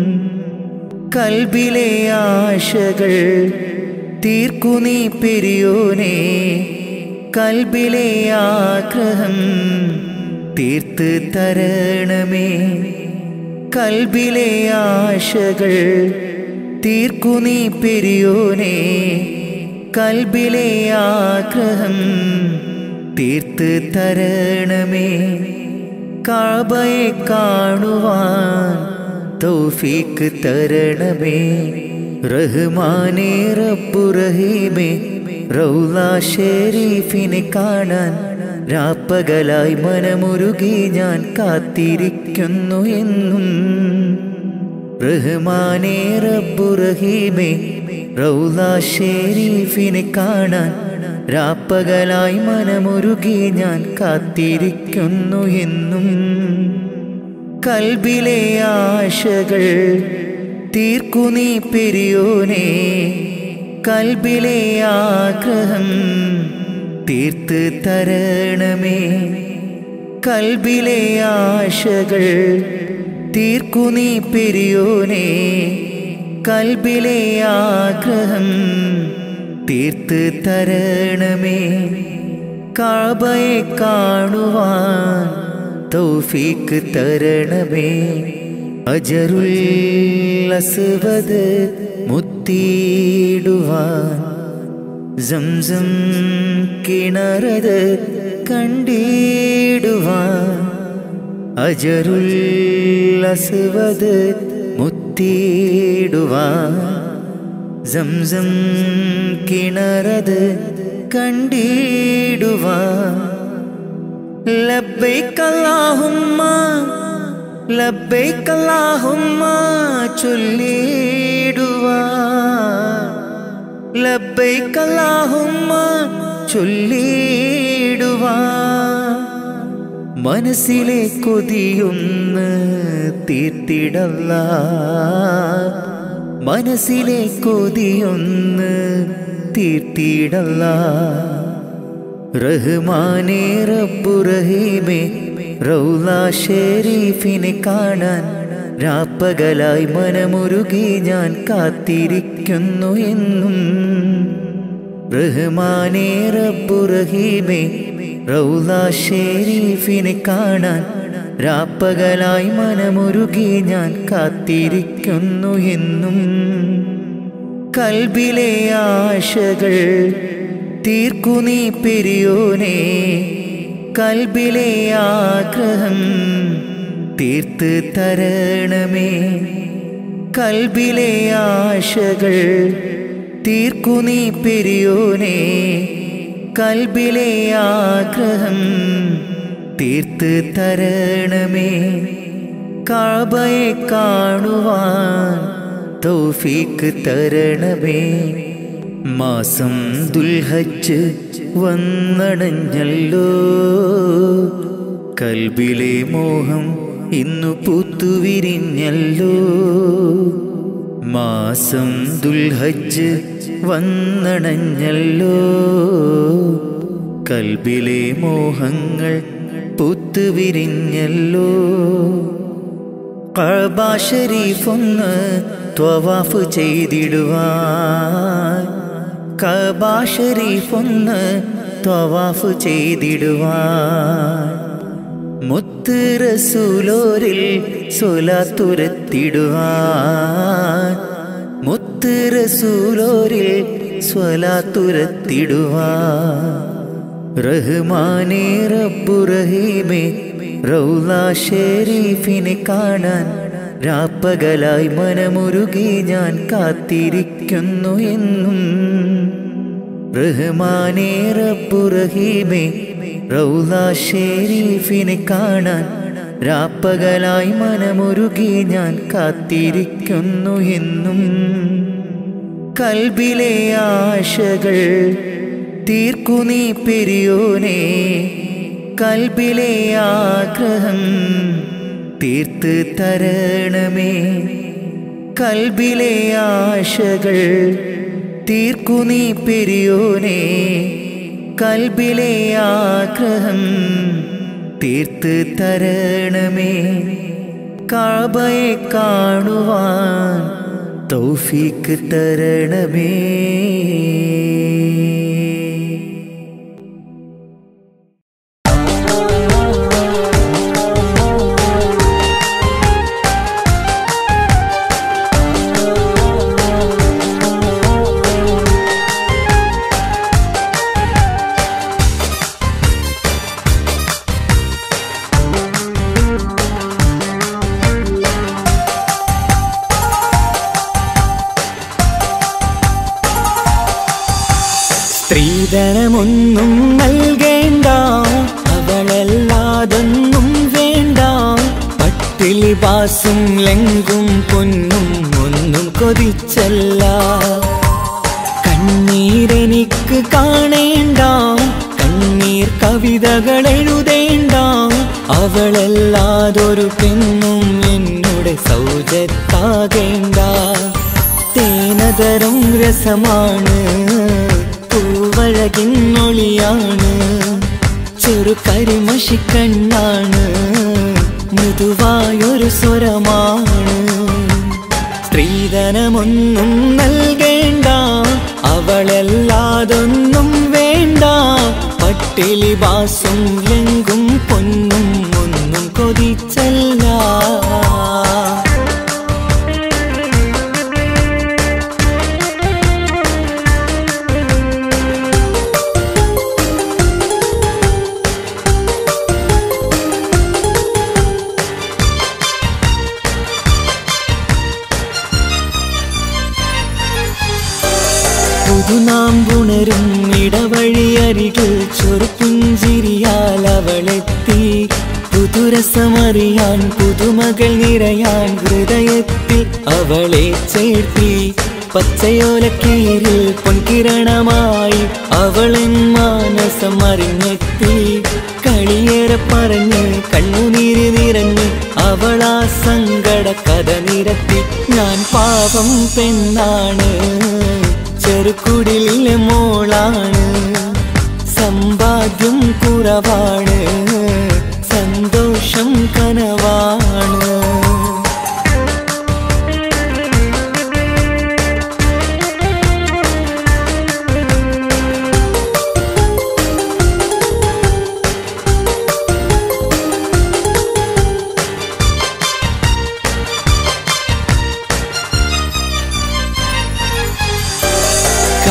കൽബിലെ ആശകൾ തീർക്കു നീ പെരിയോനെ കൽബിലെ ആഗ്രഹം തീർത്ത് തരണമേ കൽബിലെ ആശകൾ തീർക്കു നീ പെരിയോനെ കൽബിലെ ആഗ്രഹം തീർത്ത് തരണമേ കാബയെ കാണുവാൻ തൗഫീക്ക് തരണമേ റഹ്മാനേ റബ്ബു റഹീമേ റൗല ഷെരീഫിനെ കാണാൻ രാപ്പകലായി മനമുരുകി ഞാൻ കാത്തിരിക്കുന്നു എന്നും റഹ്മാനേ റബ്ബു റഹീമേ റൗല ഷെരീഫിനെ കാണാൻ രാപ്പകലായി മനമുരുകി ഞാൻ കാത്തിരിക്കുന്നു എന്നും കൽബിലെ ആശകൾ തീർക്കു നീ പെരിയോനെ കൽബിലെ ആഗ്രഹം തീർത്ത് തരണമേ കൽബിലെ ആശകൾ തീർക്കു നീ പെരിയോനെ കൽബിലെ ആഗ്രഹം തീർത്ത് തരണമേ കാബയെ കാണുവാൻ തൗഫീക്ക് തരണമേ അജറുൽ അസ്വദ് മുത്തിയിടുവാൻ സംസം കിണറത് കണ്ടിടുവാൻ അജറുൽ അസ്വദ് മുത്തിയിടുവാൻ സംസം കിണറത് കണ്ടിടുവാൻ ലബ്ബൈക അല്ലാഹുമ്മ ലബ്ബൈക അല്ലാഹുമ്മ ചൊല്ലിടുവാ ലബ്ബൈക അല്ലാഹുമ്മ ചൊല്ലിടുവാ മനസ്സിലെ കൊതിയൊന്ന് തീർത്തിടല്ല മനസ്സിലെ കൊതിയൊന്ന് തീർത്തിടല്ല റഹ്മാനേ റബ്ബു റഹീമേ റൗല ഷെരീഫിനെ കാണാൻ രാപ്പകലായി മനമുരുകി ഞാൻ കാത്തിരിക്കുന്നു എന്നും റഹ്മാനേ റബ്ബു റഹീമേ റൗല ഷെരീഫിനെ കാണാൻ രാപ്പകലായി മനമുരുകി ഞാൻ കാത്തിരിക്കുന്നു എന്നും കൽബിലെ ആശകൾ തീർക്കു നീ പെരിയോനെ കൽബിലെ ആഗ്രഹം തീർത്ത് തരണമേ കൽബിലെ ആശകൾ തീർക്കു നീ പെരിയോനെ കൽബിലെ ആഗ്രഹം തീർത്ത് തരണമേ കാബയെ കാണുവാൻ തൗഫീക്ക് തരണമേ മാസം ദുൽഹജ്ജ് വന്നടഞ്ഞല്ലോ കൽബിലെ മോഹം ഇന്നു പൂത്തുവിരിഞ്ഞല്ലോ മാസം ദുൽഹജ്ജ് വന്നണഞ്ഞല്ലോ കൽബിലെ മോഹങ്ങൾ പൂത്തുവിരിഞ്ഞല്ലോ കഅബ ഷരീഫൊന്ന് ത്വവാഫ് ചെയ്തിടുവാൻ കഅബ ഷരീഫൊന്ന് ത്വവാഫ് ചെയ്തിടുവാൻ മുത്ത് റസൂലോരിൽ സ്വലാത്തുരത്തിടുവാൻ മുത്ത് റസൂലോരിൽ സ്വലാത്തുരത്തിടുവാൻ റഹ്മാനേ റബ്ബു റഹീമേ റൗല ഷെരീഫിനെ കാണാൻ രാപ്പകലായി മനമുരുകി ഞാൻ കാത്തിരിക്കുന്നു എന്നും റഹ്മാനേ റബ്ബു റഹീമേ റൗല ഷെരീഫിനെ കാണാൻ രാപ്പകലായി മനമുരുകി ഞാൻ കാത്തിരിക്കുന്നു എന്നും കൽബിലെ ആശകൾ തീർക്കു നീ പെരിയോനെ കൽബിലെ ആഗ്രഹം തീർത്ത് തരണമേ കൽബിലെ ആശകൾ തീർക്കു നീ പെരിയോനെ കൽബിലെ ആഗ്രഹം തീർത്ത് തരണമേ കാബയെ കാണുവാൻ തൗഫീക്ക് തരണമേ
സ്ത്രീധനമൊന്നും നൽകേണ്ട അവളല്ലാതൊന്നും വേണ്ട പട്ടിലി ബാസും ലെങ്കും പൊന്നും ഒന്നും കൊതിച്ചല്ല കണ്ണീരെനിക്ക് കാണേണ്ട കണ്ണീർ കവിതകൾ എഴുതേണ്ട അവളല്ലാതൊരു പെണ്ണും എന്നോട് സൗജത്താകേണ്ട തേനതരം രസമാണ് പൂവഴകിന്നൊളിയാണ് ചെറു കരിമഷിക്കണ്ണാണ് മൃദുവായൊരു സ്വരമാണ് സ്ത്രീധനമൊന്നും നൽകേണ്ട അവളല്ലാതൊന്നും വേണ്ട പട്ടിലി ബാസും ലെങ്കും പൊന്നും ഒന്നും കൊതിച്ചല്ല പുതുനാം പുണരും ഇടവഴിയരികിൽ ചൊറുപുഞ്ചിരിയാൽ അവളെത്തി പുതുരസമറിയാൻ പുതുമകൾ നിറയാൻ ഹൃദയത്തിൽ അവളെ ചേർത്തി പച്ചയോലക്കീരിൽ പൊൻകിരണമായി അവളൻ മാനസം അറിഞ്ഞെത്തി കളിയേറെ പറഞ്ഞ് കണ്ണുനീര് നിറഞ്ഞ് അവളാ സങ്കട കഥ നിരത്തി ഞാൻ പാപം പെണ്ണാണ് ചെറുക്കുടിലെ മോളാണ് സമ്പാദ്യം കുറവാണ് സന്തോഷം കനവാണ്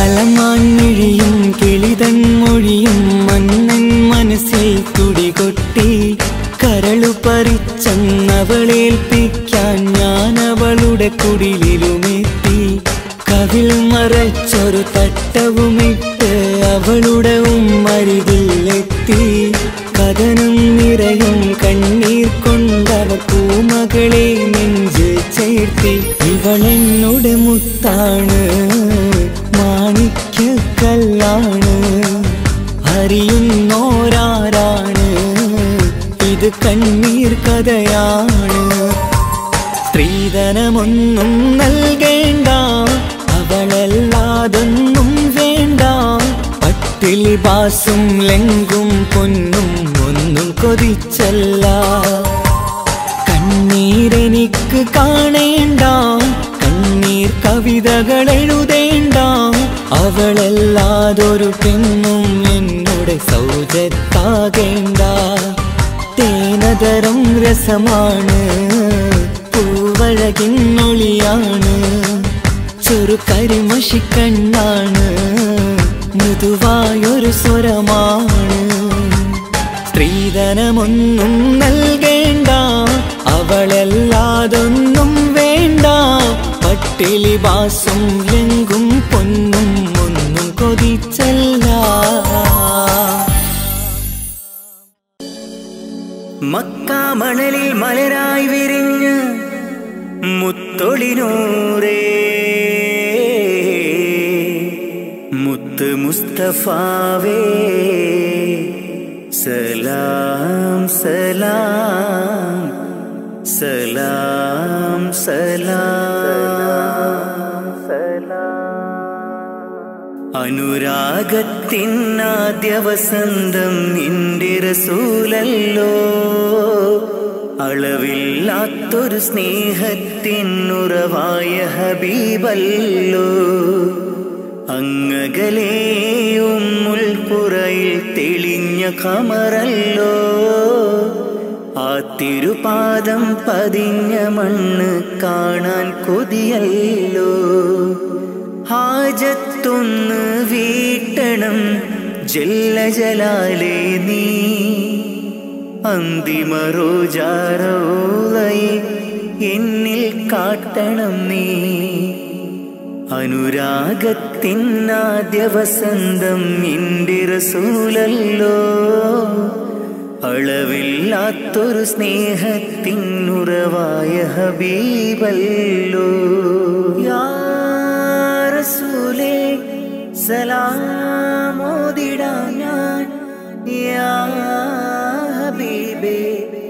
കലമാൻമിഴിയും കിളിതൻ മൊഴിയും മന്നൻ മനസ്സിൽ തുടികൊട്ടി കരളു പറിച്ചെന്നവളേൽപ്പിക്കാൻ ഞാൻ അവളുടെ കുടിലിലുമെത്തി കവിൽ മറച്ചൊരു തട്ടവുമിട്ട് അവളുടെ ഉമ്മരികിലെത്തി കഥനം നിറയും കണ്ണീർ കൊണ്ടവ പൂമകളെ നെഞ്ച് ചേർത്തി ഇവളെന്നുടെ മുത്താണ് മാണിക്യക്കല്ലാണ് അറിയുന്നോരാരാണ് ഇത് കണ്ണീർ കഥയാണ് സ്ത്രീധനമൊന്നും നൽകേണ്ട അവളല്ലാതൊന്നും വേണ്ട പട്ടിലി ബാസും ലെങ്കും പൊന്നും ഒന്നും കൊതിച്ചല്ല കണ്ണീരെനിക്ക് കാണേണ്ട കണ്ണീർ കവിതകൾ എഴുതേണ്ട അവളല്ലാതൊരു പെണ്ണും എന്നോട് സൗജത്താകേണ്ട തേനതരം രസമാണ് പൂവഴകിന്നൊളിയാണ് ചെറു കരിമഷിക്കണ്ണാണ് മൃദുവായൊരു സ്വരമാണ് സ്ത്രീധനമൊന്നും നൽകേണ്ട അവളല്ലാതൊന്നും വേണ്ട പട്ടിലി ബാസും ലെങ്കും പൊന്നും ഒന്നും കൊതിച്ചല്ല മക്കാമണലിൽ മലരായി വിരിഞ്ഞ് മുത്തൊളിനൂറേ മുത്ത് മുസ്തഫാവേ സലാം സലാം സലാം സലാം അനുരാഗത്തിനാദ്യ വസന്തം നിന്റെ റസൂലല്ലോ അളവില്ലാത്തൊരു സ്നേഹത്തിനുറവായ ഹബീബല്ലോ അങ്ങകലെയും മുൾപ്പുറയിൽ തെളിഞ്ഞ കമറല്ലോ ആ തിരുപാദം പതിഞ്ഞ മണ്ണ് കാണാൻ കൊതിയല്ലോ ഹാജത്തൊന്ന് വീട്ടണം ജല്ല ജലാലേ നീ അന്തിമ റോജാറോളയെ എന്നിൽ കാട്ടണം നീ അനുരാഗത്തിനാദ്യ വസന്തം നിന്റെ റസൂലല്ലോ അളവില്ലാത്തൊരു സ്നേഹത്തിനുറവായ ഹബീബല്ലോ യാ റസൂലേ സലാമോദിടാം ഞാൻ യാ ഹബീബേ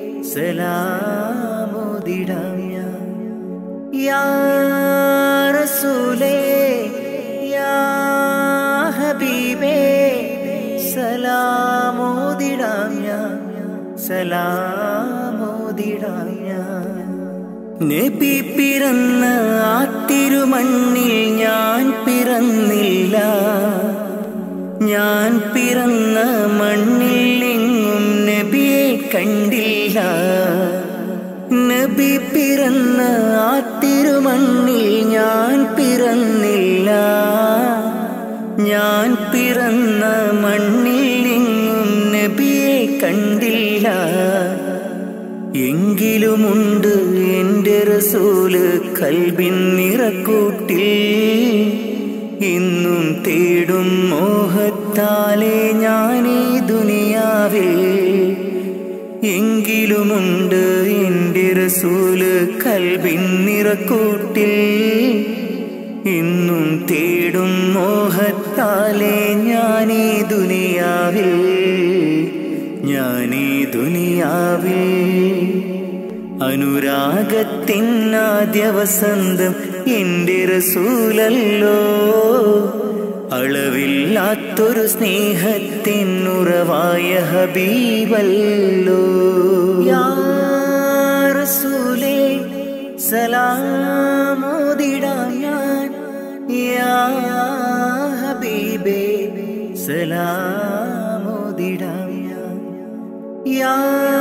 സലാമോദിടാം ഞാൻ യാ റസൂലേ യാ ഹബീബേ സലാമോദിടാം ഞാൻ സലാമോദിടാം ഞാൻ നബി പിറന്ന ആ തിരുമണ്ണിൽ ഞാൻ പിറന്നില്ല ഞാൻ പിറന്ന മണ്ണിൽ എങ്ങും നബിയെ കണ്ടില്ല നബി പിറന്ന ആ തിരുമണ്ണിൽ ഞാൻ പിറന്നില്ല ഞാൻ പിറന്ന മണ്ണിൽ എങ്ങും നബിയെ കണ്ടില്ല എങ്കിലുമുണ്ട് എൻ്റെ റസൂല് കൽബിൻ നിറക്കൂട്ടിൽ ഇന്നും തേടും മോഹത്താലെ ഞാനീ ദുനിയാവിൽ എങ്കിലുമുണ്ട് എൻ്റെ റസൂല് കൽബിൻ നിറക്കൂട്ടിൽ ഇന്നും തേടും മോഹത്താലെ ഞാനീ ദുനിയാവിൽ ഞാനീ ദുനിയാവിൽ അനുരാഗത്തിനാദ്യ വസന്തം എൻ്റെ റസൂലല്ലോ അളവില്ലാത്തൊരു സ്നേഹത്തിനുറവായ ഹബീബല്ലോ യാ റസൂലേ സലാമോദിടാം ഞാൻ യാ ഹബീബേ സലാമോദിടാം ഞാൻ യാ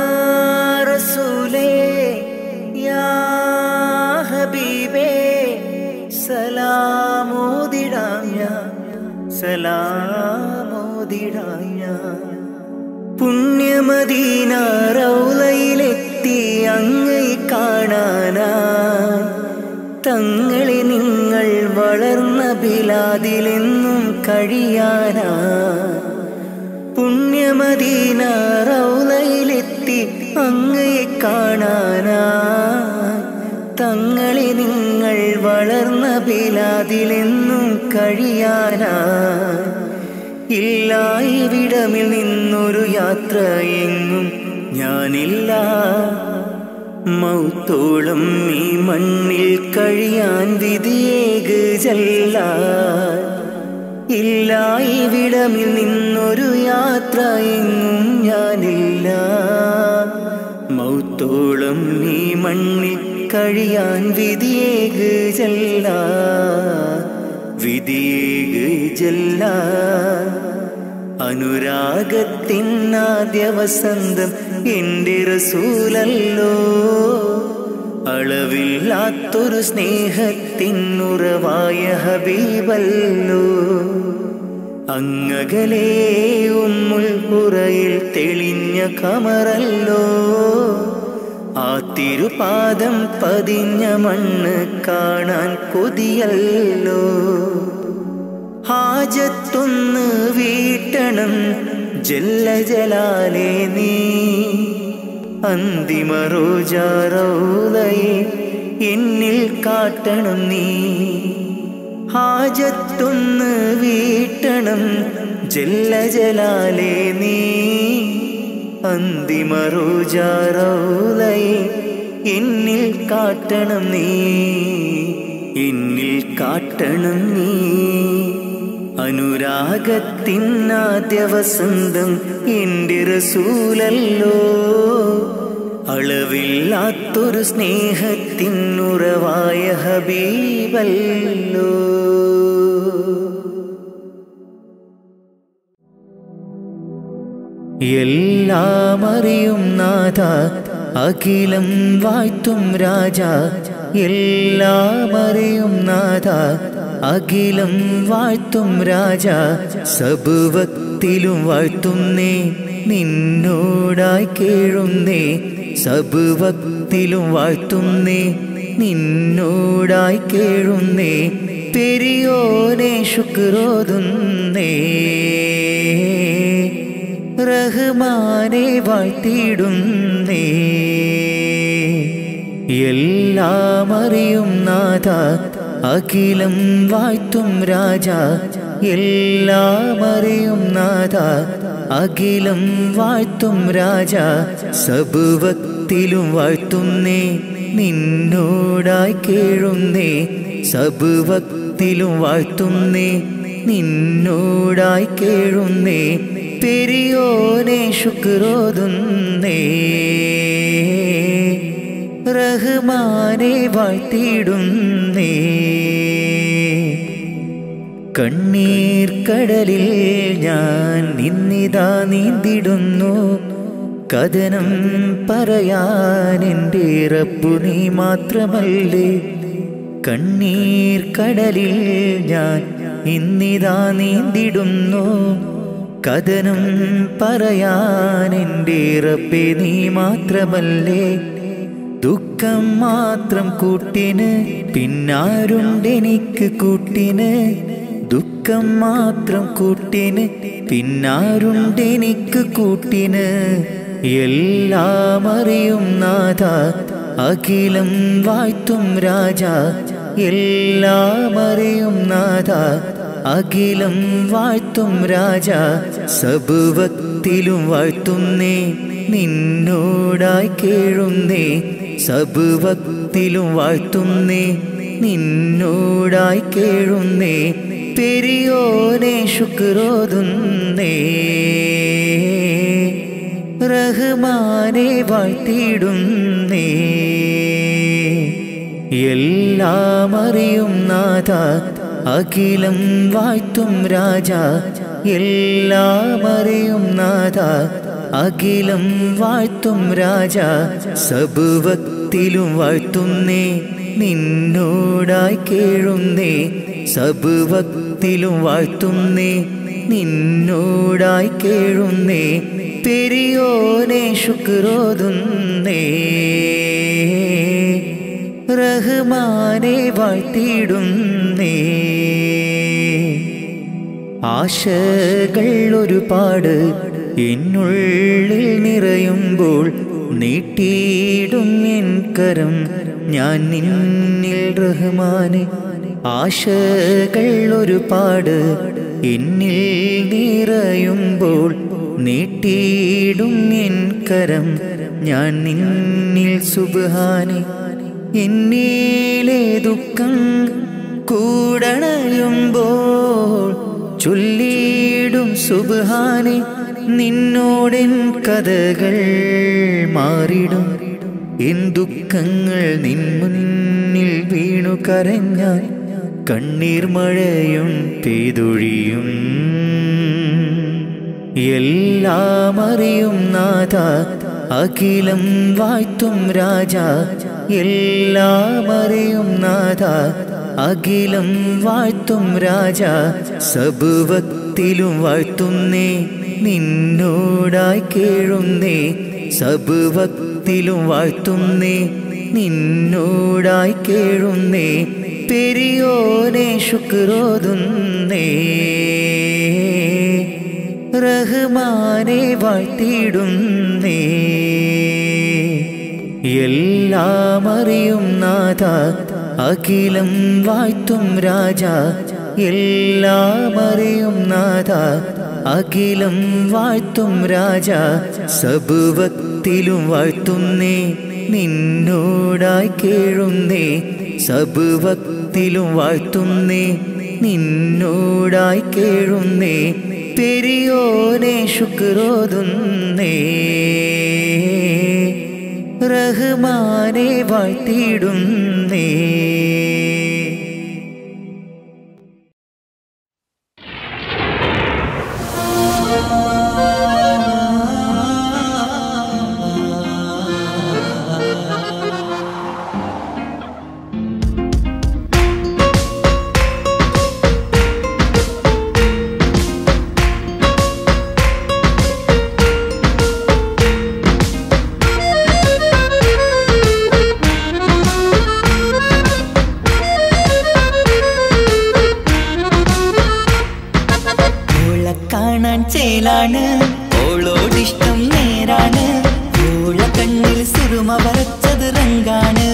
റസൂലേ യാ ഹബീബേ സലാമോദിടാം ഞാൻ സലാമോദിടാം ഞാൻ പുണ്യമദീന റൗലയിലെത്തി അങ്ങൈ കാണാനായി തങ്ങളെ നിങ്ങൾ വളർന്ന ബിലാദിലെന്നും കഴിയാനാ പുണ്യമദീന റൗലയിലെത്തി അങ്ങയെ കാണാനാ തങ്ങളെ നിങ്ങൾ വളർന്ന ബിലാദിലെന്നും കഴിയാനാ ഇല്ല ഇവിടമിൽ നിന്നൊരു യാത്ര എങ്ങും ഞാനില്ല മൗത്തോളം ഈ മണ്ണിൽ കഴിയാൻ വിധിയേക് ചെല്ല ഇല്ല ഇവിടമിൽ നിന്നൊരു യാത്ര എങ്ങും ഞാനില്ല മൗത്തോളം ഈ മണ്ണിൽ കഴിയാൻ വിധിയേക് ചെല്ല വിധിയേക് ചെല്ല അനുരാഗത്തിനാദ്യ വസന്തം എൻ്റെ റസൂലല്ലോ അളവില്ലാത്തൊരു സ്നേഹത്തിനുറവായ ഹബീബല്ലോ അങ്ങകലേ ഉമ്മുൽ പുറയിൽ തെളിഞ്ഞ കമറല്ലോ ആ തിരുപാദം പതിഞ്ഞ മണ്ണ് കാണാൻ കൊതിയല്ലോ ഹാജത്തൊന്ന് വീട്ടണം ജല്ല ജലാലേ നീ അന്തിമ റോജാറോലയെ എന്നിൽ കാട്ടണം നീ ഹാജത്തൊന്ന് വീട്ടണം ജല്ല ജലാലേ നീ അന്തിമ റോജാറോലയെ എന്നിൽ കാട്ടണം നീ എന്നിൽ കാട്ടണം നീ അനുരാഗത്തിനാദ്യ വസന്തം എൻ്റെ റസൂലല്ലോ അളവില്ലാത്തൊരു സ്നേഹത്തിനുറവായ ഹബീബല്ലോ എല്ലാം അറിയും നാഥ അഖിലം വാഴ്ത്തും രാജ എല്ലാം അറിയും നാഥ അഖിലം വാഴ്ത്തും രാജ സബുവത്തിലും വാഴ്ത്തുന്നേ നിന്നോടായി കേഴുന്നേ സബുവത്തിലും വാഴ്ത്തുന്നേ നിന്നോടായി കേഴുന്നേ പെരിയോനെ ശുക്രോതുന്നേ റഹ്മാനെ വാഴ്ത്തിയിടുന്നേ എല്ലാം അറിയും നാഥ അഖിലം വാഴ്ത്തും രാജ എല്ലാം അറിയും നാഥ അഖിലം വാഴ്ത്തും രാജ സബുവത്തിലും വാഴ്ത്തുന്നേ നിന്നോടായി കേഴുന്നേ സബുവത്തിലും വാഴ്ത്തുന്നേ നിന്നോടായി കേഴുന്നേ പെരിയോനെ ശുക്രോതുന്നേ റഹ്മാനെ വാഴ്ത്തിയിടുന്നേ കണ്ണീർ കടലിൽ ഞാൻ നിന്നിതാ നീന്തിടുന്നു കഥനം പറയാൻ എൻ്റെ റബ്ബു നീ മാത്രമല്ലേ കണ്ണീർ കടലിൽ ഞാൻ ഇന്നിതാ നീന്തിടുന്നു കഥനം പറയാൻ എൻ്റെ റബ്ബെ നീ മാത്രമല്ലേ ദുഃഖം മാത്രം കൂട്ടിന് പിന്നാരുണ്ടെനിക്ക് കൂട്ടിന് ദുഃഖം മാത്രം കൂട്ടിന് പിന്നാരുണ്ടെനിക്ക് കൂട്ടിന് എല്ലാം അറിയും നാഥ അഖിലം വാഴ്ത്തും രാജ എല്ലാം അറിയും നാഥ അഖിലം വാഴ്ത്തും രാജ സബുവത്തിലും വാഴ്ത്തുന്നേ നിന്നോടായി കേഴുന്നേ സബുവത്തിലും വാഴ്ത്തുന്നേ നിന്നോടായി കേഴുന്നേ പെരിയോനെ ശുക്രോതുന്നേ റഹ്മാനെ വാഴ്ത്തിയിടുന്നേ എല്ലാം അറിയും നാഥ അഖിലം വാഴ്ത്തും രാജ എല്ലാം അറിയും നാഥ അഖിലം വാഴ്ത്തും രാജ സബുവത്തിലും വാഴ്ത്തുന്നേ നിന്നോടായി കേഴുന്നേ സബുവക്തിലും വാഴ്ത്തുന്നേ നിന്നോടായി കേഴുന്നേ പെരിയോനെ ശുക്രോതുന്നേ റഹ്മാനെ വാഴ്ത്തിയിടുന്നേ ആശകൾ ഒരുപാട് എന്നുള്ളിൽ നിറയുമ്പോൾ നീട്ടിയിടും എൻ കരം ഞാൻ നിന്നിൽ റഹ്മാനെ ആശകൾ ഒരുപാട് എന്നിൽ നിറയുമ്പോൾ നീട്ടിയിടും എൻ കരം ഞാൻ നിന്നിൽ സുബാനെ എന്നിലെ ദുഃഖം കൂടണയുമ്പോൾ ചൊല്ലിയിടും സുബാനെ നിന്നോടെൻ കഥകൾ മാറിടും എൻ ദുഃഖങ്ങൾ നിൻ മുന്നിൽ വീണു കരഞ്ഞാൽ കണ്ണീർ മഴയും പെയ്തൊഴിയും എല്ലാം അറിയും നാഥ അഖിലം വാഴ്ത്തും രാജ എല്ലാം അറിയും നാഥ അഖിലം വാഴ്ത്തും രാജ സബുവക്തിലും വാഴ്ത്തുന്നേ നിന്നോടായി കേഴുന്നേ സബുവക്തിലും വാഴ്ത്തുന്നേ നിന്നോടായി കേഴുന്നേ പെരിയോനെ ശുക്രോതുന്നേ റഹ്മാനെ വാഴ്ത്തിയിടുന്നേ എല്ലാം അറിയും നാഥ അഖിലം വാഴ്ത്തും രാജ എല്ലാം അറിയും നാഥ അഖിലം വാഴ്ത്തും രാജ സബുവക്തിലും വാഴ്ത്തുന്നേ നിന്നോടായി കേഴുന്നേ സബുവക്തിലും വാഴ്ത്തുന്നേ നിന്നോടായി കേഴുന്നേ പെരിയോനെ ശുക്രോതുന്നേ റഹ്മാനെ വാഴ്ത്തിയിടുന്നേ
ഓളെ കാണാൻ ചേലാണ് ഓളോടിഷ്ടം നേരാണ് ഓള കണ്ണിൽ സുറുമ വരച്ചത് റങ്കാണ്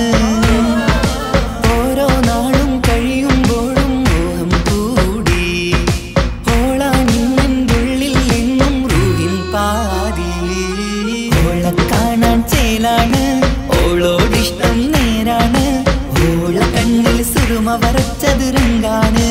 ഓരോ നാളും കഴിയുമ്പോഴും മോഹം കൂടി ഓളാണിന്നുള്ളിൽ എന്നും റൂഹിൻ പാതി ഓളെ കാണാൻ ചേലാണ് ഓളോടിഷ്ടം നേരാണ് ഓള കണ്ണിൽ സുറുമ വരച്ചത് റങ്കാണ്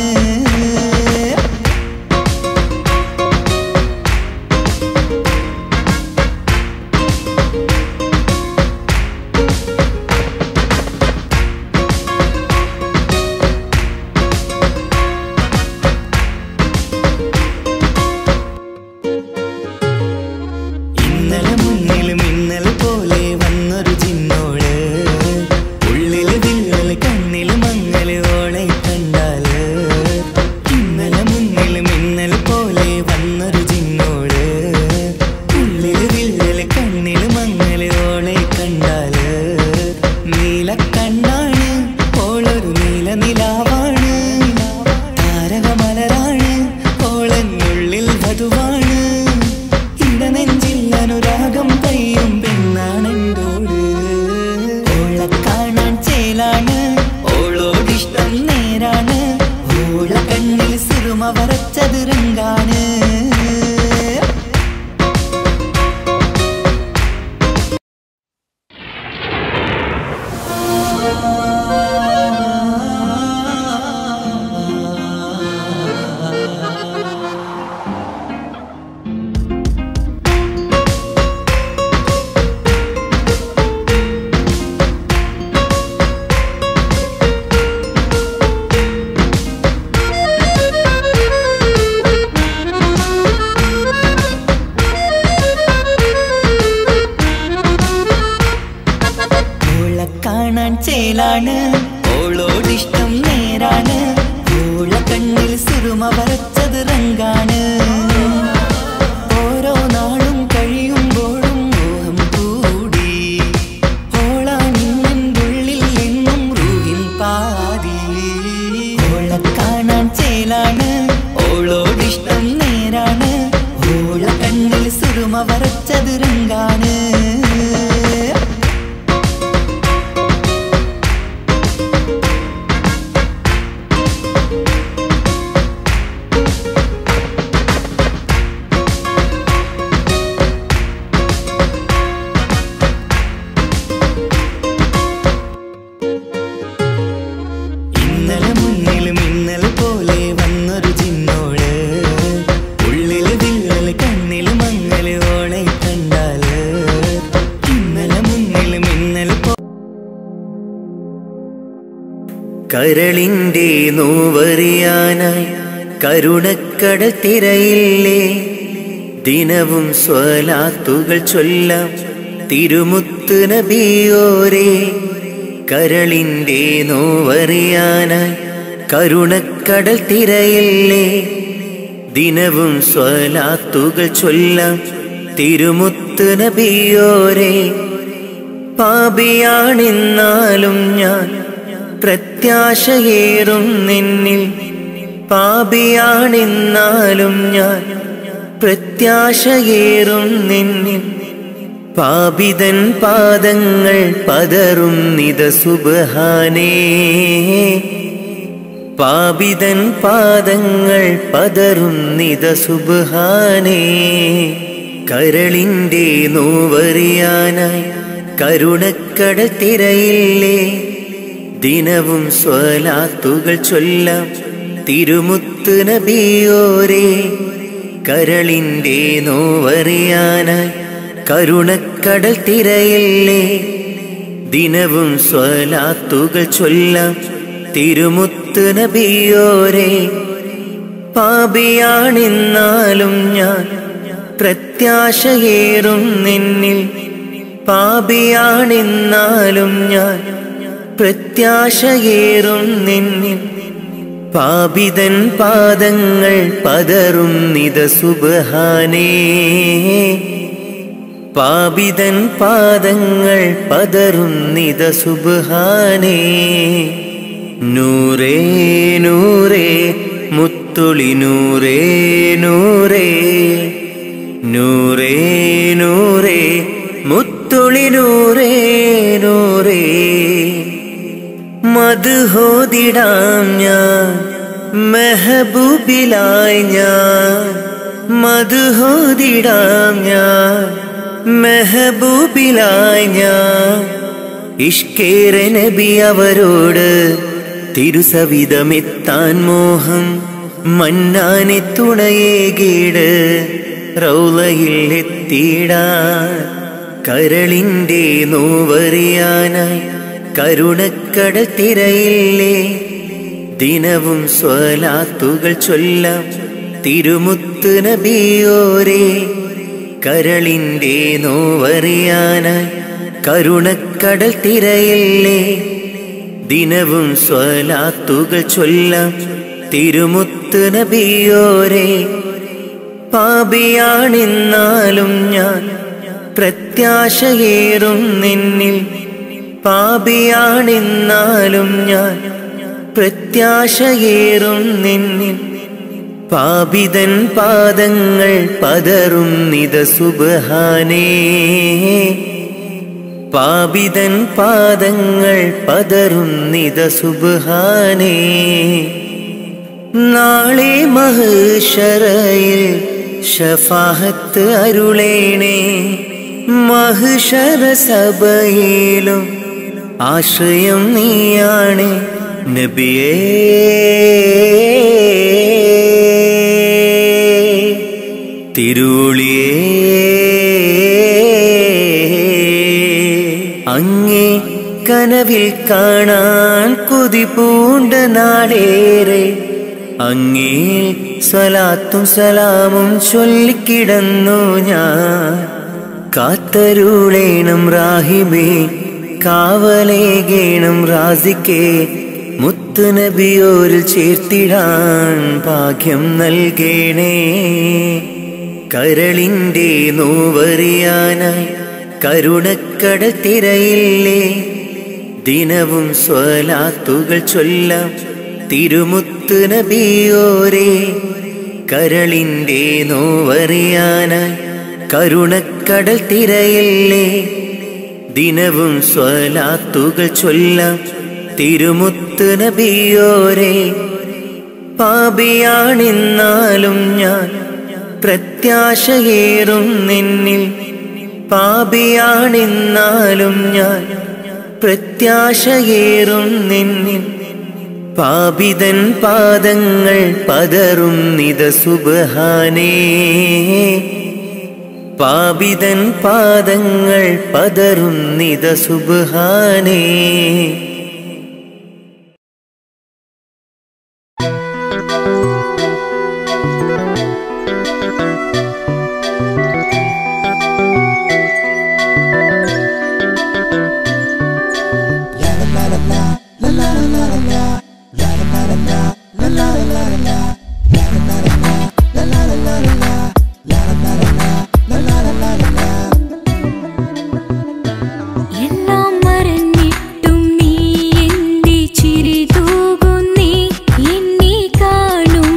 ഇന്നലെ മുന്നിലും ഇന്നലെ പോലെ വന്നൊരു ചിന്നോള് ഉള്ളില് വില്ലല് കണ്ണില് മങ്ങല് ഓളെ കണ്ടാല് ഇന്നലെ മുന്നിലും ഇന്നലെ പോലെ വന്നൊരു ചിന്നോള് ഉള്ളില് വില്ലല് കണ്ണില് മങ്ങല് ഓളെ കണ്ടാല് നീല കണ്ണാണ് ഓളൊരു നീല നിലാവാണ് താരകമലരാണ് ഓളെന്നുള്ളിൽ വധുവാണ് ഇടനെഞ്ചിൽ അനുരാഗം പെയ്യും പെണ്ണാണെന്തോട് ഓളെ കാണാൻ ചേലാണ് ഓളോടിഷ്ടം നേരാണ് ഓള കണ്ണിൽ സിറുമ വരച്ചത് രംഗാണ്
ും
സുറുമ വരച്ചത് റങ്കാണ് ഓരോ നാളും കഴിയുമ്പോഴും മോഹം കൂടി ഓളാണിന്നുള്ളിൽ എന്നും റൂഹിൻ പാതി ഓളെ കാണാൻ ചേലാണ് ഓളോടിഷ്ടം നേരാണ് ഓള കണ്ണിൽ സുറുമ വരച്ചത് റങ്കാണ് ഇന്നലെ മുന്നിലും ഇന്നലെ പോലെ വന്നൊരു ചിന്നോള് ഉള്ളില് വിള്ളല് കണ്ണില് മങ്ങല് ഓളെ കണ്ടാല് ഇന്നലെ മുന്നിലും ഇന്നലെ പോ
കരളിന്റെ നോവറിയാനായി കരുണക്കടൽ തിരയില്ലേ ദിനവും സ്വലാത്തുകൾ ചൊല്ലാം തിരുമുത്ത് നബിയോരേ കരളിന്റെ നോവറിയാനായി കരുണക്കടൽ തിരയില്ലേ ദിനവും സ്വലാത്തുകൾ ചൊല്ലാം തിരുമുത്ത് നബിയോരേ പാപിയാണെന്നാലും ഞാൻ പ്രത്യാശയേറും നിന്നിൽ പാപിയാണെന്നാലും ഞാൻ പ്രത്യാശയേറും നിന്നിൽ പാപിതൻ പാദങ്ങൾ പതറും നിത സുബഹാനേ പാപിതൻ പാദങ്ങൾ പതറും നിത സുബഹാനേ കരളിന്റെ നോവറിയാനായി കരുണക്കട തിരയില്ലേ ദിനവും സ്വലാത്തുകൾ ചൊല്ലാം തിരുമുത്ത് നബിയോരേ കരളിന്റെ നോവറിയാനായി കരുണക്കടൽ തിരയില്ലേ ദിനവും സ്വലാത്തുകൾ ചൊല്ലാം തിരുമുത്ത് നബിയോരേ പാപിയാണെന്നാലും ഞാൻ പ്രത്യാശയേറും നിന്നിൽ പാപിയാണെന്നാലും ഞാൻ പ്രത്യാശയേറും നിന്നിൽ പാപിതൻ പാദങ്ങൾ പതറും നിത സുബഹാനേ പാപിതൻ പാദങ്ങൾ പതറും നിത സുബഹാനേ നൂറേ നൂറേ മുത്തുളി നൂറേ നൂറേ നൂറേ നൂറേ മുത്തുളി നൂറേ നൂറേ മധുഹോതിടാം ഞാൻ മെഹബൂബിലായി ഞാൻ മധുഹോതിടാം ഞാൻ മെഹബൂബിലായി ഞാൻ ഇഷ്കേര നബി അവരോട് തിരുസവിധമെത്താൻ മോഹം മന്നാനെ തുണയേകീട് റൗലയിൽ എത്തിയിടാൻ കരളിന്റെ നോവറിയാനായി കരുണക്കട തിരയില്ലേ ദിനവും സ്വലാത്തുകൾ ചൊല്ലാം തിരുമുത്ത് നബിയോരേ കരളിന്റെ നോവറിയാനായി കരുണക്കടൽ തിരയില്ലേ ദിനവും സ്വലാത്തുകൾ ചൊല്ലാം തിരുമുത്ത് നബിയോരേ പാപിയാണെന്നാലും ഞാൻ പ്രത്യാശയേറും നിന്നിൽ പാപിയാണെന്നാലും ഞാൻ പ്രത്യാശയേറും നിന്നിൽ പാപിതൻ പാദങ്ങൾ പതറും നിത സുബഹാനേ പാപിതൻ പാദങ്ങൾ പതറും നിത സുബഹാനേ നാളെ മഹുഷറയിൽ ഷഫാഹത്ത് അരുളേണേ മഹുഷറ സഭയിലും ആശ്രയം നീയാണ് നബിയേ തിരുളിയേ അങ്ങേ കനവിൽ കാണാൻ കൊതി പൂണ്ട നാടേറെ അങ്ങേ സ്വലാത്തും സലാമും ചൊല്ലിക്കിടന്നു ഞാൻ കാത്തരുളേണം റാഹിബേ കാവലേകേണം റാസിക്കേ മുത്ത മുത്തുനബിയോരിൽ ചേർത്തിടാൻ ഭാഗ്യം നൽകേണേ കരളിൻ്റെ നോവറിയാനായി കരുണക്കടൽ തിരയില്ലേ ദിനവും സ്വലാത്തുകൾ ചൊല്ലാം തിരുമുത്ത് നബിയോരേ കരളിൻ്റെ നോവറിയാനായി കരുണക്കടൽ തിരയില്ലേ ദിനവും സ്വലാത്തുകൾ ചൊല്ലാം തിരുമുത്ത് നബിയോരേ പാപിയാണെന്നാലും ഞാൻ പ്രത്യാശയേറും നിന്നിൽ പാപിയാണെന്നാലും ഞാൻ പ്രത്യാശയേറും നിന്നിൽ പാപിതൻ പാദങ്ങൾ പതറും നിത സുബഹാനേ പാപിതൻ പാദങ്ങൾ പതറും നിത സുബഹാനേ
എല്ലാം മറന്നിട്ടും നീ എന്റെ ചിരി തൂകുന്നേ എന്നെ കാണും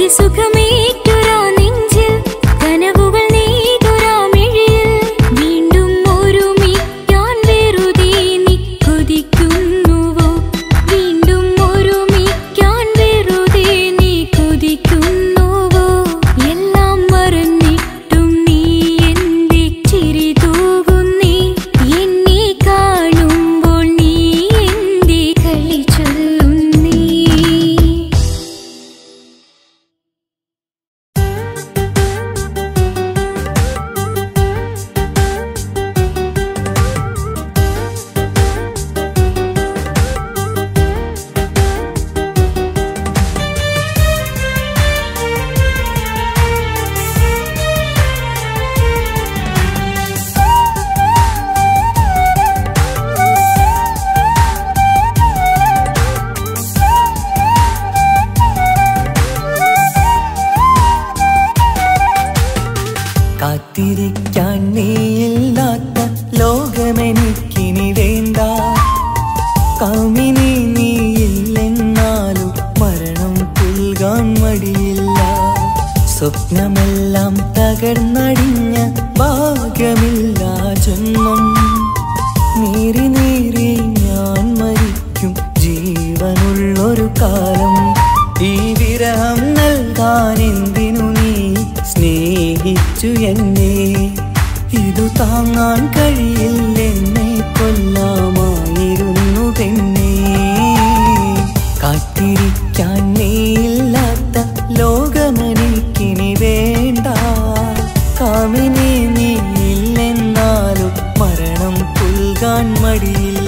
സുഖമേറ്റുരാ നെഞ്ചിൽ കനവുകൾ നെയ്തുരാ മിഴിയിൽ വീണ്ടും ഒരുമിക്കാൻ വെറുതെ നീ കൊതിക്കുന്നുവോ വീണ്ടും ഒരുമിക്കാൻ വെറുതെ നീ കൊതിക്കുന്നുവോ എല്ലാം മറന്നിട്ടും നീ എന്റെ ചിരി തൂകുന്നീ എന്നെ കാണുമ്പോൾ നീ എന്റെ കളി ചൊല്ലുന്നീ
കാത്തിരിക്കാൻ നീയില്ലാത്ത ലോകമെനിക്കിനി വേണ്ട കാമിനി നീയില്ലെന്നാലും മരണം പുൽകാൻ മടിയില്ല സ്വപ്നമെല്ലാം തകർന്നടിഞ്ഞ ഭാഗ്യമില്ല ജന്മം നീറി നീറി ഞാൻ മരിക്കും ജീവനുള്ളൊരു കാലം ഈ വിരഹം നൽകാൻ എന്തിനു നീ സ്നേഹിച്ചു എന്നെ ഇതു താങ്ങാൻ കഴിയില്ലെന്നെ കൊല്ലാമായിരുന്നു പെണ്ണേ കാത്തിരിക്കാൻ നീയില്ലാത്ത ലോകമെനിക്കിനി വേണ്ട കാമിനി നീയില്ലെന്നാലും മരണം പുൽകാൻ മടിയില്ല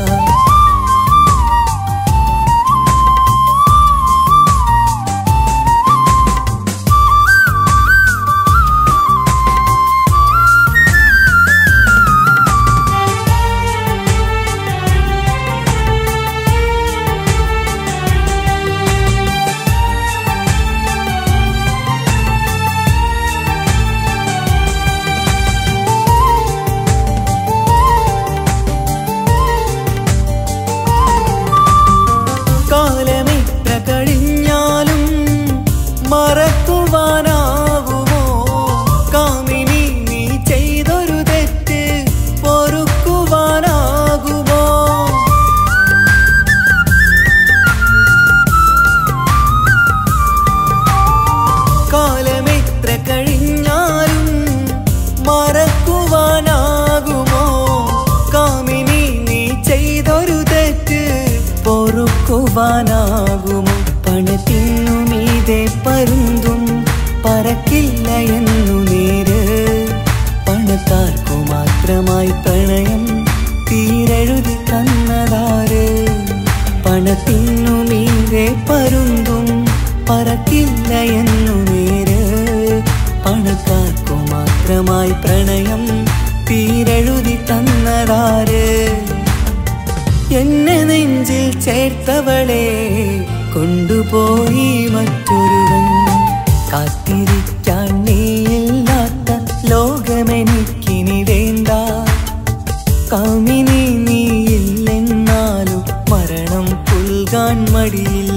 കാലമെത്ര കഴിഞ്ഞാലും മറക്കുവാനാകുമോ കാമിനി നീ ചെയ്തൊരു തെറ്റ് പൊറുക്കുവാനാകുമോ കാലമെത്ര കഴിഞ്ഞാലും മറക്കുവാനാകുമോ കാമിനി നീ ചെയ്തൊരു തെറ്റ് പൊറുക്കുവാനാകുമോ പണത്തിനു മീതെ പരുന്തും പറക്കില്ല എന്നു നേര് പണക്കാർക്കു മാത്രമായി പ്രണയം തീരെഴുതി തന്നതാര് പണത്തിനു മീതെ പരുന്തും പറക്കില്ല എന്നു നേര് പണക്കാർക്കു മാത്രമായി പ്രണയം തീരെഴുതി തന്നതാര് എന്നെ നെഞ്ചിൽ ചേർത്തവളെ കൊണ്ടുപോയി മറ്റൊരുവൻ കാത്തിരിക്കാൻ നീയില്ലാത്ത ലോകമെനിക്കിനി വേണ്ട കാമിനി നീയില്ലെന്നാലും മരണം പുൽകാൻ മടിയില്ല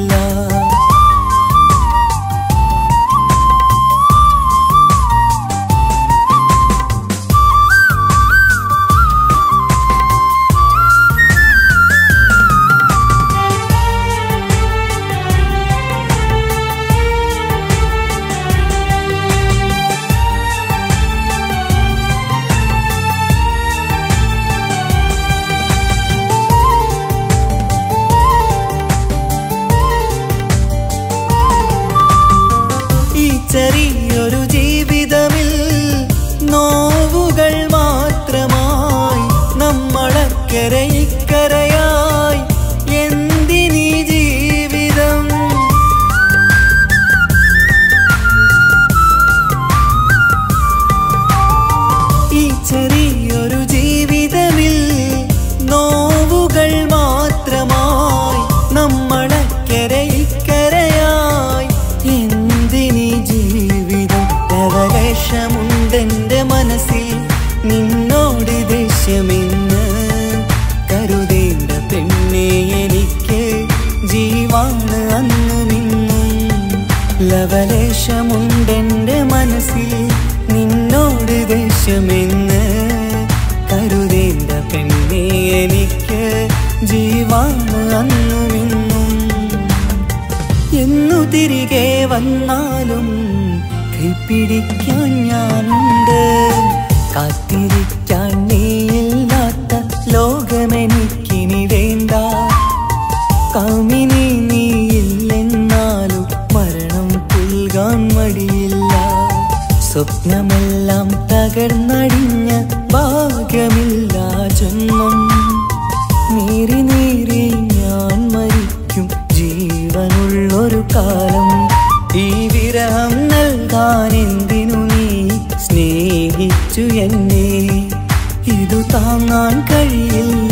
ലവലേശമുണ്ടെന്റെ മനസ്സിൽ നിന്നോട് ദേഷ്യമെന്ന് കരുതേണ്ട പെണ്ണെ എനിക്ക് ജീവാണ് അന്നുമിന്നും എന്നു തിരികെ വന്നാലും കൈപ്പിടിക്കാൻ ഞാനുണ്ട് കാത്തിരിക്കാൻ നീയില്ലാത്ത ലോകമെനിക്കിനി വേണ്ട കാമിനി നീയില്ലെന്നാലും മരണം പുൽകാൻ മടിയില്ല സ്വപ്നമെല്ലാം തകർന്നടിഞ്ഞ ഭാഗ്യമില്ല ജന്മം നീറി നീറി ഞാൻ മരിക്കും ജീവനുള്ളൊരു കാലം ഈ വിരഹം നൽകാൻ എന്തിനു നീ സ്നേഹിച്ചു എന്നെ ഇതു താങ്ങാൻ കഴിയില്ല